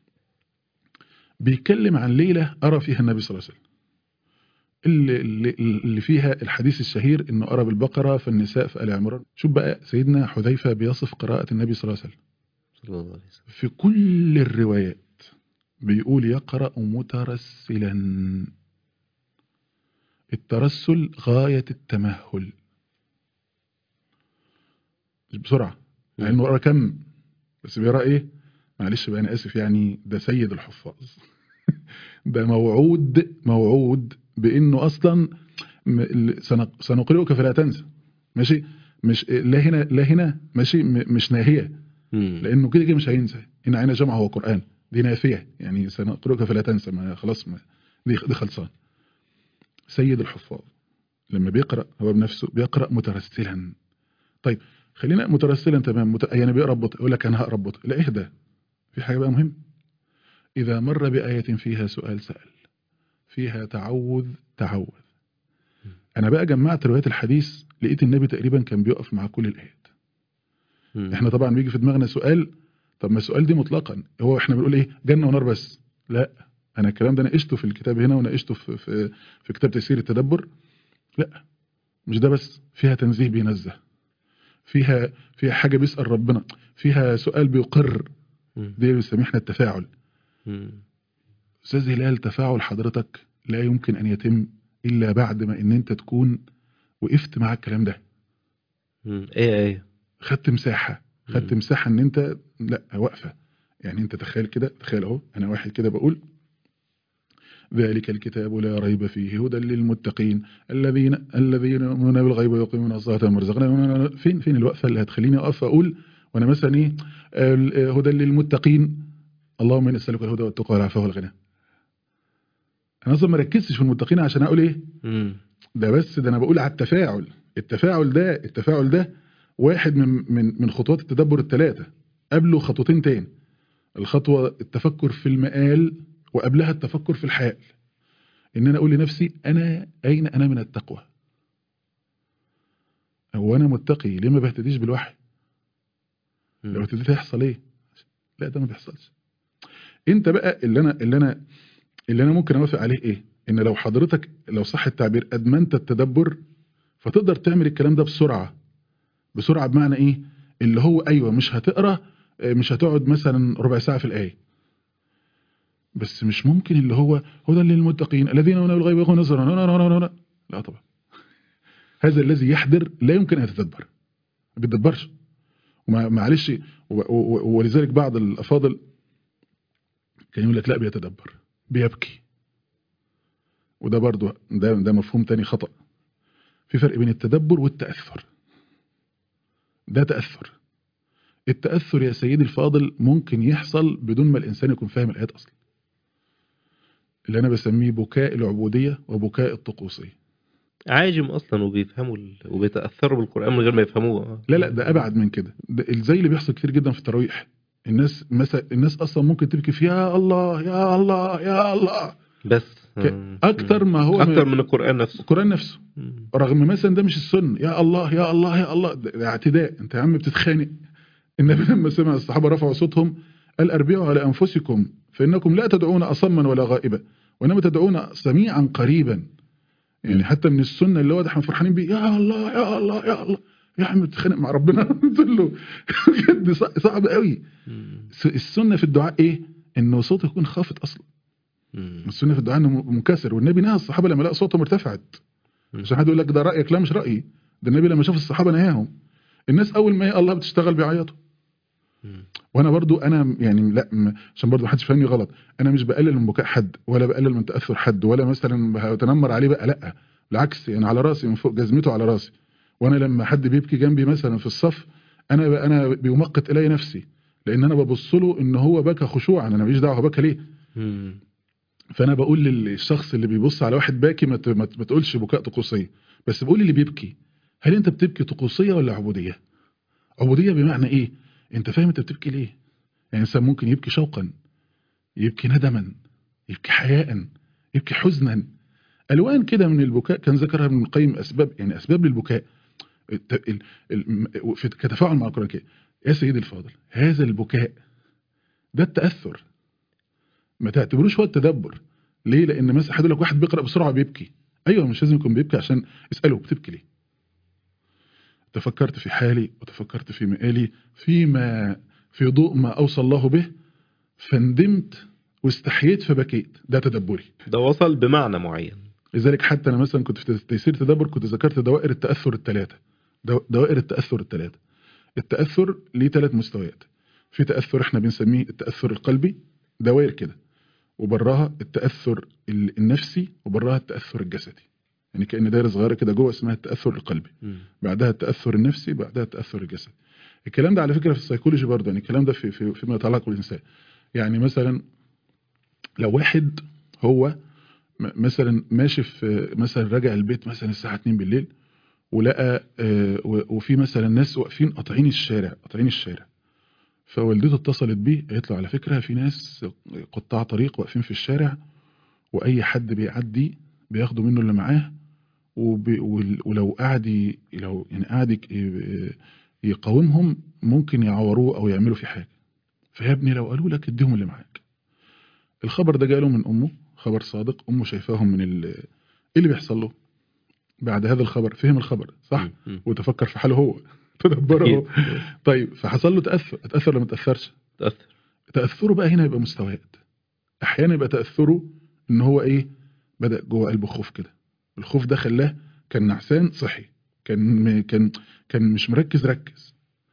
بيتكلم عن ليله ارى فيها النبي صلى الله عليه وسلم اللي, اللي, اللي فيها الحديث الشهير انه ارى بالبقره فالنساء في ال عمران شوف بقى سيدنا حذيفه بيصف قراءه النبي صلى الله عليه وسلم صلى الله عليه وسلم في كل الروايات بيقول يقرأ مترسلا الترسل غاية التمهل مش بسرعة مع انه قرأ كم بس بيقرأ ايه معلش بقى انا اسف يعني ده سيد الحفاظ ده موعود موعود بانه اصلا م- ال- سنق- سنقرئك فلا تنسى ماشي مش لا هنا لا هنا ماشي م- مش ناهيه مم. لانه كده كده مش هينسى ان عين جمع هو قران دي نافيه يعني سنقرئك فلا تنسى ما خلاص ما دي دي خلصان سيد الحفاظ لما بيقرا هو بنفسه بيقرا مترسلا طيب خلينا مترسلا تمام مت... يعني بيقرا ببطء يقول لك انا هقرا ببطء لا اهدى في حاجه بقى مهم اذا مر بايه فيها سؤال سال فيها تعوذ تعوذ انا بقى جمعت روايات الحديث لقيت النبي تقريبا كان بيقف مع كل الايات مم. احنا طبعا بيجي في دماغنا سؤال طب ما السؤال دي مطلقا هو احنا بنقول ايه جنه ونار بس لا انا الكلام ده ناقشته في الكتاب هنا وناقشته في في, في كتاب تيسير التدبر لا مش ده بس فيها تنزيه بينزه فيها فيها حاجه بيسال ربنا فيها سؤال بيقر مم. دي بنسميه احنا التفاعل مم. استاذ هلال تفاعل حضرتك لا يمكن ان يتم الا بعد ما ان انت تكون وقفت مع الكلام ده مم. ايه ايه خدت مساحه خدت مم. مساحه ان انت لا واقفه يعني انت تخيل كده تخيل اهو انا واحد كده بقول ذلك الكتاب لا ريب فيه هدى للمتقين الذين الذين يؤمنون بالغيب ويقيمون الصلاه ومما رزقناهم فين فين الوقفه اللي هتخليني اقف اقول وانا مثلا ايه آه، هدى للمتقين اللهم اني اسالك الهدى والتقى والعفو والغنى انا اصلا ما ركزتش في المتقين عشان اقول ايه مم. ده بس ده انا بقول على التفاعل التفاعل ده التفاعل ده واحد من من من خطوات التدبر الثلاثه قبله خطوتين تاني الخطوه التفكر في المآل وقبلها التفكر في الحال ان انا اقول لنفسي انا اين انا من التقوى هو انا متقي ليه ما بهتديش بالوحي لو مم. ابتديت هيحصل ايه لا ده ما بيحصلش انت بقى اللي انا اللي انا اللي انا ممكن اوافق عليه ايه ان لو حضرتك لو صح التعبير ادمنت التدبر فتقدر تعمل الكلام ده بسرعه بسرعه بمعنى ايه اللي هو ايوه مش هتقرا آه، مش هتقعد مثلا ربع ساعه في الايه بس مش ممكن اللي هو هدى للمتقين الذين يؤمنون بالغيب ويقيمون الصلاه لا لا لا لا لا لا طبعا هذا الذي يحضر لا يمكن ان يتدبر ما بيتدبرش وما- معلش و- و- ولذلك بعض الافاضل كان يقول لك لا بيتدبر بيبكي وده برضو ده ده مفهوم تاني خطأ في فرق بين التدبر والتأثر ده تأثر التأثر يا سيدي الفاضل ممكن يحصل بدون ما الإنسان يكون فاهم الآيات أصلا اللي أنا بسميه بكاء العبودية وبكاء الطقوسية عاجم اصلا وبيفهموا ال... وبيتاثروا بالقران من غير ما يفهموه لا لا ده أبعد من كده ده زي اللي بيحصل كتير جدا في التراويح الناس مثلا الناس أصلا ممكن تبكي في يا الله يا الله يا الله بس ك- مم. أكتر ما هو اكتر من القران نفسه القرآن نفسه مم. رغم مثلا ده مش السنة يا الله يا الله يا الله ده ده اعتداء انت يا عم بتتخانق النبي لما سمع الصحابة رفعوا صوتهم قال اربعوا على انفسكم فانكم لا تدعون اصما ولا غائبا وانما تدعون سميعا قريبا يعني حتى من السنة اللي هو ده احنا فرحانين بيه يا الله يا الله يا الله يا عم بتتخانق مع ربنا قلت له بجد صع- صعب قوي مم. س- السنة في الدعاء ايه انه صوتك يكون خافت اصلا مم. السنة في الدعاء انه منكسر والنبي نهى الصحابة لما لقى صوتهم ارتفعت مم. عشان حد يقول لك ده رايك لا مش رايي ده النبي لما شاف الصحابه نهاهم الناس اول ما يا الله بتشتغل بيعيطوا مم. وانا برضو انا يعني لا م- عشان برضو محدش فاهمني غلط انا مش بقلل من بكاء حد ولا بقلل من تاثر حد ولا مثلا بتنمر عليه بقى لا بالعكس يعني على راسي من فوق جزمته على راسي وانا لما حد بيبكي جنبي مثلا في الصف انا ب- انا بيمقت الي نفسي لان انا ببص له ان هو بكى خشوعا انا ماليش دعوه هو بكى ليه مم. فانا بقول للشخص اللي بيبص على واحد باكي ما ت- ما ت- ما تقولش بكاء طقوسيه بس بقول اللي بيبكي هل انت بتبكي طقوسيه ولا عبوديه عبوديه بمعنى ايه انت فاهم انت بتبكي ليه يعني انسان ممكن يبكي شوقا يبكي ندما يبكي حياء يبكي حزنا الوان كده من البكاء كان ذكرها ابن القيم اسباب يعني اسباب للبكاء الت- ال- ال- في كتفاعل مع القران كده يا سيدي الفاضل هذا البكاء ده التاثر ما تعتبروش هو التدبر ليه لان مثلا حد يقول لك واحد بيقرا بسرعه بيبكي ايوه مش لازم يكون بيبكي عشان اساله بتبكي ليه تفكرت في حالي وتفكرت في مآلي فيما في ضوء ما اوصى الله به فندمت واستحييت فبكيت ده تدبري ده وصل بمعنى معين لذلك حتى انا مثلا كنت في تيسير تدبر كنت ذكرت دوائر التاثر الثلاثه دو- دوائر التاثر الثلاثه التاثر ليه ثلاث مستويات في تاثر احنا بنسميه التاثر القلبي دوائر كده وبراها التاثر ال- النفسي وبراها التاثر الجسدي يعني كان دايره صغيره كده جوه اسمها التاثر القلبي مم. بعدها التاثر النفسي بعدها التاثر الجسدي الكلام ده على فكره في السيكولوجي برضه يعني الكلام ده في في فيما يتعلق بالانسان يعني مثلا لو واحد هو م- مثلا ماشي في مثلا راجع البيت مثلا الساعه 2 بالليل ولقى آه، و- وفي مثلا ناس واقفين قاطعين الشارع قاطعين الشارع فوالدته اتصلت بيه قالت له على فكره في ناس قطاع طريق واقفين في الشارع واي حد بيعدي بياخدوا منه اللي معاه وب- وال- ولو قعد ي- لو يعني قعد يك- ي- يقاومهم ممكن يعوروه او يعملوا فيه حاجه فيا ابني لو قالوا لك اديهم اللي معاك الخبر ده جاله من امه خبر صادق امه شايفاهم من ال- ايه اللي بيحصل له بعد هذا الخبر فهم الخبر صح مم. مم. وتفكر في حاله هو تدبره هو. أكيد. طيب فحصل له تاثر اتاثر ولا ما تاثرش تأثر تاثره بقى هنا يبقى مستويات احيانا يبقى تاثره ان هو ايه بدا جوه قلبه خوف كده الخوف ده خلاه كان نعسان صحي كان م- كان كان مش مركز ركز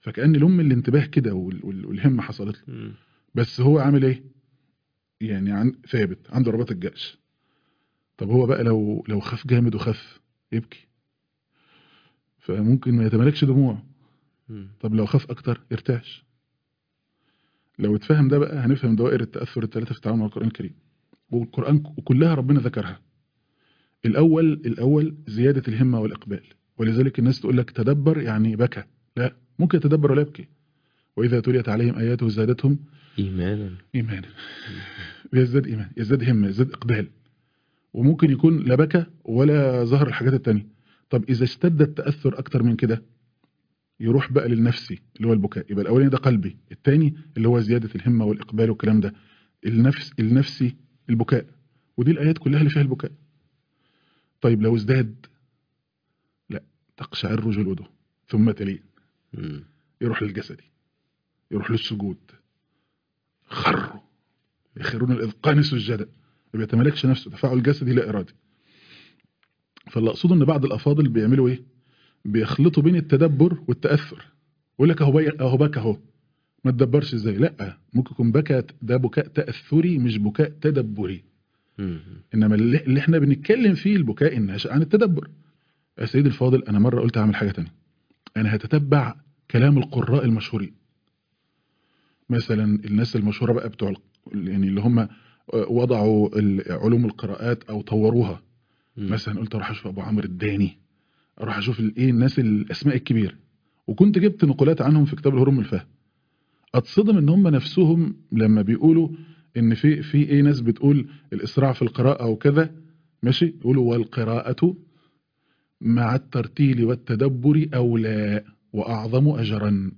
فكأن لم الانتباه كده وال- وال- والهمة حصلت له مم. بس هو عامل ايه يعني عن ثابت عنده رباط الجأش طب هو بقى لو لو خاف جامد وخاف يبكي فممكن ما يتملكش دموع مم. طب لو خاف اكتر يرتعش لو اتفهم ده بقى هنفهم دوائر التأثر الثلاثة في التعامل مع القرآن الكريم والقرآن كلها ربنا ذكرها الأول الأول زيادة الهمة والإقبال ولذلك الناس تقول لك تدبر يعني بكى لا ممكن يتدبر ولا يبكي وإذا تليت عليهم آياته زادتهم ايمانا إيمانا يزداد إيمان يزداد همة يزداد إقبال وممكن يكون لا بكى ولا ظهر الحاجات التانية طب إذا اشتد التأثر أكتر من كده يروح بقى للنفسي اللي هو البكاء يبقى الأولاني ده قلبي التاني اللي هو زيادة الهمة والإقبال والكلام ده النفس النفسي البكاء ودي الآيات كلها اللي فيها البكاء طيب لو ازداد لا تقشعر جلوده ثم تلين مم. يروح للجسدي يروح للسجود خروا يخرون الإذقان سجدا ما بيتملكش نفسه تفاعل جسدي لا إرادي فاللي أقصده إن بعض الأفاضل بيعملوا إيه بيخلطوا بين التدبر والتأثر يقول لك أهو بي- أهو بكى أهو ما تدبرش إزاي لا ممكن يكون بكى ده بكاء تأثري مش بكاء تدبري مم. إنما اللي اللي إحنا بنتكلم فيه البكاء الناشئ عن التدبر يا سيدي الفاضل أنا مرة قلت أعمل حاجة تانية أنا هتتبع كلام القراء المشهورين مثلا الناس المشهورة بقى بتوع ال- يعني اللي هم وضعوا ال- علوم القراءات أو طوروها مم. مثلا قلت اروح اشوف ابو عمرو الداني اروح اشوف الايه الناس الاسماء الكبيره وكنت جبت نقولات عنهم في كتاب الهرم الفهم اتصدم ان هم نفسهم لما بيقولوا ان في في ايه ناس بتقول الاسراع في القراءه او كذا ماشي يقولوا والقراءه مع الترتيل والتدبر اولى واعظم اجرا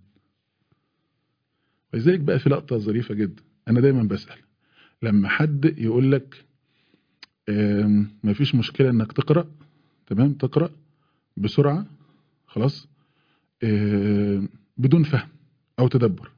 ولذلك بقى في لقطه ظريفه جدا انا دايما بسال لما حد يقول لك آم، مفيش مشكلة انك تقرأ تمام تقرأ بسرعة خلاص آم، بدون فهم او تدبر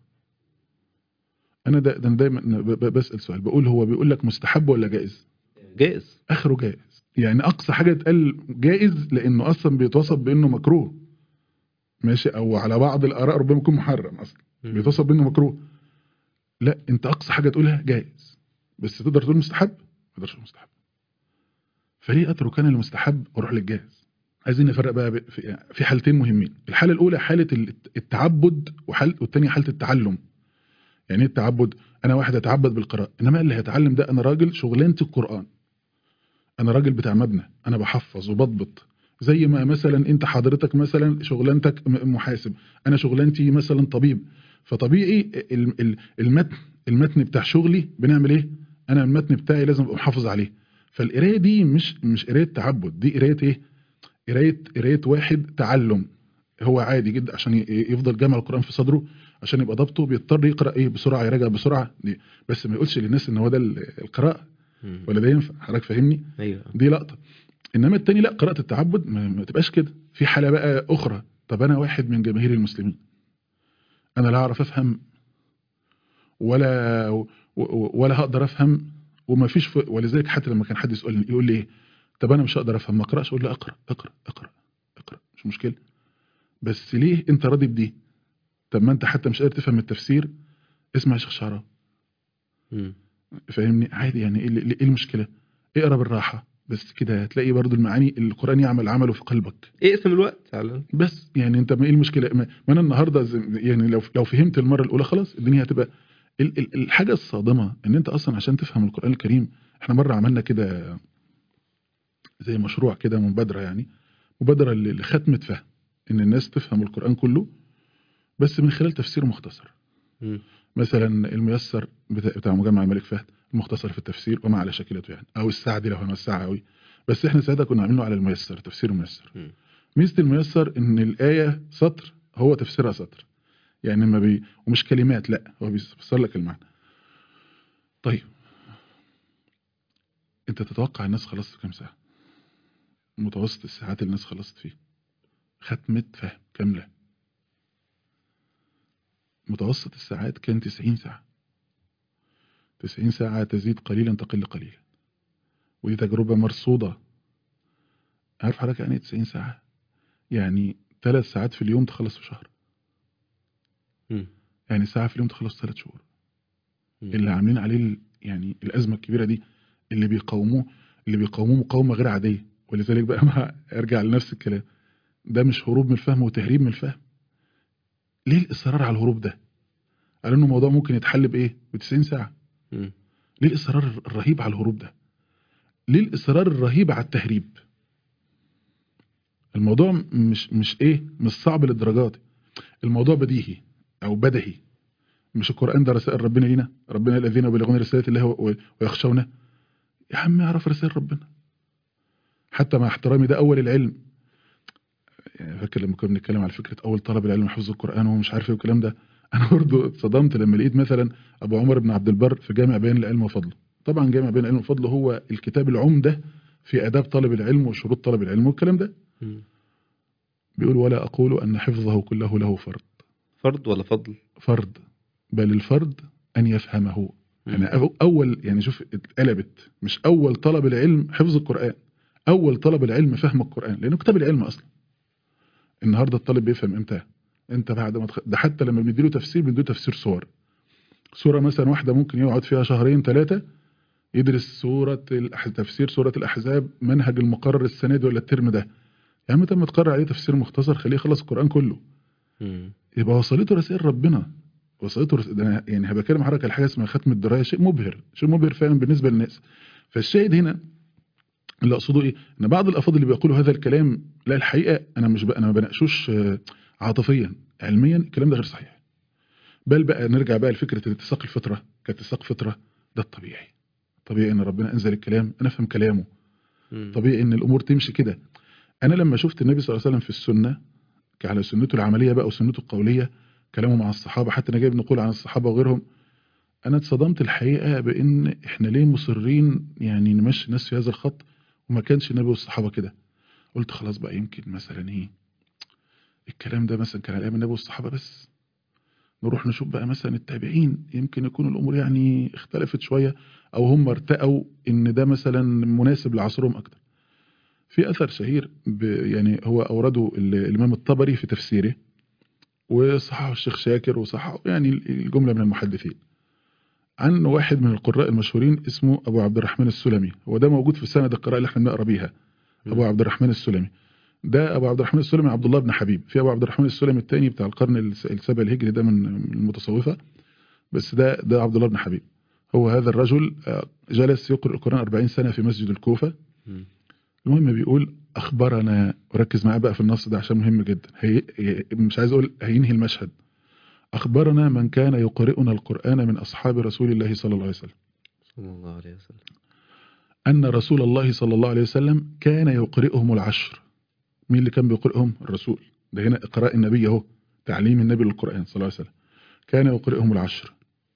انا دا ده أنا دايما ب- ب- بسأل سؤال بقول هو بيقول لك مستحب ولا جائز جائز اخره جائز يعني اقصى حاجة تقال جائز لانه اصلا بيتوصف بانه مكروه ماشي او على بعض الاراء ربما يكون محرم اصلا مم. بيتوصف بانه مكروه لا انت اقصى حاجة تقولها جائز بس تقدر تقول مستحب ما تقدرش تقول مستحب فليه اترك انا المستحب واروح للجائز عايزين نفرق بقى ب- في في حالتين مهمين الحاله الاولى حاله ال- التعبد وحال والثانيه حاله التعلم يعني ايه التعبد انا واحد اتعبد بالقراءه انما اللي هيتعلم ده انا راجل شغلانتي القران انا راجل بتاع مبنى انا بحفظ وبضبط زي ما مثلا انت حضرتك مثلا شغلانتك م- محاسب انا شغلانتي مثلا طبيب فطبيعي ال- ال- المتن المتن بتاع شغلي بنعمل ايه انا المتن بتاعي لازم ابقى محافظ عليه فالقرايه دي مش مش قرايه تعبد دي قرايه ايه قرايه قرايه واحد تعلم هو عادي جدا عشان ي- يفضل جامع القران في صدره عشان يبقى ضبطه بيضطر يقرا ايه بسرعه يراجع بسرعه دي بس ما يقولش للناس ان هو ده ال- القراءه مم. ولا ده ينفع حضرتك فاهمني ايوه دي لقطه انما التاني لا قراءه التعبد ما, ما تبقاش كده في حاله بقى اخرى طب انا واحد من جماهير المسلمين انا لا اعرف افهم ولا و- و- ولا هقدر افهم وما فيش ف... ولذلك حتى لما كان حد يسالني يقول لي ايه طب انا مش هقدر افهم ما اقراش اقول له اقرا اقرا اقرا اقرا مش مشكله بس ليه انت راضي بدي طب ما انت حتى مش قادر تفهم التفسير اسمع يا شيخ شعراوي مم. فاهمني عادي يعني ايه اللي- ايه المشكله اقرا بالراحه بس كده هتلاقي برضو المعاني القران يعمل عمله في قلبك اقسم الوقت على بس يعني انت ما ايه المشكله ما, ما انا النهارده زي- يعني لو لو فهمت المره الاولى خلاص الدنيا هتبقى ال- ال- الحاجه الصادمه ان انت اصلا عشان تفهم القران الكريم احنا مره عملنا كده زي مشروع كده مبادره يعني مبادره ل- لختمه فهم ان الناس تفهم القران كله بس من خلال تفسير مختصر مم. مثلا الميسر بتاع بتاع مجمع الملك فهد المختصر في التفسير وما على شكلته يعني او السعدي لو هنوسعها قوي بس احنا ساعتها كنا عاملينه على الميسر تفسير الميسر مم. ميزه الميسر ان الايه سطر هو تفسيرها سطر يعني ما بي ومش كلمات لا هو بيفسر لك المعنى طيب انت تتوقع الناس خلصت في كام ساعه متوسط الساعات اللي الناس خلصت فيه ختمه فهم كامله متوسط الساعات كان 90 ساعة 90 ساعة تزيد قليلا تقل قليلا ودي تجربة مرصودة عارف حضرتك يعني إيه 90 ساعة يعني ثلاث ساعات في اليوم تخلص في شهر مم. يعني ساعه في اليوم تخلص ثلاث شهور مم. اللي عاملين عليه ال- يعني الازمه الكبيره دي اللي بيقاوموه اللي بيقاوموه مقاومه غير عاديه ولذلك بقى ما ارجع لنفس الكلام ده مش هروب من الفهم وتهريب من الفهم ليه الاصرار على الهروب ده على انه موضوع ممكن يتحل بايه ب 90 ساعه مم. ليه الاصرار الرهيب على الهروب ده ليه الاصرار الرهيب على التهريب الموضوع مش مش ايه مش صعب للدرجات الموضوع بديهي او بدهي مش القران ده رسائل ربنا لينا ربنا الذين يبلغون رسالات الله و- ويخشونه يا عم اعرف رسائل ربنا حتى مع احترامي ده اول العلم يعني فاكر لما كنا بنتكلم على فكره اول طلب العلم حفظ القران ومش عارف ايه والكلام ده انا برضه اتصدمت لما لقيت مثلا ابو عمر بن عبد البر في جامع بيان العلم وفضله طبعا جامع بيان العلم وفضله هو الكتاب العمده في اداب طالب العلم وشروط طالب العلم والكلام ده مم. بيقول ولا اقول ان حفظه كله له فرض فرض ولا فضل فرض بل الفرض ان يفهمه يعني أو- اول يعني شوف اتقلبت مش اول طلب العلم حفظ القران اول طلب العلم فهم القران لانه كتاب العلم اصلا النهارده الطالب بيفهم امتى انت بعد ما تخ... ده حتى لما بنديله تفسير بنديله تفسير صور صوره مثلا واحده ممكن يقعد فيها شهرين ثلاثه يدرس سوره الأح... تفسير سوره الاحزاب منهج المقرر السنه دي ولا الترم ده يا عم لما تقرر عليه تفسير مختصر خليه يخلص القران كله مم. يبقى وصلته رسائل ربنا وصلته رس... ده أنا يعني هبقى كلام حضرتك على حاجه اسمها ختم الدرايه شيء مبهر شيء مبهر فعلا بالنسبه للناس فالشاهد هنا اللي اقصده ايه ان بعض الافاضل اللي بيقولوا هذا الكلام لا الحقيقه انا مش بقى انا ما بناقشوش آه، عاطفيا علميا الكلام ده غير صحيح بل بقى نرجع بقى لفكره اتساق الفطره كاتساق فطره ده الطبيعي طبيعي ان ربنا انزل الكلام انا افهم كلامه مم. طبيعي ان الامور تمشي كده انا لما شفت النبي صلى الله عليه وسلم في السنه على سنته العمليه بقى وسنته القوليه كلامه مع الصحابه حتى انا جايب نقول عن الصحابه وغيرهم انا اتصدمت الحقيقه بان احنا ليه مصرين يعني نمشي الناس في هذا الخط وما كانش النبي والصحابه كده قلت خلاص بقى يمكن مثلا ايه الكلام ده مثلا كان على ايام النبي والصحابه بس نروح نشوف بقى مثلا التابعين يمكن يكون الامور يعني اختلفت شويه او هم ارتأوا ان ده مثلا مناسب لعصرهم اكتر في اثر شهير ب يعني هو اورده ال- الامام الطبري في تفسيره وصححه الشيخ شاكر وصححه يعني الجمله من المحدثين عن واحد من القراء المشهورين اسمه ابو عبد الرحمن السلمي هو ده موجود في سند القراءه اللي احنا بنقرا بيها ابو عبد الرحمن السلمي ده ابو عبد الرحمن السلمي عبد الله بن حبيب في ابو عبد الرحمن السلمي الثاني بتاع القرن الس- السابع الهجري ده من من المتصوفه بس ده ده عبد الله بن حبيب هو هذا الرجل آه، جلس يقرأ القرآن 40 سنة في مسجد الكوفة مم. المهم بيقول أخبرنا وركز معاه بقى في النص ده عشان مهم جدا هي هي- مش عايز أقول هينهي المشهد أخبرنا من كان يقرئنا القرآن من أصحاب رسول الله صلى الله عليه وسلم صلى الله عليه وسلم أن رسول الله صلى الله عليه وسلم كان يقرئهم العشر مين اللي كان بيقرئهم الرسول ده هنا إقراء النبي أهو تعليم النبي للقرآن صلى الله عليه وسلم كان يقرئهم العشر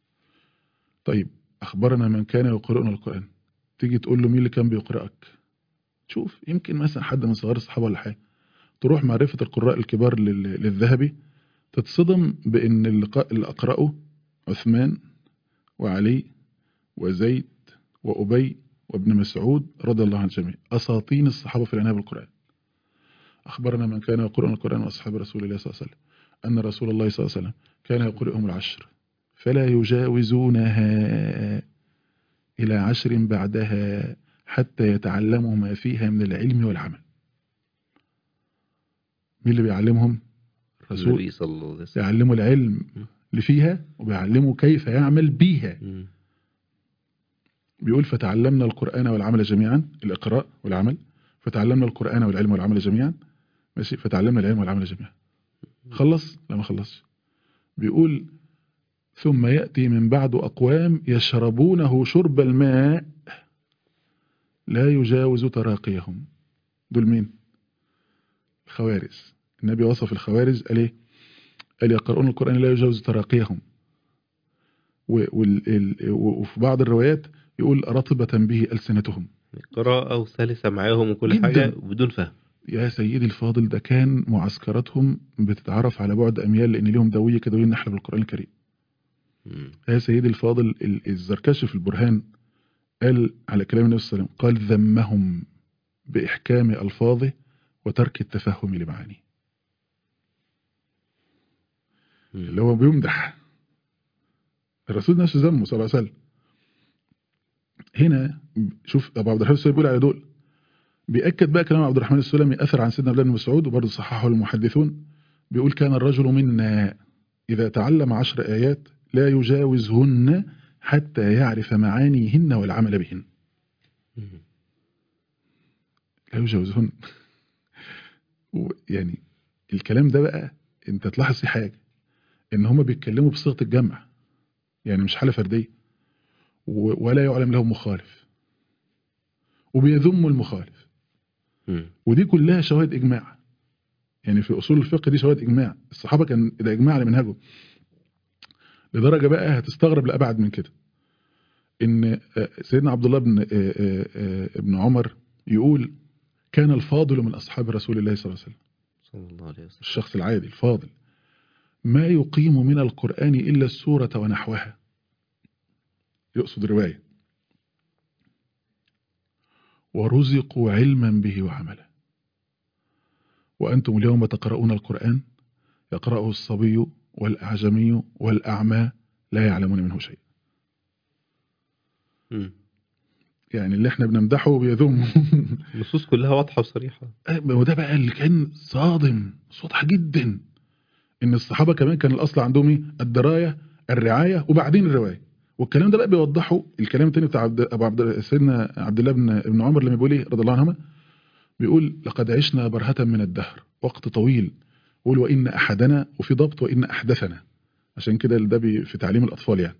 طيب أخبرنا من كان يقرئنا القرآن تيجي تقول له مين اللي كان بيقرأك شوف يمكن مثلا حد من صغار الصحابة ولا حاجة تروح معرفة القراء الكبار لل- للذهبي تتصدم بأن اللي ق- اللي أقرأه عثمان وعلي وزيد وأبي وابن مسعود رضي الله عن الجميع أساطين الصحابة في العناية بالقرآن أخبرنا من كان يقرأ القرآن وأصحاب رسول الله صلى الله عليه وسلم أن رسول الله صلى الله عليه وسلم كان يقرئهم العشر فلا يجاوزونها إلى عشر بعدها حتى يتعلموا ما فيها من العلم والعمل مين اللي بيعلمهم الرسول النبي صلى الله عليه وسلم يعلموا العلم اللي فيها وبيعلموا كيف يعمل بيها مم. بيقول فتعلمنا القرآن والعمل جميعا الإقراء والعمل فتعلمنا القرآن والعلم والعمل جميعا ماشي فتعلمنا العلم والعمل جميعا خلص لا ما خلص بيقول ثم يأتي من بعد أقوام يشربونه شرب الماء لا يجاوز تراقيهم دول مين الخوارج النبي وصف الخوارج قال ايه قال يقرؤون القرآن لا يجاوز تراقيهم و- وال- ال- وفي بعض الروايات يقول رطبة به ألسنتهم قراءة وسلسة معاهم وكل جداً. حاجة بدون فهم يا سيدي الفاضل ده كان معسكراتهم بتتعرف على بعد أميال لأن ليهم دوية كدوية النحل بالقرآن الكريم مم. يا سيدي الفاضل ال- الزركشي في البرهان قال على كلام النبي صلى الله عليه وسلم قال ذمهم بإحكام ألفاظه وترك التفهم لمعانيه اللي هو بيمدح الرسول نفسه ذمه صلى الله عليه وسلم هنا شوف ابو عبد الرحمن السلمي بيقول على دول بيأكد بقى كلام عبد الرحمن السلمي اثر عن سيدنا عبد الله بن مسعود وبرضه صححه المحدثون بيقول كان الرجل منا اذا تعلم عشر ايات لا يجاوزهن حتى يعرف معانيهن والعمل بهن مم. لا يجاوزهن و- يعني الكلام ده بقى انت تلاحظ في حاجه ان هما بيتكلموا بصيغه الجمع يعني مش حاله فرديه و- ولا يعلم لهم مخالف وبيذموا المخالف مم. ودي كلها شواهد اجماع يعني في اصول الفقه دي شواهد اجماع الصحابه كان ده اجماع على منهجهم لدرجه بقى هتستغرب لابعد من كده ان آه، سيدنا عبد الله بن آه، آه، آه، ابن عمر يقول كان الفاضل من اصحاب رسول الله صلى الله عليه وسلم صلى الله عليه وسلم الشخص العادي الفاضل ما يقيم من القرآن إلا السورة ونحوها يقصد رواية ورزقوا علما به وعملا وأنتم اليوم تقرؤون القرآن يقرأه الصبي والأعجمي والأعمى لا يعلمون منه شيء مم. يعني اللي احنا بنمدحه بيذمه النصوص كلها واضحة وصريحة وده بقى اللي كان صادم واضح جدا ان الصحابه كمان كان الاصل عندهم ايه الدرايه الرعايه وبعدين الروايه والكلام ده بقى بيوضحه الكلام التاني بتاع عبد ابو عبد سيدنا عبد الله بن ابن عمر لما بيقول ايه رضي الله عنهما بيقول لقد عشنا برهة من الدهر وقت طويل يقول وان احدنا وفي ضبط وان احدثنا عشان كده ده بي- في تعليم الاطفال يعني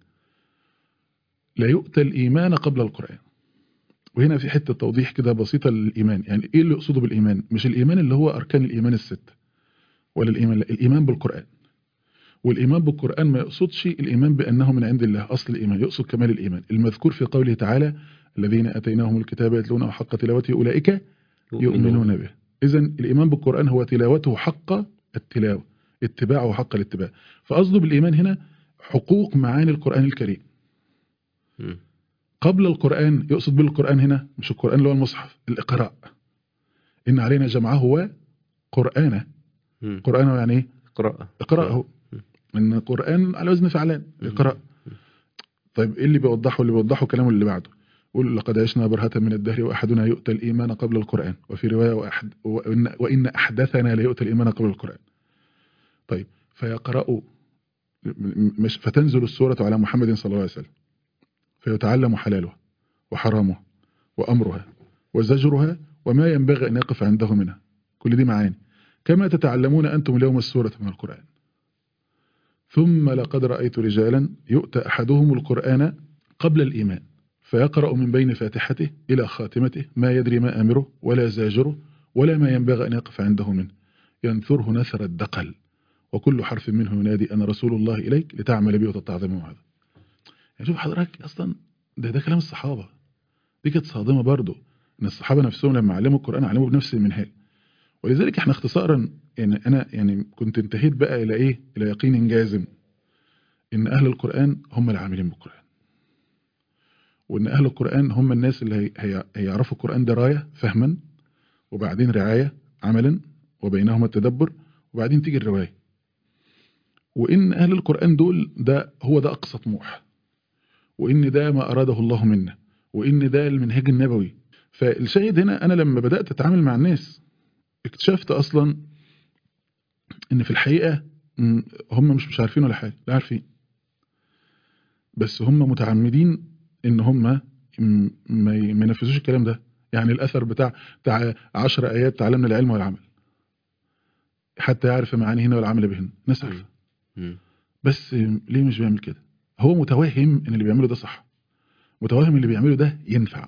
لا يؤتى الايمان قبل القران وهنا في حته توضيح كده بسيطه للايمان يعني ايه اللي يقصده بالايمان مش الايمان اللي هو اركان الايمان السته ولا الايمان لا الايمان بالقران والايمان بالقران ما يقصدش الايمان بانه من عند الله اصل الايمان يقصد كمال الايمان المذكور في قوله تعالى الذين اتيناهم الكتاب يتلونه حق تلاوته اولئك يؤمنون به اذا الايمان بالقران هو تلاوته حق التلاوه اتباعه حق الاتباع فقصده بالايمان هنا حقوق معاني القران الكريم مم. قبل القرآن يقصد بالقرآن هنا مش القرآن اللي هو المصحف الإقراء إن علينا جمعه وقرآنه مم. قرآنه يعني إيه؟ قراءة إقرأه إن القرآن على وزن فعلان إقراء طيب إيه اللي بيوضحه اللي بيوضحه كلامه اللي بعده يقول لقد عشنا برهة من الدهر وأحدنا يؤتى الإيمان قبل القرآن وفي رواية وأحد وإن, وإن أحدثنا لا يؤتى الإيمان قبل القرآن طيب فيقرأ مش فتنزل السورة على محمد صلى الله عليه وسلم فيتعلم حلالها وحرامها وأمرها وزجرها وما ينبغي أن يقف عنده منها كل دي معاني كما تتعلمون أنتم اليوم السورة من القرآن ثم لقد رأيت رجالا يؤتى أحدهم القرآن قبل الإيمان فيقرأ من بين فاتحته إلى خاتمته ما يدري ما أمره ولا زاجره ولا ما ينبغي أن يقف عنده منه ينثره نثر الدقل وكل حرف منه ينادي أنا رسول الله إليك لتعمل به وتتعظم هذا يعني شوف حضرتك أصلا ده ده كلام الصحابة دي كانت صادمة برضه إن الصحابة نفسهم لما علموا القرآن علموا بنفس المنهاج ولذلك احنا اختصارا يعني أنا يعني كنت انتهيت بقى إلى إيه إلى يقين جازم إن أهل القرآن هم العاملين بالقرآن وإن أهل القرآن هم الناس اللي هي هي هيعرفوا القرآن دراية فهما وبعدين رعاية عملا وبينهما التدبر وبعدين تيجي الرواية وإن أهل القرآن دول ده هو ده أقصى طموح وإن ده ما أراده الله منا وإن ده المنهج النبوي فالشاهد هنا أنا لما بدأت أتعامل مع الناس اكتشفت أصلا إن في الحقيقة م، هم مش مش عارفين ولا حاجة لا عارفين بس هم متعمدين إن هم م- ما ي- ما ينفذوش الكلام ده يعني الأثر بتاع بتاع 10 آيات تعلمنا العلم والعمل حتى يعرف معانيهن والعمل بهن ناس عارفة مم. بس ليه مش بيعمل كده هو متوهم ان اللي بيعمله ده صح متوهم اللي بيعمله ده ينفع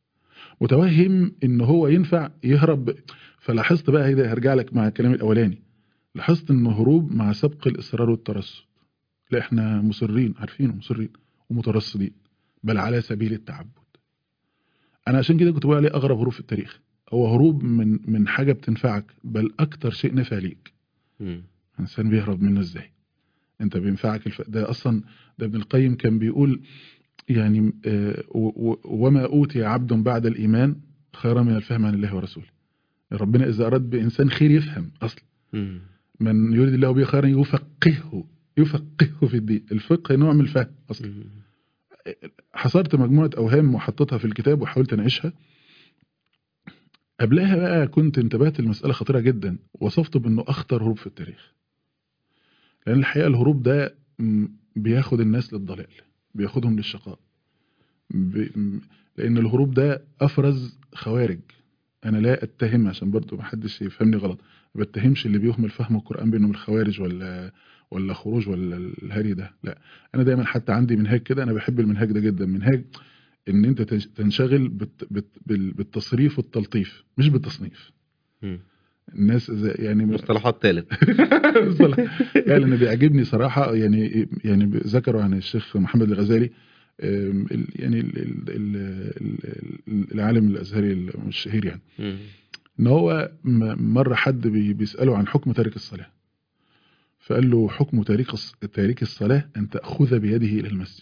متوهم ان هو ينفع يهرب فلاحظت بقى هيدا هرجع لك مع الكلام الاولاني لاحظت ان هروب مع سبق الاصرار والترصد لا احنا مصرين عارفين مصرين ومترصدين بل على سبيل التعبد انا عشان كده كنت بقول عليه اغرب هروب في التاريخ هو هروب من من حاجه بتنفعك بل اكتر شيء نفع ليك مم. الانسان بيهرب منه ازاي انت بينفعك الف... ده اصلا ده ابن القيم كان بيقول يعني آه، و- و- وما اوتي عبد بعد الايمان خيرا من الفهم عن الله ورسوله ربنا اذا اراد بانسان خير يفهم اصلا مم. من يريد الله به خيرا يفقهه يفقهه في الدين الفقه نوع من الفهم اصلا مم. حصرت مجموعه اوهام وحطيتها في الكتاب وحاولت اناقشها قبلها بقى كنت انتبهت لمساله خطيره جدا وصفته بانه اخطر هروب في التاريخ لان الحقيقه الهروب ده م، بياخد الناس للضلال بياخدهم للشقاء ب- م، لان الهروب ده افرز خوارج انا لا اتهم عشان برضو ما حدش يفهمني غلط ما بتهمش اللي بيهمل فهم القران بانه من الخوارج ولا ولا خروج ولا الهري ده لا انا دايما حتى عندي منهاج كده انا بحب المنهاج ده جدا منهاج ان انت تنش- تنشغل بالت- بالت- بال- بالتصريف والتلطيف مش بالتصنيف مم. الناس زي يعني مصطلحات ثالث مصطلح يعني انا بيعجبني صراحه يعني يعني ذكروا عن الشيخ محمد الغزالي أم، ال- يعني ال- ال- ال- ال- العالم الازهري الشهير يعني ان هو م- مره حد بي- بيساله عن حكم تارك الصلاه فقال له حكم تارك الص- تارك الصلاه ان تاخذ بيده الى المسجد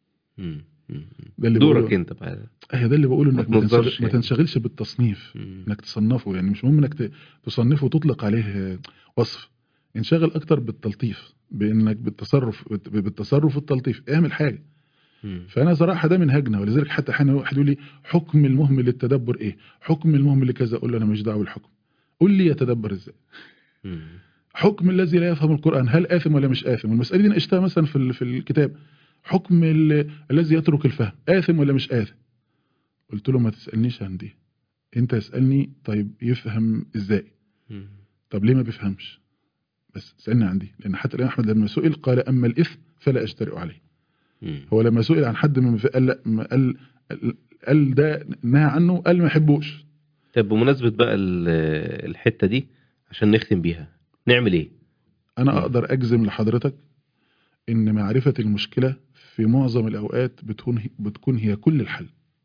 ده اللي دورك بقوله انت بقى اهي ده اللي بقوله ما انك ما تنظرش تنشغل- ما يعني. تنشغلش بالتصنيف مم. انك تصنفه يعني مش مهم انك ت- تصنفه وتطلق عليه وصف انشغل اكتر بالتلطيف بانك بالتصرف بالتصرف والتلطيف اعمل حاجه مم. فانا صراحه ده منهجنا ولذلك حتى احيانا واحد يقول لي حكم المهمل للتدبر ايه حكم المهمل لكذا اقول له انا مش دعوه بالحكم قول لي يتدبر ازاي مم. حكم الذي لا يفهم القران هل اثم ولا مش اثم المساله دي ناقشتها مثلا في ال- في الكتاب حكم ال- الذي يترك الفهم اثم ولا مش اثم قلت له ما تسالنيش عن دي انت اسالني طيب يفهم ازاي مم. طب ليه ما بيفهمش بس اسالني عن دي لان حتى الامام احمد لما سئل قال اما الاثم فلا اجترئ عليه مم. هو لما سئل عن حد من قال لا ما قال قال ده نهى عنه قال ما يحبوش طب بمناسبة بقى ال- الحتة دي عشان نختم بيها نعمل ايه؟ انا مم. اقدر اجزم لحضرتك ان معرفه المشكله في معظم الاوقات بتكون بتكون هي كل الحل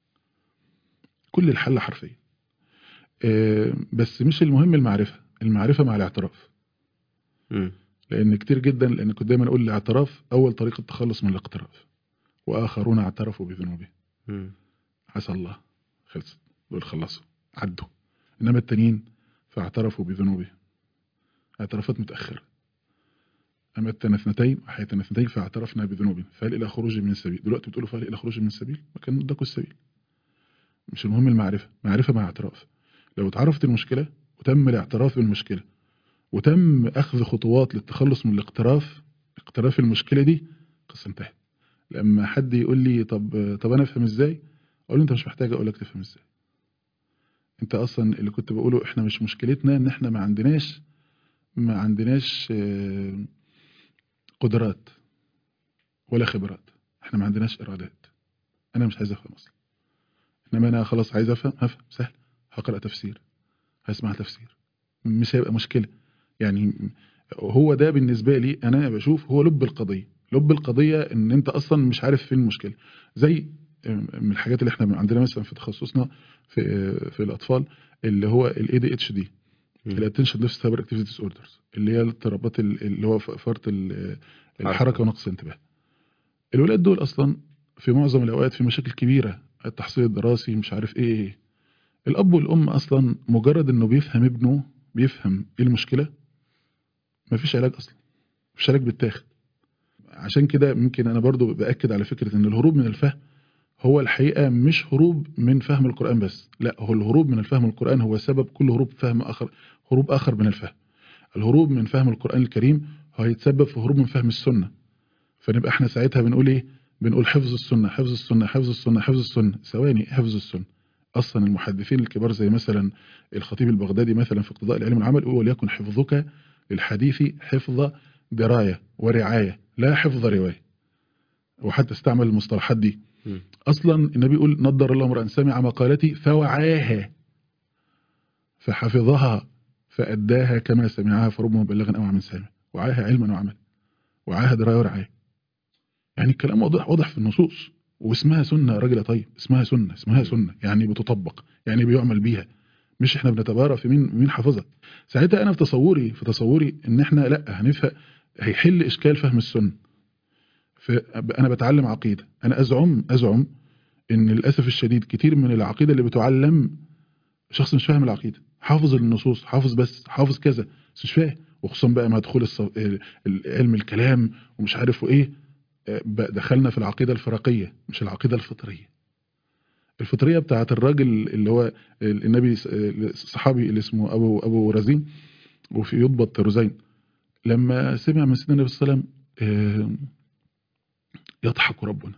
كل الحل حرفيا آه، بس مش المهم المعرفه المعرفه مع الاعتراف مم. لان كتير جدا لان كنت دايما اقول الاعتراف اول طريقه التخلص من الاقتراف واخرون اعترفوا بذنوبهم مم. عسى الله خلصت دول خلصوا عدوا انما التانيين فاعترفوا بذنوبهم اعترافات متاخره اما التنثنتين وحيتنا اثنتين فاعترفنا بذنوبنا فهل الى خروج من السبيل دلوقتي بتقولوا فهل الى خروج من السبيل ما كان قدامكم السبيل مش المهم المعرفه معرفه مع اعتراف لو اتعرفت المشكله وتم الاعتراف بالمشكله وتم اخذ خطوات للتخلص من الاقتراف اقتراف المشكله دي قصه انتهت لما حد يقول لي طب طب انا افهم ازاي اقول له انت مش محتاج اقول لك تفهم ازاي انت اصلا اللي كنت بقوله احنا مش مشكلتنا ان احنا ما عندناش ما عندناش آه، قدرات ولا خبرات احنا ما عندناش ارادات انا مش عايز افهم اصلا انما انا خلاص عايز افهم هفهم سهل هقرا تفسير هسمع تفسير مش هيبقى مشكله يعني هو ده بالنسبه لي انا بشوف هو لب القضيه لب القضيه ان انت اصلا مش عارف فين المشكله زي من الحاجات اللي احنا عندنا مثلا في تخصصنا في في الاطفال اللي هو الاي دي اتش دي مم. الاتنشن ديفست هايبر اكتيفيتي ديس اوردرز اللي هي الاضطرابات ال- اللي هو ف- فرط ال- الحركه ونقص الانتباه الولاد دول اصلا في معظم الاوقات في مشاكل كبيره التحصيل الدراسي مش عارف ايه ايه الاب والام اصلا مجرد انه بيفهم ابنه بيفهم ايه المشكله مفيش علاج اصلا مفيش علاج بيتاخد عشان كده ممكن انا برضو باكد على فكره ان الهروب من الفهم هو الحقيقه مش هروب من فهم القران بس لا هو الهروب من الفهم القران هو سبب كل هروب فهم اخر هروب اخر من الفهم الهروب من فهم القران الكريم هو هيتسبب في هروب من فهم السنه فنبقى احنا ساعتها بنقول ايه بنقول حفظ السنه حفظ السنه حفظ السنه حفظ السنه ثواني حفظ السنه اصلا المحدثين الكبار زي مثلا الخطيب البغدادي مثلا في اقتضاء العلم العمل يقول وليكن حفظك للحديث حفظ درايه ورعايه لا حفظ روايه وحتى استعمل المصطلحات دي مم. اصلا النبي يقول نضر الله امرا سمع مقالتي فوعاها فحفظها فاداها كما سمعها فرب مبلغا او من سامع وعاها علما وعملا وعاها درايه ورعايه يعني الكلام واضح واضح في النصوص واسمها سنه يا راجل يا طيب اسمها سنه اسمها سنه يعني بتطبق يعني بيعمل بيها مش احنا بنتبارى في مين مين حافظها ساعتها انا في تصوري في تصوري ان احنا لا هنفهم هيحل اشكال فهم السنه فانا بتعلم عقيده انا ازعم ازعم ان للاسف الشديد كتير من العقيده اللي بتعلم شخص مش فاهم العقيده حافظ النصوص حافظ بس حافظ كذا بس مش فاهم وخصوصا بقى مع دخول الص... ال- علم الكلام ومش عارف وايه آه، بقى دخلنا في العقيده الفرقيه مش العقيده الفطريه الفطريه بتاعت الراجل اللي هو النبي الصحابي اللي اسمه ابو ابو رزين وفي يضبط رزين لما سمع من سيدنا النبي صلى الله عليه وسلم آه، يضحك ربنا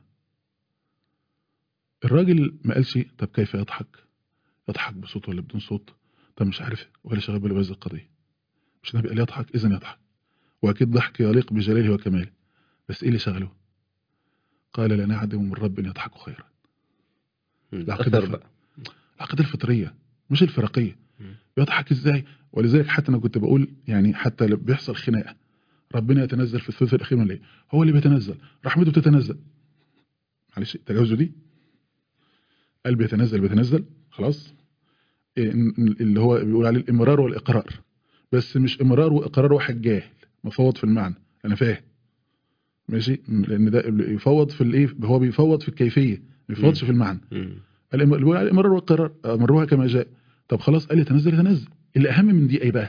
الراجل ما قالش طب كيف يضحك يضحك بصوت ولا بدون صوت طب مش عارف ولا شغال باله بهذه القضيه مش النبي قال يضحك اذا يضحك واكيد ضحك يليق بجلاله وكماله بس ايه اللي شغله قال لا نعدم من رب يضحك خيرا العقيدة اثر الف- بقى العقيده الفطريه مش الفرقيه مم. يضحك ازاي ولذلك حتى انا كنت بقول يعني حتى لما بيحصل خناقه ربنا يتنزل في الثلث الاخير من الليل هو اللي بيتنزل رحمته بتتنزل معلش تجاوزوا دي قلب يتنزل بيتنزل خلاص إيه، إن- اللي هو بيقول عليه الامرار والاقرار بس مش امرار واقرار واحد جاهل مفوض في المعنى انا فاهم ماشي لان ده اللي يفوض في الايه هو بيفوض في الكيفيه ما بيفوضش مم. في المعنى مم. الإم- اللي بيقول عليه الامرار والاقرار امروها كما جاء طب خلاص قال يتنزل يتنزل اللي اهم من دي ايه بقى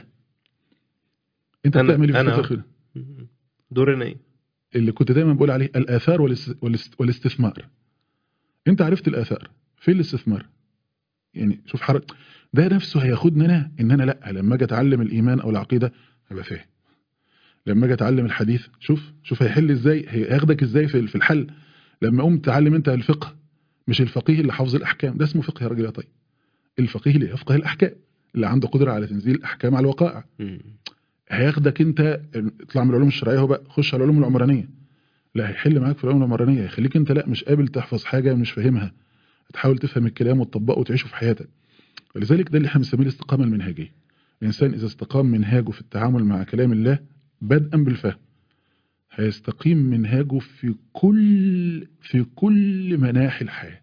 انت أنا- بتعمل ايه في أنا الفترة الأخيرة؟ مم. دورنا ايه اللي كنت دايما بقول عليه الاثار والاس- والاس- والاستثمار انت عرفت الاثار في الاستثمار يعني شوف حرك ده نفسه هياخدني انا ان انا لا لما اجي اتعلم الايمان او العقيده هبقى فاهم لما اجي اتعلم الحديث شوف شوف هيحل ازاي هياخدك ازاي في في الحل لما قوم تعلم انت الفقه مش الفقيه اللي حافظ الاحكام ده اسمه فقه يا راجل يا طيب الفقيه اللي يفقه الاحكام اللي عنده قدره على تنزيل الاحكام على الوقائع مم. هياخدك انت اطلع من العلوم الشرعيه هو بقى خش على العلوم العمرانيه لا هيحل معاك في العلوم العمرانيه يخليك انت لا مش قابل تحفظ حاجه مش فاهمها تحاول تفهم الكلام وتطبقه وتعيشه في حياتك ولذلك ده اللي احنا بنسميه الاستقامه المنهجيه الانسان اذا استقام منهاجه في التعامل مع كلام الله بدءا بالفهم هيستقيم منهاجه في كل في كل مناحي الحياه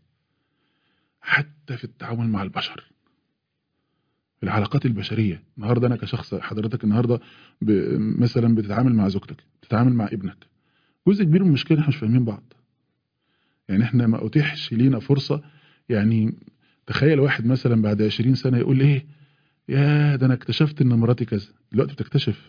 حتى في التعامل مع البشر في العلاقات البشريه النهارده انا كشخص حضرتك النهارده ب... مثلا بتتعامل مع زوجتك بتتعامل مع ابنك جزء كبير من المشكله احنا مش فاهمين بعض يعني احنا ما اتيحش لينا فرصه يعني تخيل واحد مثلا بعد 20 سنه يقول ايه يا ده انا اكتشفت ان مراتي كذا دلوقتي بتكتشف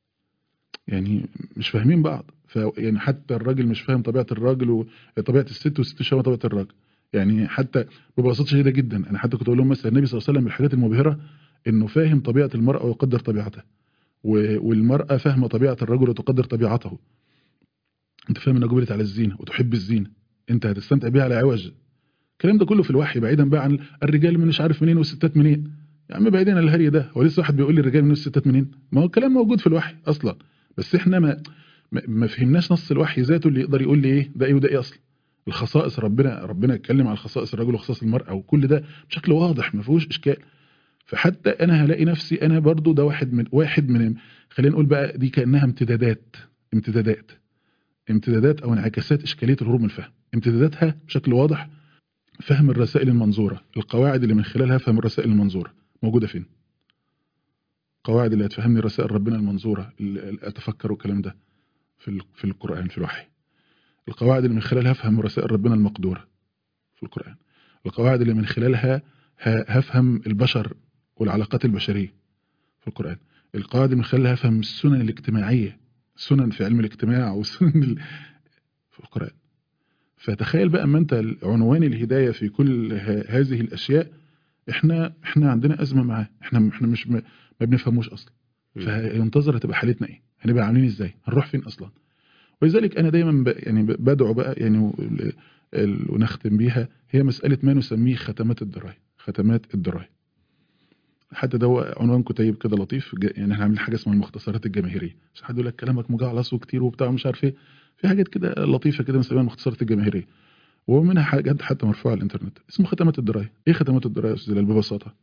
يعني مش فاهمين بعض ف يعني حتى الراجل مش فاهم طبيعه الراجل وطبيعه الست والست مش فاهمه طبيعه الراجل يعني حتى ببساطه شديده جدا انا حتى كنت اقول لهم مثلا النبي صلى الله عليه وسلم من الحاجات المبهره انه فاهم طبيعه المراه ويقدر طبيعتها و- والمراه فاهمه طبيعه الرجل وتقدر طبيعته انت فاهم انها جبلت على الزينه وتحب الزينه انت هتستمتع بيها على عوج الكلام ده كله في الوحي بعيدا بقى عن الرجال من مش عارف منين والستات منين يا عم بعيدين عن الهري ده هو لسه واحد بيقول لي الرجال منين والستات منين ما هو الكلام موجود في الوحي اصلا بس احنا ما ما- ما فهمناش نص الوحي ذاته اللي يقدر يقول لي ايه ده ايه وده ايه اصلا الخصائص ربنا ربنا اتكلم عن خصائص الرجل وخصائص المرأة وكل ده بشكل واضح ما فيهوش اشكال فحتى انا هلاقي نفسي انا برضو ده واحد من واحد من خلينا نقول بقى دي كانها امتدادات امتدادات امتدادات او انعكاسات اشكاليه الهروب من الفهم امتداداتها بشكل واضح فهم الرسائل المنظوره القواعد اللي من خلالها فهم الرسائل المنظوره موجوده فين القواعد اللي هتفهمني رسائل ربنا المنظوره اللي اللي اتفكر والكلام ده في ال- في القران في الوحي القواعد اللي من خلالها افهم رسائل ربنا المقدوره في القران القواعد اللي من خلالها ه- هفهم البشر والعلاقات البشريه في القران القواعد اللي من خلالها هفهم السنن الاجتماعيه سنن في علم الاجتماع وسنن ال... في القرآن فتخيل بقى اما انت عنوان الهداية في كل ه- هذه الاشياء احنا احنا عندنا ازمة معاه احنا احنا مش م- ما بنفهموش اصلا مم. فينتظر هتبقى حالتنا ايه هنبقى عاملين ازاي هنروح فين اصلا ولذلك انا دايما ب... يعني ب- بدعو بقى يعني و- ال- ال- ونختم بيها هي مسألة ما نسميه ختمات الدراية ختمات الدراية حتى ده هو عنوان كتيب كده لطيف ج- يعني احنا عاملين حاجه اسمها المختصرات الجماهيريه عشان حد يقول لك كلامك مجعلص وكتير وبتاع ومش عارف ايه في حاجات كده لطيفه كده بنسميها المختصرات الجماهيريه ومنها حاجات حتى مرفوعه على الانترنت اسمه ختمات الدرايه ايه ختمات الدرايه يا استاذ هلال ببساطه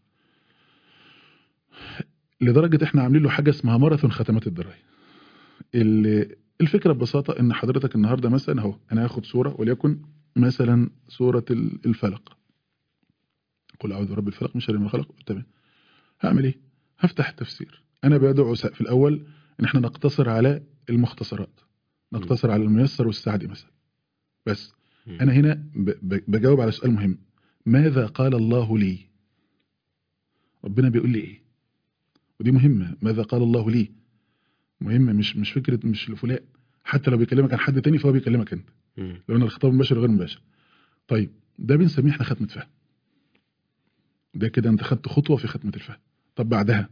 لدرجه احنا عاملين له حاجه اسمها ماراثون ختمات الدرايه اللي الفكره ببساطه ان حضرتك النهارده مثلا اهو انا هاخد صوره وليكن مثلا صوره ال- الفلق قل اعوذ برب الفلق من شر ما خلق تمام هعمل ايه هفتح التفسير انا بدعو س- في الاول ان احنا نقتصر على المختصرات نقتصر على الميسر والسعدي مثلا بس مم. انا هنا ب- ب- بجاوب على سؤال مهم ماذا قال الله لي ربنا بيقول لي ايه ودي مهمه ماذا قال الله لي مهم مش مش فكره مش لفلان حتى لو بيكلمك عن حد تاني فهو بيكلمك انت مم. لو ان الخطاب مباشر غير مباشر طيب ده بنسميه احنا ختمه فهم ده كده انت خدت خطوه في ختمه الفهم طب بعدها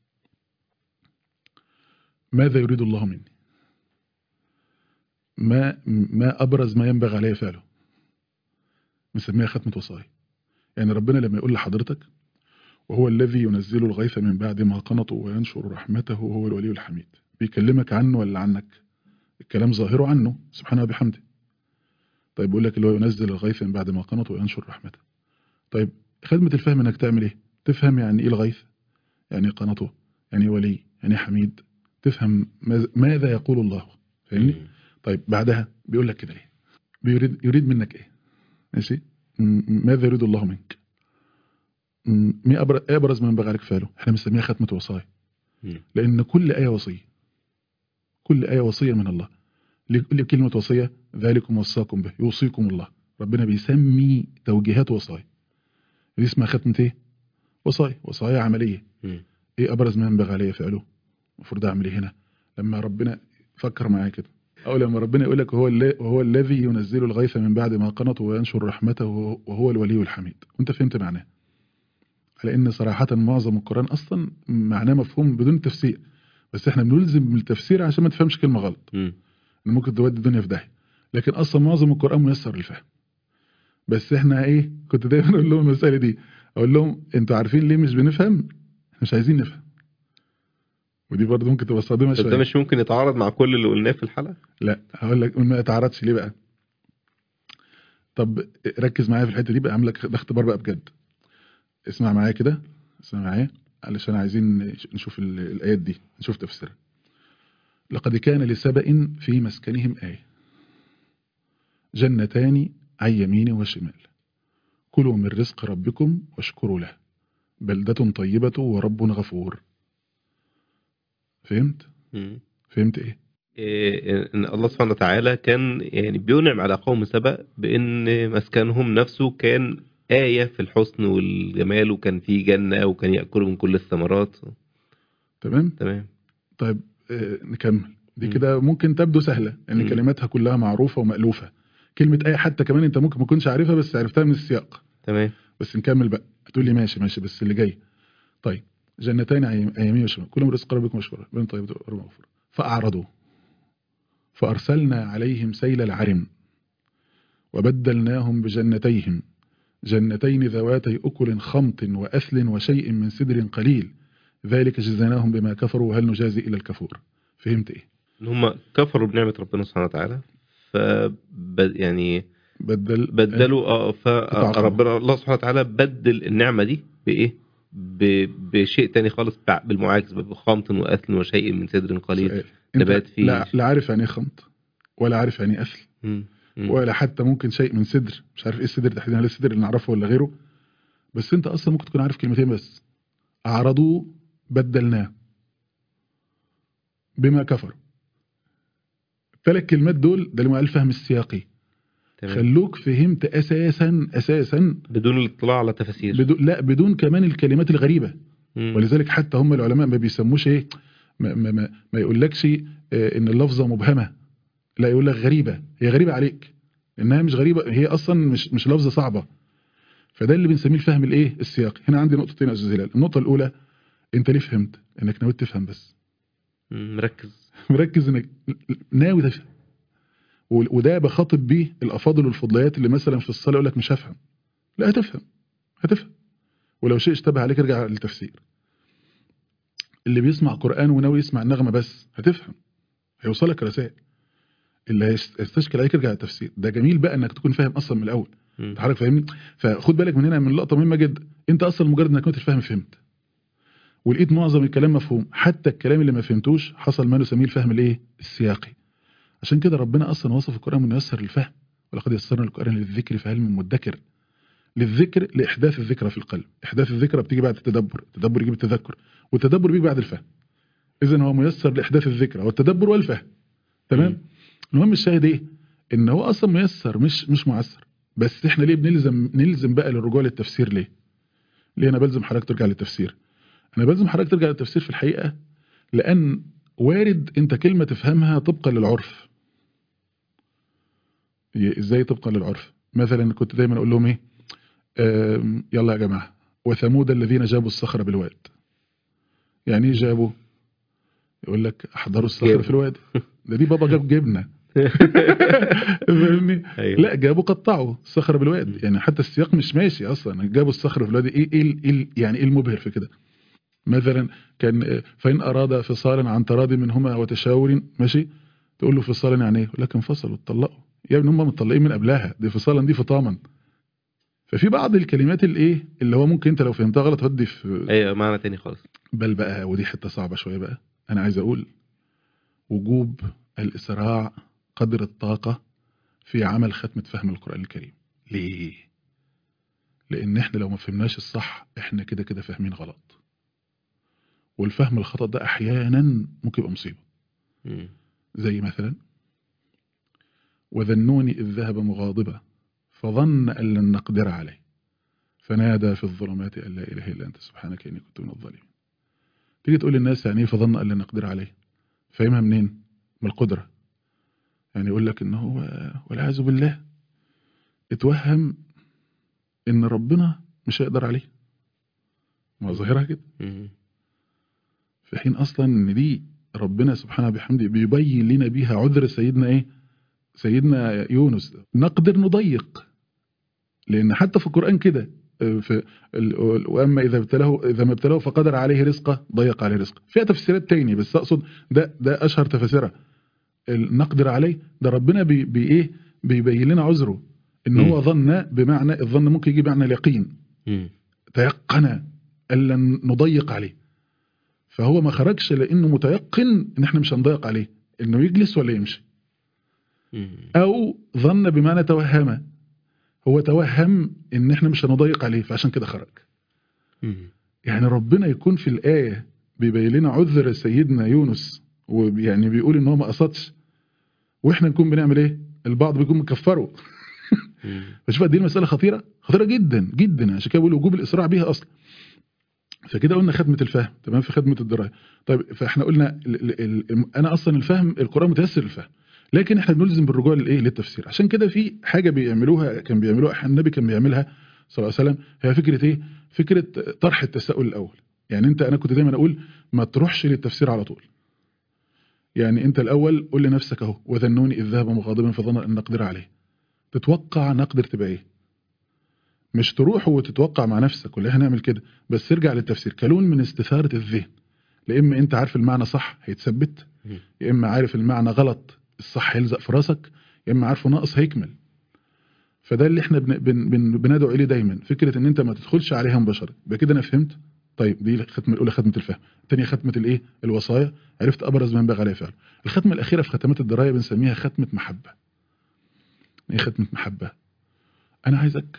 ماذا يريد الله مني ما ما ابرز ما ينبغي علي فعله بنسميها ختمه وصايا يعني ربنا لما يقول لحضرتك وهو الذي ينزل الغيث من بعد ما قنطوا وينشر رحمته وهو الولي الحميد بيكلمك عنه ولا عنك الكلام ظاهره عنه سبحانه وبحمده طيب بيقول لك اللي هو ينزل الغيث من بعد ما قنطوا وينشر رحمته طيب خدمة الفهم انك تعمل ايه تفهم يعني ايه الغيث يعني ايه قنطه يعني ايه ولي يعني ايه حميد تفهم ماذا- ماذا يقول الله فاهمني مم. طيب بعدها بيقول لك كده ايه بيريد يريد منك ايه ماشي م- ماذا يريد الله منك م- ما أبر- إيه ابرز ما ينبغي عليك فعله احنا بنسميها ختمه وصايا مم. لان كل ايه وصيه كل ايه وصيه من الله ليه ليه كلمه وصيه ذلكم وصاكم به يوصيكم الله ربنا بيسمي توجيهات وصايا دي اسمها ختمه ايه وصايا وصايا عمليه مم. ايه ابرز ما ينبغي عليه فعله المفروض اعمل ايه هنا لما ربنا فكر معايا كده او لما ربنا يقول لك هو اللي وهو الذي ينزل الغيث من بعد ما قنطوا وينشر رحمته وهو الولي الحميد وانت فهمت معناه على ان صراحه معظم القران اصلا معناه مفهوم بدون تفسير بس احنا بنلزم التفسير عشان ما تفهمش كلمه غلط مم. ان ممكن تودي الدنيا في داهيه لكن اصلا معظم القران ميسر للفهم بس احنا ايه كنت دايما اقول لهم المساله دي اقول لهم انتوا عارفين ليه مش بنفهم احنا مش عايزين نفهم ودي برضه ممكن تبقى صادمه طب ده شويه مش ممكن يتعارض مع كل اللي قلناه في الحلقة لا هقول لك ما يتعرضش ليه بقى طب ركز معايا في الحته دي بقى اعمل لك ده اختبار بقى بجد اسمع معايا كده اسمع معايا علشان عايزين نشوف ال- الايات دي نشوف تفسيرها لقد كان لسبأ في مسكنهم آية جنتان عن يمين وشمال كلوا من رزق ربكم واشكروا له بلدة طيبة ورب غفور فهمت؟ مم. فهمت ايه؟ إيه، ان الله سبحانه وتعالى كان يعني بينعم على قوم سبأ بان مسكنهم نفسه كان آية في الحسن والجمال وكان فيه جنة وكان يأكلوا من كل الثمرات تمام؟ تمام طيب آه، نكمل دي مم. كده ممكن تبدو سهلة لأن مم. كلماتها كلها معروفة ومألوفة كلمة آية حتى كمان أنت ممكن ما تكونش عارفها بس عرفتها من السياق تمام بس نكمل بقى هتقول لي ماشي ماشي بس اللي جاي طيب جنتين عن يم- عن يمين وشمال كلهم رزق ربكم مشكورا بين طيب ورب مغفور فأعرضوا فأرسلنا عليهم سيل العرم وبدلناهم بجنتيهم جنتين ذواتي أكل خمط وأثل وشيء من سدر قليل ذلك جزيناهم بما كفروا وهل نجازي إلى الكفور فهمت إيه ان هم كفروا بنعمة ربنا سبحانه وتعالى ف يعني بدل بدلوا اه قطع فربنا الله سبحانه وتعالى بدل النعمة دي بإيه؟ ب- بشيء تاني خالص بع- بالمعاكس بخمط وأثل وشيء من سدر قليل سؤال. انت نبات فيه لا, لا عارف يعني ايه خمط ولا عارف يعني ايه اثل مم. مم. ولا حتى ممكن شيء من صدر مش عارف ايه الصدر تحديدا هل الصدر اللي نعرفه ولا غيره بس انت اصلا ممكن تكون عارف كلمتين بس اعرضوا بدلناه بما كفروا الثلاث كلمات دول ده اللي هو الفهم السياقي تمام خلوك فهمت اساسا اساسا بدون الاطلاع على تفاسير بدون لا بدون كمان الكلمات الغريبه مم. ولذلك حتى هم العلماء ما بيسموش ايه ما, ما, ما, ما يقولكش آه، ان اللفظه مبهمه لا يقول لك غريبه هي غريبه عليك انها مش غريبه هي اصلا مش مش لفظه صعبه فده اللي بنسميه الفهم الايه السياقي هنا عندي نقطتين يا استاذ هلال النقطه الاولى انت ليه فهمت انك ناوي تفهم بس مم. مركز مركز انك ناوي تفهم و- وده بخاطب بيه الافاضل والفضليات اللي مثلا في الصلاه يقول لك مش هفهم لا هتفهم هتفهم ولو شيء اشتبه عليك ارجع للتفسير اللي بيسمع قران وناوي يسمع النغمه بس هتفهم هيوصلك رسائل اللي هيست- هيستشكل عليك ارجع للتفسير ده جميل بقى انك تكون فاهم اصلا من الاول مم. انت حضرتك فاهمني فخد بالك من هنا من لقطه مهمه جدا انت اصلا مجرد انك كنت فاهم فهمت ولقيت معظم الكلام مفهوم حتى الكلام اللي ما فهمتوش حصل ما نسميه الفهم الايه السياقي عشان كده ربنا اصلا وصف القران انه ييسر الفهم ولقد يسرنا القران للذكر فهل من مدكر للذكر لاحداث الذكرى في القلب احداث الذكرى بتيجي بعد التدبر التدبر يجيب التذكر والتدبر بيجي بعد الفهم اذا هو ميسر لاحداث الذكرى والتدبر والفهم تمام مم. المهم الشاهد ايه ان هو اصلا ميسر مش مش معسر بس احنا ليه بنلزم نلزم بقى للرجوع للتفسير ليه ليه انا بلزم حضرتك ترجع للتفسير انا بلزم حضرتك ترجع للتفسير في الحقيقه لان وارد انت كلمة تفهمها طبقا للعرف ي- ازاي طبقا للعرف مثلا كنت دايما اقول لهم ايه آم، يلا يا جماعة وثمود الذين جابوا الصخر بالواد يعني ايه جابوا يقول لك احضروا الصخر جابوا. في الواد ده دي بابا جاب جبنه فاهمني أيوة. لا جابوا قطعوا الصخر بالواد يعني حتى السياق مش ماشي اصلا جابوا الصخر في الواد ايه ايه ال- إيه ال- يعني ايه المبهر في كده مثلا كان آه، فان اراد فصالا عن تراضي منهما وتشاور ماشي تقول له فصالا يعني ايه يقول لك انفصلوا اتطلقوا يا ابني هم متطلقين من قبلها دي فصالا دي فطاما ففي بعض الكلمات الايه اللي هو ممكن انت لو فهمتها غلط تودي في ايوه معنى تاني خالص بل بقى ودي حته صعبه شويه بقى انا عايز اقول وجوب الاسراع قدر الطاقه في عمل ختمه فهم القران الكريم ليه لان احنا لو ما فهمناش الصح احنا كده كده فاهمين غلط والفهم الخطا ده احيانا ممكن يبقى مصيبه مم. زي مثلا وذنوني إذ ذهب مغاضبا فظن أن لن نقدر عليه فنادى في الظلمات أن لا إله إلا أنت سبحانك إني كنت من الظالمين تيجي تقول للناس يعني إيه فظن أن لن نقدر عليه فاهمها منين من القدرة يعني يقول لك إن هو والعياذ بالله اتوهم إن ربنا مش هيقدر عليه ما هو ظاهرها كده مم. في حين اصلا ان دي ربنا سبحانه بحمده بيبين لنا بيها عذر سيدنا ايه سيدنا يونس نقدر نضيق لان حتى في القران كده آه، في ال- واما اذا ابتلاه اذا ما ابتلاه فقدر عليه رزقه ضيق عليه رزقه فيها تفسيرات تاني بس اقصد ده ده اشهر تفاسيرها ال- نقدر عليه ده ربنا بي, بي ايه بيبين لنا عذره ان مم. هو ظن بمعنى الظن ممكن يجي بمعنى اليقين مم. تيقن الا نضيق عليه فهو ما خرجش لانه متيقن ان احنا مش هنضيق عليه انه يجلس ولا يمشي مم. او ظن بمعنى توهم هو توهم ان احنا مش هنضيق عليه فعشان كده خرج مم. يعني ربنا يكون في الايه بيبين لنا عذر سيدنا يونس ويعني بيقول ان هو ما قصدش واحنا نكون بنعمل ايه البعض بيكون مكفره مم. فشوف قد ايه المساله خطيره خطيره جدا جدا عشان كده بقول وجوب الاسراع بيها اصلا فكده قلنا خدمه الفهم تمام في خدمه الدرايه طيب فاحنا قلنا ال ال ال انا اصلا الفهم القران متيسر الفهم لكن احنا بنلزم بالرجوع للايه للتفسير عشان كده في حاجه بيعملوها كان بيعملوها النبي كان بيعملها صلى الله عليه وسلم هي فكره ايه فكره طرح التساؤل الاول يعني انت انا كنت دايما اقول ما تروحش للتفسير على طول يعني انت الاول قول لنفسك اهو وذنوني اذ ذهب مغاضبا فظن ان نقدر عليه تتوقع نقدر تبقى ايه مش تروح وتتوقع مع نفسك ولا هنعمل كده بس ارجع للتفسير كلون من استثارة الذهن لا اما انت عارف المعنى صح هيتثبت مم. يا اما عارف المعنى غلط الصح هيلزق في راسك يا اما عارفه ناقص هيكمل فده اللي احنا بن بن بن بندعو اليه دايما فكره ان انت ما تدخلش عليها مباشره يبقى كده انا فهمت طيب دي الختمه الاولى ختمه الفهم الثانيه ختمه الايه الوصايا عرفت ابرز ما ينبغي عليه فعل الختمه الاخيره في ختمات الدرايه بنسميها ختمه محبه ايه ختمه محبه انا عايزك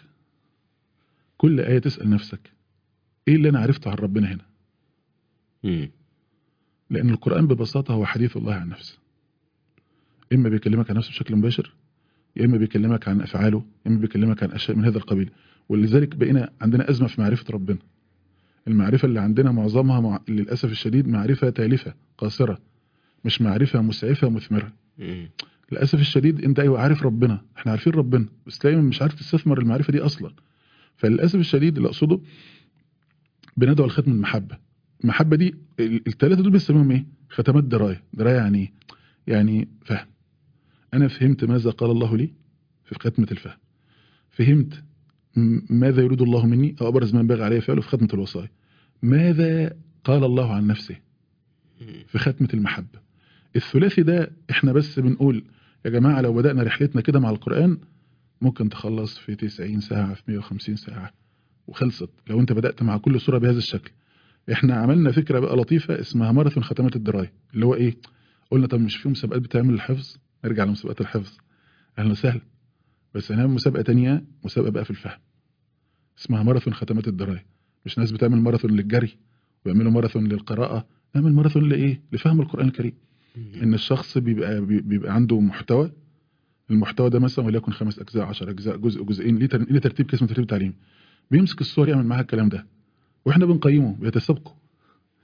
كل ايه تسال نفسك ايه اللي انا عرفته عن ربنا هنا مم. لأن القرآن ببساطة هو حديث الله عن نفسه إما بيكلمك عن نفسه بشكل مباشر يا إما بيكلمك عن أفعاله يا إما بيكلمك عن أشياء من هذا القبيل ولذلك بقينا عندنا أزمة في معرفة ربنا المعرفة اللي عندنا معظمها مع... للأسف الشديد معرفة تالفة قاصرة مش معرفة مسعفة مثمرة مم. للأسف الشديد أنت أيوة عارف ربنا إحنا عارفين ربنا بس تلاقي مش عارف تستثمر المعرفة دي أصلا فللأسف الشديد اللي أقصده بندعو لختم المحبة المحبة دي ال- التلاتة دول بنسميهم إيه؟ ختمات دراية دراية يعني إيه؟ يعني فهم أنا فهمت ماذا قال الله لي في ختمة الفهم فهمت م- ماذا يريد الله مني أو أبرز ما ينبغي عليه فعله في ختمة الوصايا ماذا قال الله عن نفسه مم. في ختمة المحبة الثلاثي ده احنا بس بنقول يا جماعة لو بدأنا رحلتنا كده مع القرآن ممكن تخلص في 90 ساعة في 150 ساعة وخلصت لو انت بدأت مع كل سورة بهذا الشكل احنا عملنا فكرة بقى لطيفة اسمها ماراثون ختمات الدراية اللي هو ايه قلنا طب مش في مسابقات بتعمل الحفظ نرجع لمسابقات الحفظ اهلا وسهلا بس هنعمل مسابقة تانية مسابقة بقى في الفهم اسمها ماراثون ختمات الدراية مش ناس بتعمل ماراثون للجري ويعملوا ماراثون للقراءة نعمل ماراثون لإيه لفهم القرآن الكريم ان الشخص بيبقى بيبقى عنده محتوى المحتوى ده مثلا وليكن خمس اجزاء 10 اجزاء جزء جزئين ليه تر- ليه ترتيب كده اسمه ترتيب تعليمي بيمسك الصور يعمل معاها الكلام ده واحنا بنقيمه بيتسابقوا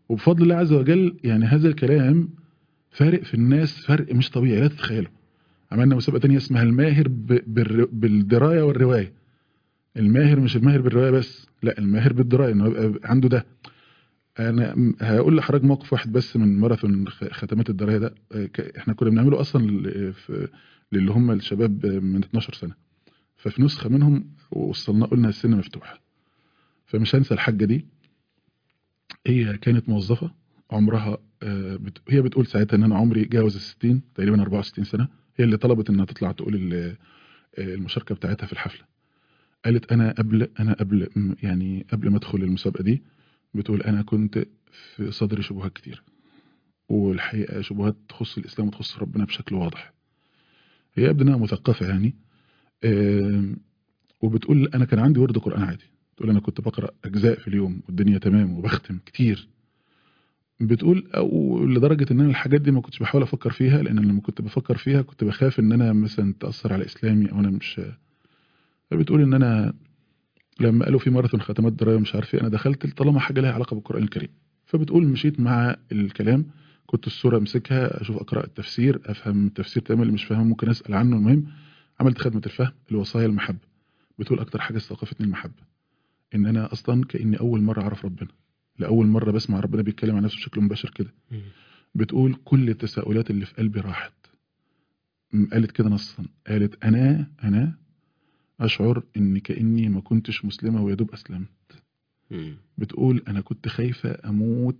وبفضل الله عز وجل يعني هذا الكلام فارق في الناس فرق مش طبيعي لا تتخيلوا عملنا مسابقه تانية اسمها الماهر ب- بالر- بالدرايه والروايه الماهر مش الماهر بالروايه بس لا الماهر بالدرايه انه يبقى عنده ده انا م- هقول لحضرتك موقف واحد بس من ماراثون خ- ختمات الدرايه ده آه، ك- احنا كنا بنعمله اصلا ل- في- للي هم الشباب من 12 سنه ففي نسخه منهم وصلنا قلنا السن مفتوح فمش هنسى الحاجه دي هي كانت موظفه عمرها آه، بت- هي بتقول ساعتها ان انا عمري جاوز ال 60 تقريبا 64 سنه هي اللي طلبت انها تطلع تقول ال- آه، المشاركه بتاعتها في الحفله قالت انا قبل انا قبل م- يعني قبل ما ادخل المسابقه دي بتقول انا كنت في صدري شبهات كتير والحقيقه شبهات تخص الاسلام وتخص ربنا بشكل واضح هي يبدو انها مثقفه يعني آم، وبتقول انا كان عندي ورد قران عادي تقول انا كنت بقرا اجزاء في اليوم والدنيا تمام وبختم كتير بتقول او لدرجه ان انا الحاجات دي ما كنتش بحاول افكر فيها لان لما كنت بفكر فيها كنت بخاف ان انا مثلا تاثر على اسلامي او انا مش بتقول ان انا لما قالوا في ماراثون ختمات درايه مش عارف ايه انا دخلت طالما حاجه لها علاقه بالقران الكريم فبتقول مشيت مع الكلام كنت السوره امسكها اشوف اقرا التفسير افهم التفسير تمام اللي مش فاهمه ممكن اسال عنه المهم عملت خدمه الفهم الوصايا المحبه بتقول اكتر حاجه استوقفتني المحبه ان انا اصلا كاني اول مره اعرف ربنا لاول مره بسمع ربنا بيتكلم عن نفسه بشكل مباشر كده بتقول كل التساؤلات اللي في قلبي راحت م- قالت كده نصا قالت انا انا اشعر ان كاني ما كنتش مسلمه ويا دوب اسلمت مم. بتقول انا كنت خايفه اموت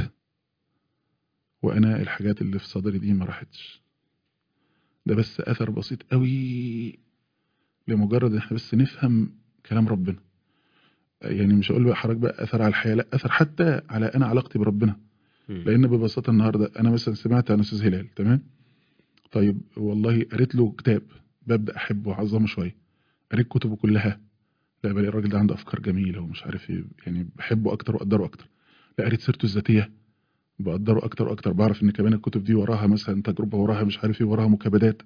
وانا الحاجات اللي في صدري دي ما راحتش ده بس اثر بسيط قوي لمجرد ان احنا بس نفهم كلام ربنا يعني مش هقول بقى حضرتك بقى اثر على الحياه لا اثر حتى على انا علاقتي بربنا مم. لان ببساطه النهارده انا مثلا سمعت عن استاذ هلال تمام طيب والله قريت له كتاب ببدا احبه واعظمه شويه قريت كتبه كلها لا بلاقي الراجل ده عنده افكار جميله ومش عارف ايه يعني بحبه اكتر واقدره اكتر لا قريت سيرته الذاتيه بقدره اكتر واكتر بعرف ان كمان الكتب دي وراها مثلا تجربه وراها مش عارف ايه وراها مكابدات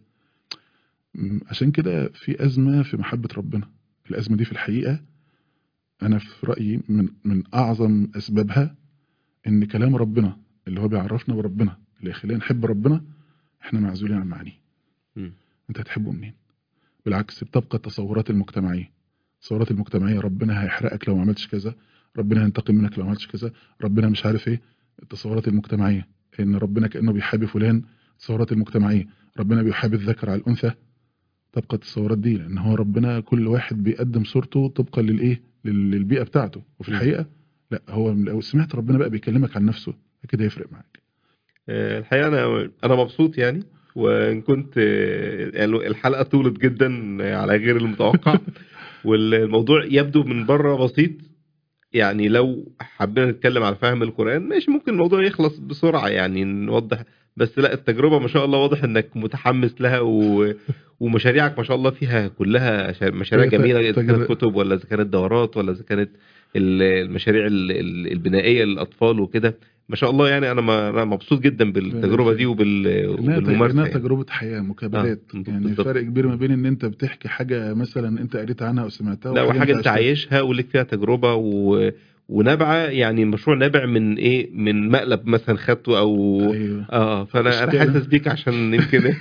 م، عشان كده في ازمه في محبه ربنا الازمه دي في الحقيقه انا في رايي من من اعظم اسبابها ان كلام ربنا اللي هو بيعرفنا بربنا اللي يخلينا نحب ربنا احنا معزولين عن معانيه مم. انت هتحبه منين بالعكس بتبقى التصورات المجتمعيه التصورات المجتمعيه ربنا هيحرقك لو ما عملتش كذا ربنا هينتقم منك لو ما عملتش كذا ربنا مش عارف ايه التصورات المجتمعيه ان ربنا كانه بيحابي فلان التصورات المجتمعيه ربنا بيحابي الذكر على الانثى تبقى التصورات دي لان هو ربنا كل واحد بيقدم صورته طبقا للايه لل- للبيئه بتاعته وفي م. الحقيقه لا هو لو سمعت ربنا بقى بيكلمك عن نفسه كده يفرق معاك آه، الحقيقه انا انا مبسوط يعني وان كنت آه، يعني الحلقه طولت جدا على غير المتوقع والموضوع يبدو من بره بسيط يعني لو حبينا نتكلم على فهم القران ماشي ممكن الموضوع يخلص بسرعه يعني نوضح بس لا التجربه ما شاء الله واضح انك متحمس لها و... ومشاريعك ما شاء الله فيها كلها شا- مشاريع هي ت- جميله اذا كانت تجر- كتب ولا اذا كانت دورات ولا اذا كانت ال- المشاريع ال- ال- البنائيه للاطفال وكده ما شاء الله يعني انا ما انا مبسوط جدا بالتجربه دي وبال... انها وبالممارسه انها يعني. تجربه حياه مكابدات آه، يعني بالظبط. فرق كبير ما بين ان انت بتحكي حاجه مثلا انت قريت عنها او سمعتها لا وحاجه انت عشتها. عايشها ولك فيها تجربه و... ونابعه يعني المشروع نابع من ايه من مقلب مثلا خدته او ايوه اه فانا انا إشكال. حاسس بيك عشان يمكن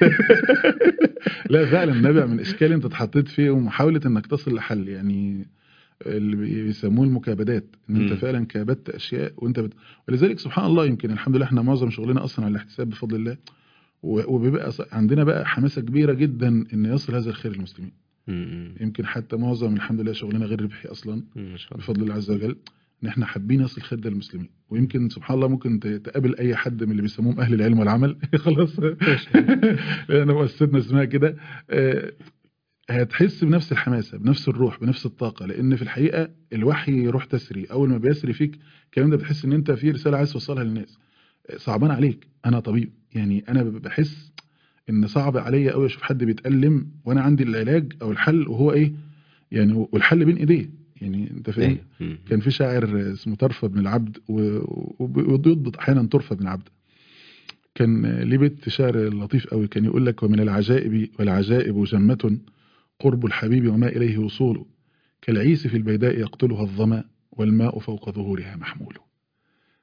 لا فعلا نابع من اشكال انت اتحطيت فيه ومحاوله انك تصل لحل يعني اللي بيسموه المكابدات ان انت مم. فعلا كابدت اشياء وانت بت... ولذلك سبحان الله يمكن الحمد لله احنا معظم شغلنا اصلا على الاحتساب بفضل الله و- وبيبقى ص- عندنا بقى حماسه كبيره جدا ان يصل هذا الخير للمسلمين م- يمكن حتى معظم الحمد لله شغلنا غير ربحي اصلا م- ما شاء الله بفضل الله عز وجل ان احنا حابين يصل الخير ده للمسلمين ويمكن سبحان الله ممكن ت- تقابل اي حد من اللي بيسموهم اهل العلم والعمل خلاص انا مؤسستنا اسمها كده آه، هتحس بنفس الحماسه بنفس الروح بنفس الطاقه لان في الحقيقه الوحي روح تسري اول ما بيسري فيك الكلام ده بتحس ان انت في رساله عايز توصلها للناس آه، صعبان عليك انا طبيب يعني انا بحس ان صعب عليا قوي اشوف حد بيتالم وانا عندي العلاج او الحل وهو ايه يعني والحل بين ايديه يعني انت فاهم أيوة. م- كان في شاعر اسمه طرفة بن العبد و- و- ويضبط احيانا طرفة بن العبد كان ليه بيت شعر لطيف قوي كان يقول لك ومن العجائب والعجائب جمة قرب الحبيب وما إليه وصول كالعيس في البيداء يقتلها الظما والماء فوق ظهورها محمول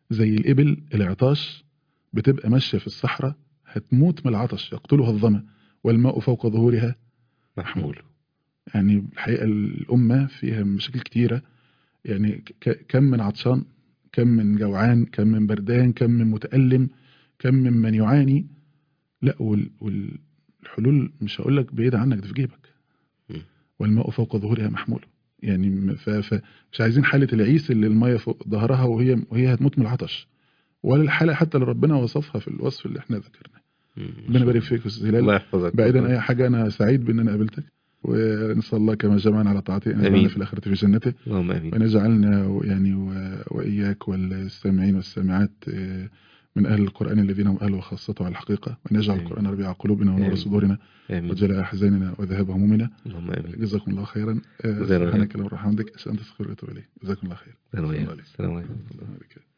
زي الإبل العطاش بتبقى ماشية في الصحراء هتموت من العطش يقتلها الظمأ والماء فوق ظهورها محمول يعني الحقيقة الأمة فيها مشاكل كتيرة يعني ك- كم من عطشان كم من جوعان كم من بردان كم من متألم كم من من يعاني لا وال- والحلول مش هقول لك بعيدة عنك ده في جيبك مم. والماء فوق ظهورها محمول يعني م- ف- ف- مش عايزين حالة العيس اللي المية فوق ظهرها وهي وهي هتموت من العطش ولا الحالة حتى اللي ربنا وصفها في الوصف اللي احنا ذكرناه مم. ربنا يبارك فيك يا استاذ هلال الله يحفظك بعيدا عن اي حاجه انا سعيد بان انا قابلتك ونسال الله كما جمعنا على طاعته ان يجعلنا آمين. في الاخره في جنته اللهم امين وان يجعلنا و- يعني و- واياك والسامعين والسامعات آه، من اهل القران الذين هم اهله وخاصته على الحقيقه وان يجعل آمين. القران ربيع قلوبنا ونور آمين. صدورنا امين وجلاء احزاننا وذهاب همومنا اللهم امين جزاكم الله خيرا آه، جزانا الله سبحانك اللهم وبحمدك اشهد ان لا اله الا انت استغفرك واتوب اليك جزاكم الله خير السلام السلام عليكم عليكم. السلام عليكم السلام عليكم